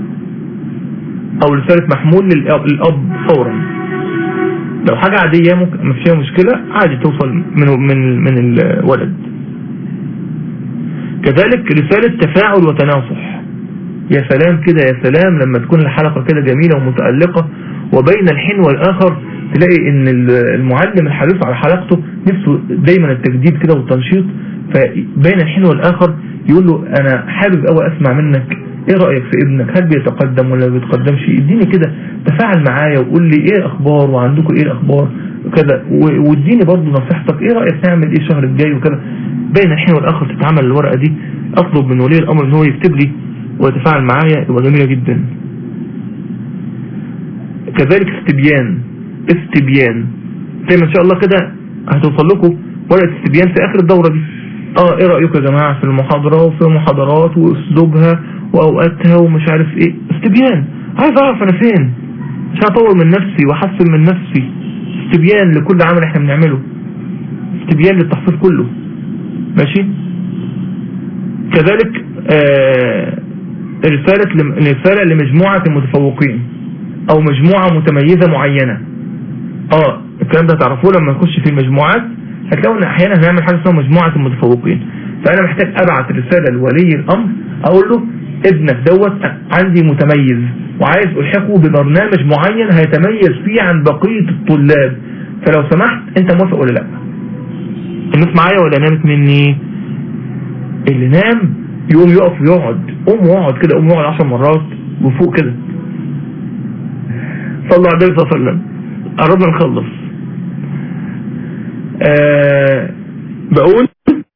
او رسالة محمول للأب للأب فورا لو حاجة عادية ممكن ما فيها مشكلة عادي توصل من من من الولد كذلك رسالة تفاعل وتناصح يا سلام كده يا سلام لما تكون الحلقة كده جميلة ومتألقة وبين الحين والآخر تلاقي ان المعلم الحريص على حلقته نفسه دايما التجديد كده والتنشيط فبين الحين والآخر يقول له انا حابب قوي اسمع منك ايه رأيك في ابنك هل بيتقدم ولا ما بيتقدمش اديني كده تفاعل معايا وقول لي ايه اخبار وعندكم ايه الاخبار وكذا و- واديني برضه نصيحتك ايه رأيك نعمل ايه الشهر الجاي وكذا بين الحين والاخر تتعمل الورقة دي اطلب من ولي الامر ان هو يكتب لي ويتفاعل معايا يبقى جميلة جدا كذلك استبيان استبيان زي ما ان شاء الله كده هتوصل لكم ورقة استبيان في اخر الدورة دي اه ايه رأيكم يا جماعة في المحاضرة وفي المحاضرات واسلوبها واوقاتها ومش عارف ايه استبيان عايز اعرف انا فين مش هطور من نفسي واحسن من نفسي استبيان لكل عمل احنا بنعمله استبيان للتحصيل كله ماشي كذلك آه رسالة لم- رسالة لمجموعة المتفوقين او مجموعة متميزة معينة اه الكلام ده تعرفوه لما نخش في المجموعات هتلاقوا ان احيانا هنعمل حاجة اسمها مجموعة المتفوقين فانا محتاج ابعت رسالة لولي الامر اقول له ابنك دوت عندي متميز وعايز الحقه ببرنامج معين هيتميز فيه عن بقية الطلاب فلو سمحت انت موافق ولا لا الناس معايا ولا نامت مني اللي نام يقوم يقف ويقعد قوم واقعد كده قوم يقعد عشر مرات وفوق كده صلى على النبي صلى الله عليه وسلم قربنا نخلص آه بقول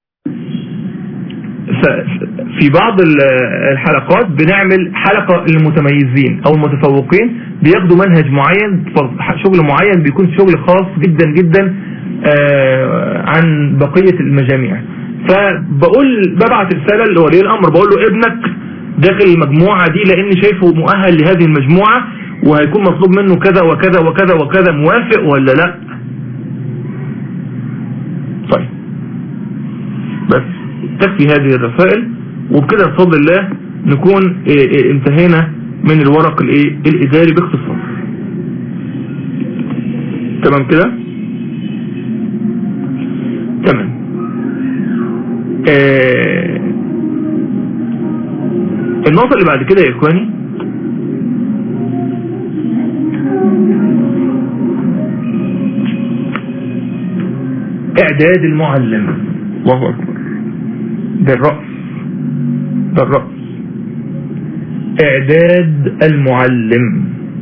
ف- في بعض ال- الحلقات بنعمل حلقة للمتميزين او المتفوقين بياخدوا منهج معين ف- شغل معين بيكون شغل خاص جدا جدا آه، عن بقية المجاميع فبقول ببعت رسالة لولي الامر بقول له ابنك داخل المجموعة دي لاني شايفه مؤهل لهذه المجموعة وهيكون مطلوب منه كذا وكذا وكذا وكذا موافق ولا لا طيب بس تكفي هذه الرسائل وبكده بفضل الله نكون إيه، إيه، انتهينا من الورق الايه الاداري باختصار تمام كده تمام آه النقطة اللي بعد كده يا اخواني اعداد المعلم الله اكبر ده الرأس ده الرأس اعداد المعلم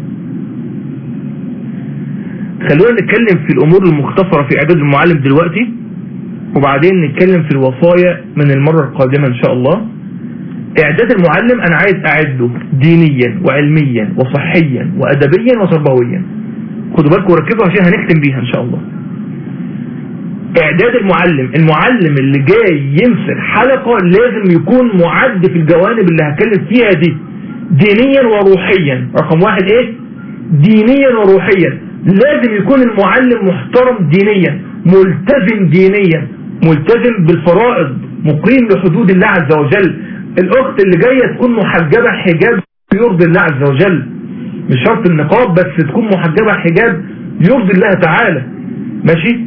خلونا نتكلم في الامور المختصرة في اعداد المعلم دلوقتي وبعدين نتكلم في الوصايا من المرة القادمة ان شاء الله اعداد المعلم انا عايز اعده دينيا وعلميا وصحيا وادبيا وتربويا خدوا بالكم وركزوا عشان هنختم بيها ان شاء الله اعداد المعلم المعلم اللي جاي يمسك حلقة لازم يكون معد في الجوانب اللي هتكلم فيها دي دينيا وروحيا رقم واحد ايه دينيا وروحيا لازم يكون المعلم محترم دينيا ملتزم دينيا ملتزم بالفرائض مقيم لحدود الله عز وجل الاخت اللي جاية تكون محجبة حجاب يرضي الله عز وجل مش شرط النقاب بس تكون محجبة حجاب يرضي الله تعالى ماشي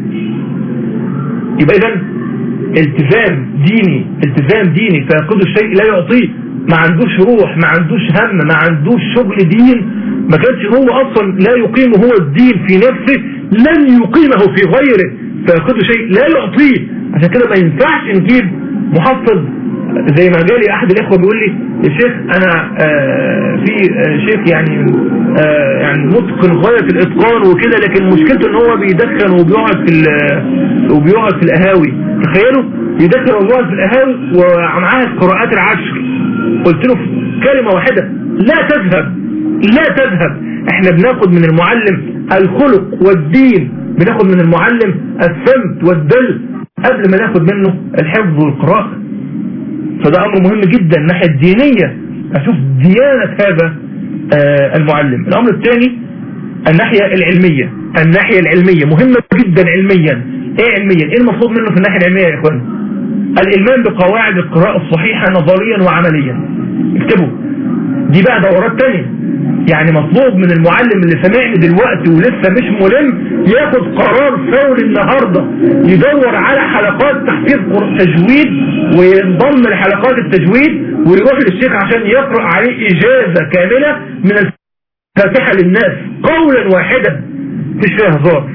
يبقى اذا التزام ديني التزام ديني فيقود الشيء لا يعطيه ما عندوش روح ما عندوش هم ما عندوش شغل دين ما كانش هو اصلا لا يقيم هو الدين في نفسه لن يقيمه في غيره فيقود شيء لا يعطيه عشان كده ما ينفعش نجيب محفظ زي ما جالي احد الاخوه بيقول لي يا شيخ انا آه في آه شيخ يعني آه يعني متقن غايه الاتقان وكده لكن مشكلته ان هو بيدخن وبيقعد في وبيقعد في القهاوي تخيلوا يدخن وبيقعد في القهاوي ومعاه القراءات العشر قلت له كلمه واحده لا تذهب لا تذهب احنا بناخد من المعلم الخلق والدين بناخد من المعلم السمت والدل قبل ما ناخد منه الحفظ والقراءة فده امر مهم جدا الناحية الدينية اشوف ديانة هذا آه المعلم الامر الثاني الناحية العلمية الناحية العلمية مهمة جدا علميا ايه علميا ايه المطلوب منه في الناحية العلمية يا اخوان الإلمان بقواعد القراءة الصحيحة نظريا وعمليا اكتبوا دي بقى دورات تانية يعني مطلوب من المعلم اللي سمعني دلوقتي ولسه مش ملم ياخد قرار فوري النهاردة يدور على حلقات تحفيظ تجويد وينضم لحلقات التجويد ويروح للشيخ عشان يقرأ عليه إجازة كاملة من الفاتحة للناس قولا واحدا مش فيها هزار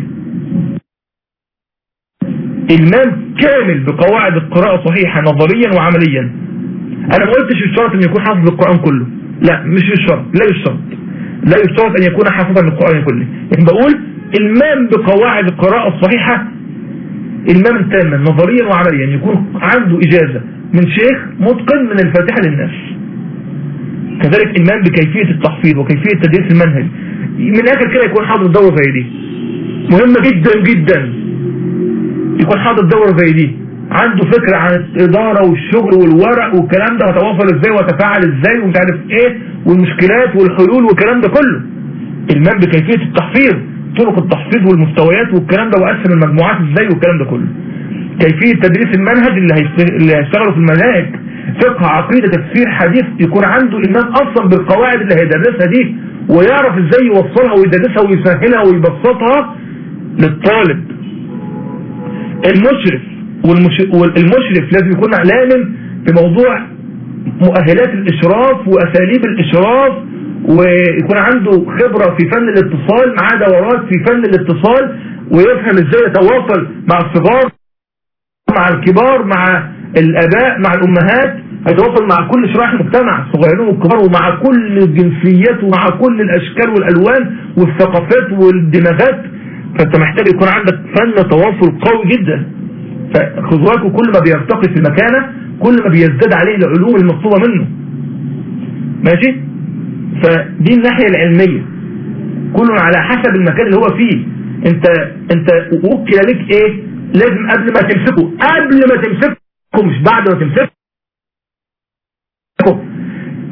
المام كامل بقواعد القراءة صحيحة نظريا وعمليا انا ما قلتش الشرط ان يكون حافظ القرآن كله لا مش الشرط لا يشترط لا يشترط ان يكون حافظا للقرآن كله لكن بقول المام بقواعد القراءة الصحيحة المام تاما نظريا وعمليا يكون عنده اجازة من شيخ متقن من الفاتحة للناس كذلك المام بكيفية التحفيظ وكيفية تدريس المنهج من الاخر كده يكون حاضر دورة زي دي مهمة جدا جدا يكون حاطط دورة زي دي عنده فكرة عن الإدارة والشغل والورق والكلام ده هتواصل ازاي وتفاعل ازاي ومش عارف ايه والمشكلات والحلول والكلام ده كله المام بكيفية التحفيظ طرق التحفيظ والمستويات والكلام ده وقسم المجموعات ازاي والكلام ده كله كيفية تدريس المنهج اللي اللي هيشتغلوا في المناهج فقه عقيدة تفسير حديث يكون عنده الإمام أصلا بالقواعد اللي هيدرسها دي ويعرف ازاي يوصلها ويدرسها ويسهلها ويبسطها للطالب المشرف والمشرف لازم يكون لامن في موضوع مؤهلات الإشراف وأساليب الإشراف ويكون عنده خبرة في فن الاتصال معاه دورات في فن الاتصال ويفهم ازاي يتواصل مع الصغار مع الكبار مع الآباء مع الأمهات هيتواصل مع كل شرائح المجتمع الصغيرين والكبار ومع كل الجنسيات ومع كل الأشكال والألوان والثقافات والدماغات فانت محتاج يكون عندك فن تواصل قوي جدا فخذواكم كل ما بيرتقي في المكانة كل ما بيزداد عليه العلوم المطلوبة منه ماشي فدي الناحية العلمية كل على حسب المكان اللي هو فيه انت انت وكل لك ايه لازم قبل ما تمسكه قبل ما تمسكه مش بعد ما تمسكه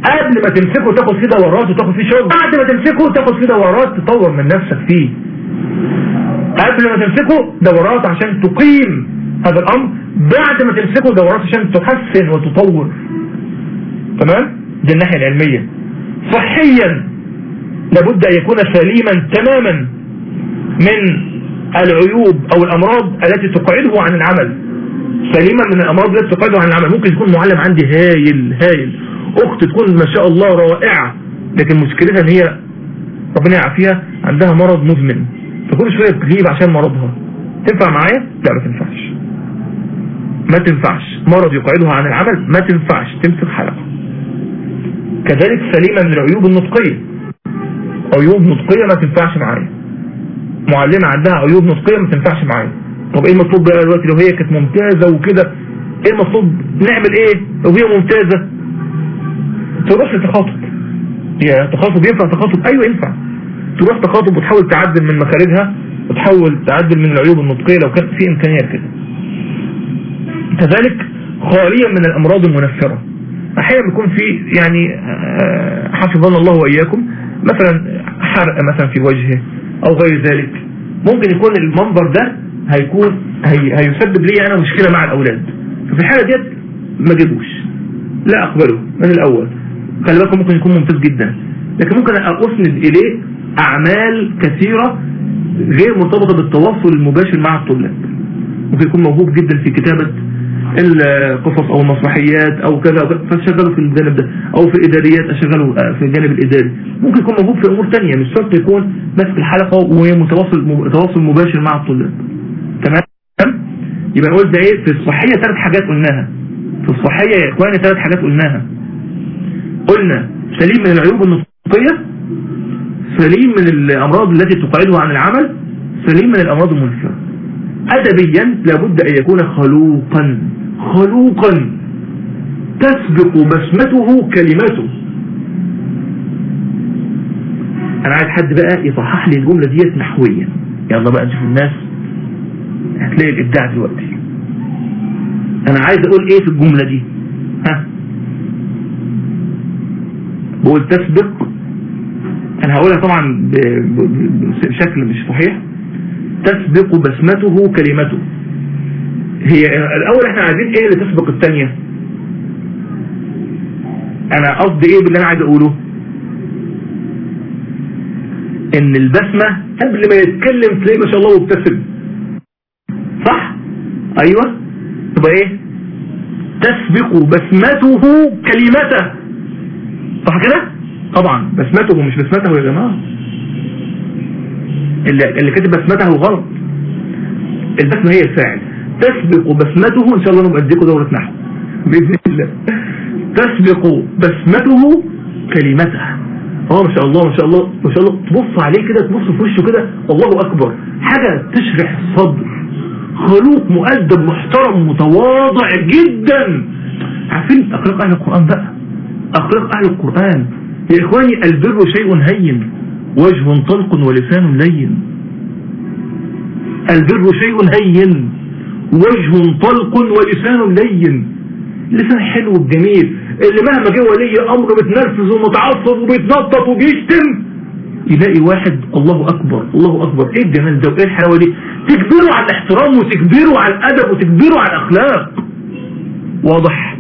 قبل ما تمسكه تاخد فيه دورات وتاخد فيه شغل بعد ما تمسكه تاخد فيه دورات تطور من نفسك فيه قبل ما تمسكه دورات عشان تقيم هذا الامر بعد ما تمسكه دورات عشان تحسن وتطور تمام دي الناحية العلمية صحيا لابد ان يكون سليما تماما من العيوب او الامراض التي تقعده عن العمل سليما من الامراض التي تقعده عن العمل ممكن يكون معلم عندي هايل هايل اخت تكون ما شاء الله رائعة لكن مشكلتها ان هي ربنا يعافيها عندها مرض مزمن فكل شوية بتغيب عشان مرضها تنفع معايا؟ لا ما تنفعش ما تنفعش مرض يقعدها عن العمل ما تنفعش تمسك حلقة كذلك سليمة من العيوب النطقية عيوب نطقية ما تنفعش معايا معلمة عندها عيوب نطقية ما تنفعش معايا طب ايه المطلوب بقى دلوقتي لو هي كانت ممتازة وكده ايه المطلوب نعمل ايه لو هي ممتازة تروح لتخاطب يا تخاطب ينفع تخاطب ايوه ينفع تروح تخاطب وتحاول تعدل من مخارجها وتحاول تعدل من العيوب النطقية لو كان في امكانيات كده كذلك خاليا من الامراض المنفرة احيانا بيكون في يعني حفظنا الله واياكم مثلا حرق مثلا في وجهه او غير ذلك ممكن يكون المنظر ده هيكون هي هيسبب لي انا مشكلة مع الاولاد ففي الحالة ديت ما جيبوش لا اقبله من الاول خلي بالكم ممكن يكون ممتاز جدا لكن ممكن اسند اليه اعمال كثيرة غير مرتبطة بالتواصل المباشر مع الطلاب ممكن يكون موهوب جدا في كتابة القصص او المسرحيات او كذا فاشغله في الجانب ده او في الاداريات اشغله في الجانب الاداري ممكن يكون موهوب في امور تانية مش شرط يكون ماسك الحلقة ومتواصل تواصل مباشر مع الطلاب تمام يبقى نقول ده ايه في الصحية ثلاث حاجات قلناها في الصحية يا اخواني ثلاث حاجات قلناها قلنا سليم من العيوب النطقية سليم من الامراض التي تقعده عن العمل سليم من الامراض المنفرة ادبيا لابد ان يكون خلوقا خلوقا تسبق بسمته كلمته انا عايز حد بقى يصحح لي الجملة ديت نحويا يلا بقى نشوف الناس هتلاقي الابداع دلوقتي انا عايز اقول ايه في الجملة دي ها بقول تسبق انا هقولها طبعا بشكل مش صحيح تسبق بسمته كلمته هي الاول احنا عايزين ايه اللي تسبق الثانيه انا قصدي ايه باللي انا عايز اقوله ان البسمة قبل ما يتكلم تلاقيه ما شاء الله مبتسم صح ايوه تبقى ايه تسبق بسمته كلمته صح كده طبعا بسمته مش بسمته يا جماعة اللي, اللي كاتب بسمته غلط البسمة هي الفاعل تسبق بسمته ان شاء الله نبقى اديكم دورة نحو بإذن الله تسبق بسمته كلمته اه ما شاء الله ما شاء الله ما شاء الله تبص عليه كده تبص في وشه كده الله اكبر حاجة تشرح الصدر خلوق مؤدب محترم متواضع جدا عارفين اخلاق اهل القرآن بقى اخلاق اهل القرآن يا اخواني البر شيء هين وجه طلق ولسان لين البر شيء هين وجه طلق ولسان لين لسان حلو وجميل اللي مهما جه ولي امر بتنرفز ومتعصب وبيتنطط وبيشتم يلاقي واحد الله اكبر الله اكبر ايه الجمال ده وايه الحلاوه دي تكبره على الاحترام وتكبره على الادب وتكبره على الاخلاق واضح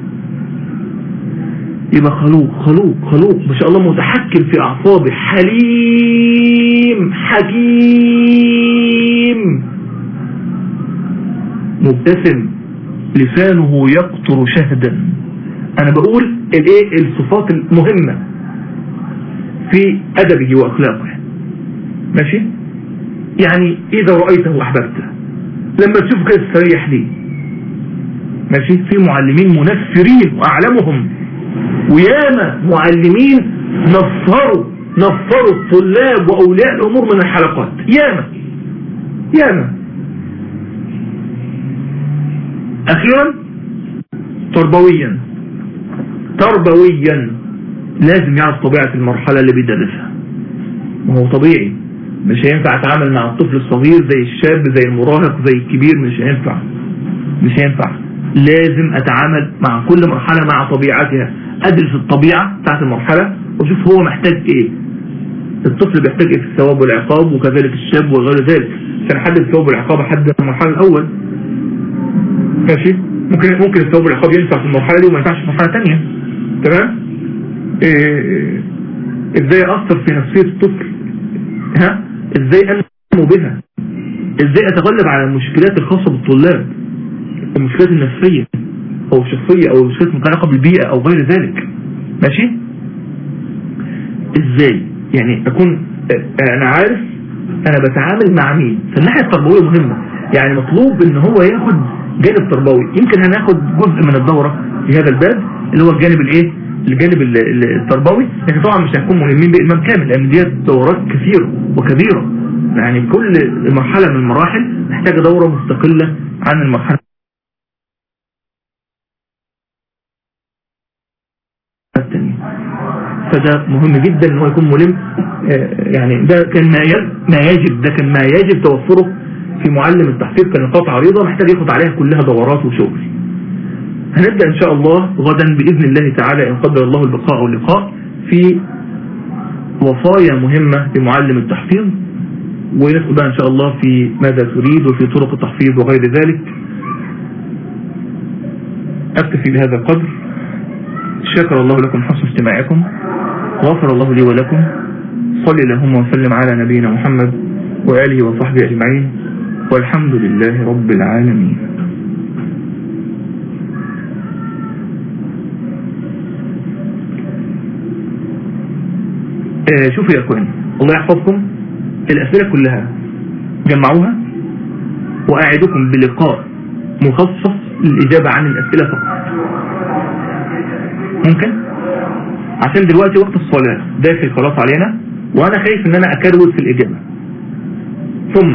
يبقى خلوق خلوق خلوق ما شاء الله متحكم في اعصابه حليم حكيم مبتسم لسانه يقطر شهدا انا بقول الايه الصفات المهمة في ادبه واخلاقه ماشي يعني اذا رأيته احببته لما تشوف كده تستريح ليه ماشي في معلمين منفرين واعلمهم وياما معلمين نفروا نفروا الطلاب واولياء الامور من الحلقات ياما ياما اخيرا تربويا تربويا لازم يعرف طبيعة المرحلة اللي بيدرسها ما هو طبيعي مش هينفع اتعامل مع الطفل الصغير زي الشاب زي المراهق زي الكبير مش هينفع مش هينفع لازم اتعامل مع كل مرحلة مع طبيعتها ادرس الطبيعة بتاعت المرحلة واشوف هو محتاج ايه الطفل بيحتاج ايه في الثواب والعقاب وكذلك الشاب وغير ذلك عشان احدد الثواب والعقاب احدد المرحلة الاول ماشي ممكن ممكن الثواب والعقاب ينفع في المرحلة دي وما ينفعش في مرحلة تانية تمام إيه ازاي اثر في نفسية الطفل ها ازاي انمو بها ازاي اتغلب على المشكلات الخاصة بالطلاب المشكلات النفسية او الشخصية او المشكلات المتعلقة بالبيئة او غير ذلك ماشي ازاي يعني اكون انا عارف انا بتعامل مع مين فالناحية التربوية مهمة يعني مطلوب ان هو ياخد جانب تربوي يمكن هناخد جزء من الدورة في هذا الباب اللي هو الجانب الايه الجانب التربوي لكن طبعا مش هنكون ملمين بإمام كامل لان دي دورات كثيرة وكبيرة يعني كل مرحلة من المراحل محتاجة دورة مستقلة عن المرحلة الثانية فده مهم جدا ان هو يكون ملم يعني ده كان ما يجب ده كان ما يجب توفره في معلم التحفيظ كنقاط عريضة محتاج ياخد عليها كلها دورات وشغل هنبدأ ان شاء الله غدا بإذن الله تعالى ان قدر الله البقاء واللقاء في وصايا مهمة لمعلم التحفيظ وندخل بقى ان شاء الله في ماذا تريد وفي طرق التحفيظ وغير ذلك اكتفي بهذا القدر شكر الله لكم حسن استماعكم غفر الله لي ولكم صل اللهم وسلم على نبينا محمد وآله وصحبه أجمعين والحمد لله رب العالمين آه شوفوا يا أخواني الله يحفظكم الأسئلة كلها جمعوها وأعدكم بلقاء مخصص للإجابة عن الأسئلة فقط ممكن عشان دلوقتي وقت الصلاة داخل خلاص علينا وأنا خايف إن أنا أكروت في الإجابة ثم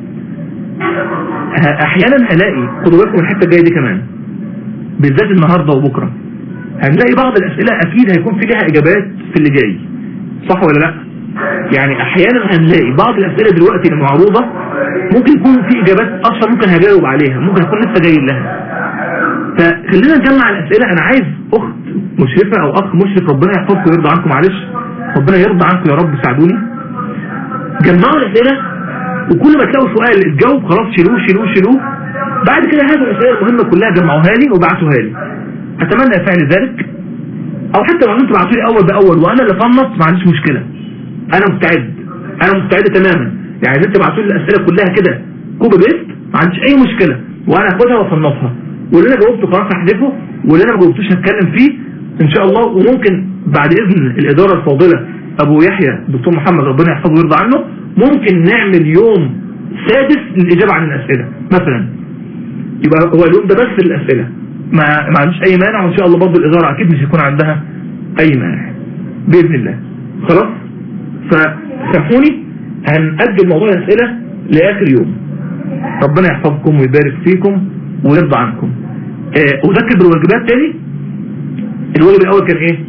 أحيانا هلاقي خدوا بالكم الحتة الجاية دي كمان بالذات النهاردة وبكرة هنلاقي بعض الأسئلة أكيد هيكون في لها إجابات في اللي جاي صح ولا لا يعني أحيانا هنلاقي بعض الأسئلة دلوقتي المعروضة ممكن يكون في إجابات أصلا ممكن هجاوب عليها ممكن أكون لسه جاي لها فخلينا نجمع الأسئلة أنا عايز أخت مشرفة أو أخ مشرف ربنا يحفظكم ويرضى عنكم معلش ربنا يرضى عنكم يا رب ساعدوني جمعوا الأسئلة وكل ما تلاقوا سؤال تجاوب خلاص شيلوه شيلوه شيلوه بعد كده هذه الأسئلة المهمة كلها جمعوها لي وبعتوها لي أتمنى فعل ذلك أو حتى لو أنتوا بعتوا لي أول بأول وأنا اللي فنط ما عنديش مشكلة أنا مستعد أنا مستعد تماما يعني إذا أنتوا بعتوا لي الأسئلة كلها كده كوبي بيست ما عنديش أي مشكلة وأنا أخدها وأصنفها واللي أنا جاوبته خلاص هحذفه واللي أنا ما جاوبتوش هتكلم فيه إن شاء الله وممكن بعد إذن الإدارة الفاضلة أبو يحيى الدكتور محمد ربنا يحفظه ويرضى عنه ممكن نعمل يوم سادس للإجابة عن الأسئلة مثلا يبقى هو اليوم ده بس للأسئلة ما ما عندوش أي مانع وإن شاء الله برضه الإدارة أكيد مش هيكون عندها أي مانع بإذن الله خلاص فسامحوني هنأجل موضوع الأسئلة لآخر يوم ربنا يحفظكم ويبارك فيكم ويرضى عنكم آه أذكر بالواجبات تاني الواجب الأول كان إيه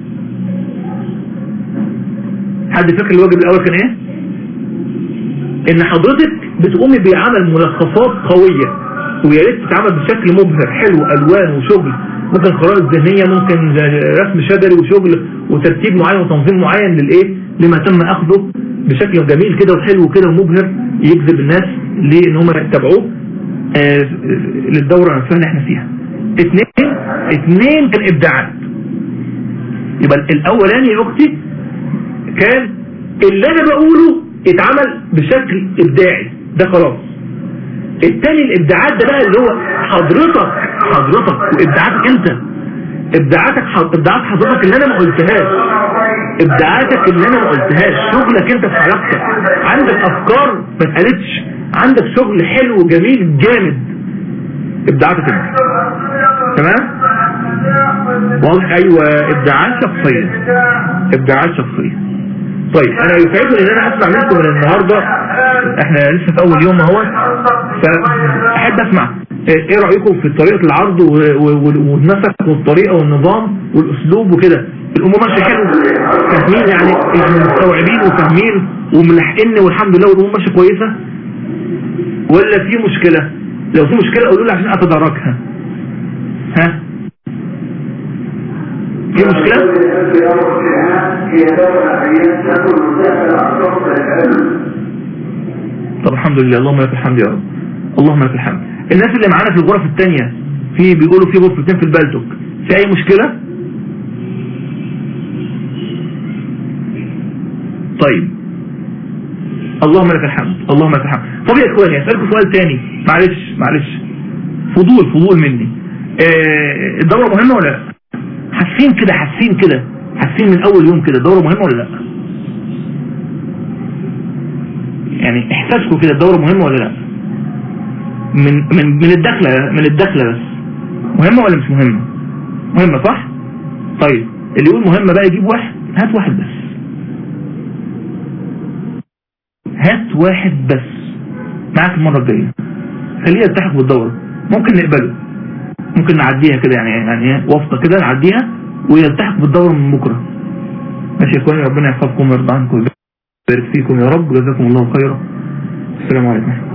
حد فاكر الواجب الأول كان إيه إن حضرتك بتقومي بعمل ملخصات قوية ويا ريت تتعمل بشكل مبهر حلو ألوان وشغل ممكن خرائط ذهنية ممكن رسم شجري وشغل وترتيب معين وتنظيم معين للإيه لما تم أخذه بشكل جميل كده وحلو كده ومبهر يجذب الناس لأن هم يتبعوه آه للدورة نفسها اللي احنا فيها اثنين اثنين كان ابداعات يبقى الاولاني يا اختي كان اللي انا بقوله اتعمل بشكل ابداعي ده خلاص التاني الابداعات ده بقى اللي هو حضرتك حضرتك وابداعاتك انت ابداعاتك ابداعات حضرتك اللي انا ما قلتهاش ابداعاتك اللي انا ما قلتهاش شغلك انت في حلقتك عندك افكار ما اتقالتش عندك شغل حلو جميل جامد ابداعاتك انت تمام واضح ايوه ابداعات شخصيه ابداعات شخصيه طيب انا يسعدني ان انا اسمع منكم من النهارده احنا لسه في اول يوم اهو فاحب اسمع ايه رايكم في طريقه العرض والنسق والطريقه والنظام والاسلوب وكده الامور ماشيه حلو فاهمين يعني مستوعبين وفاهمين وملحقين والحمد لله والامور ماشيه كويسه ولا في مشكله لو في مشكله قولوا لي عشان اتداركها ها في مشكلة هي دولة تكون مسافة عن العلم طب الحمد لله اللهم لك الحمد يا رب اللهم لك الحمد الناس اللي معانا في الغرف الثانية في بيقولوا في غرفتين في البلتوك في اي مشكلة طيب اللهم لك الحمد اللهم لك الحمد طب يا اخواني اسالكم سؤال تاني معلش معلش فضول فضول مني آه الدورة مهمة ولا لا حاسين كده حاسين كده حاسين من اول يوم كده الدورة مهمة ولا لا يعني احساسكم كده الدورة مهمة ولا لا من من من الدخلة من الدخلة بس مهمة ولا مش مهمة مهمة صح طيب اللي يقول مهمة بقى يجيب واحد هات واحد بس هات واحد بس معاك المرة الجاية خليه يلتحق بالدورة ممكن نقبله ممكن نعديها كده يعني يعني واسطة كده نعديها ويلتحق بالدورة من بكرة ماشي يا اخواني ربنا يحفظكم ويرضى عنكم ويبارك فيكم يا رب جزاكم الله خيرا السلام عليكم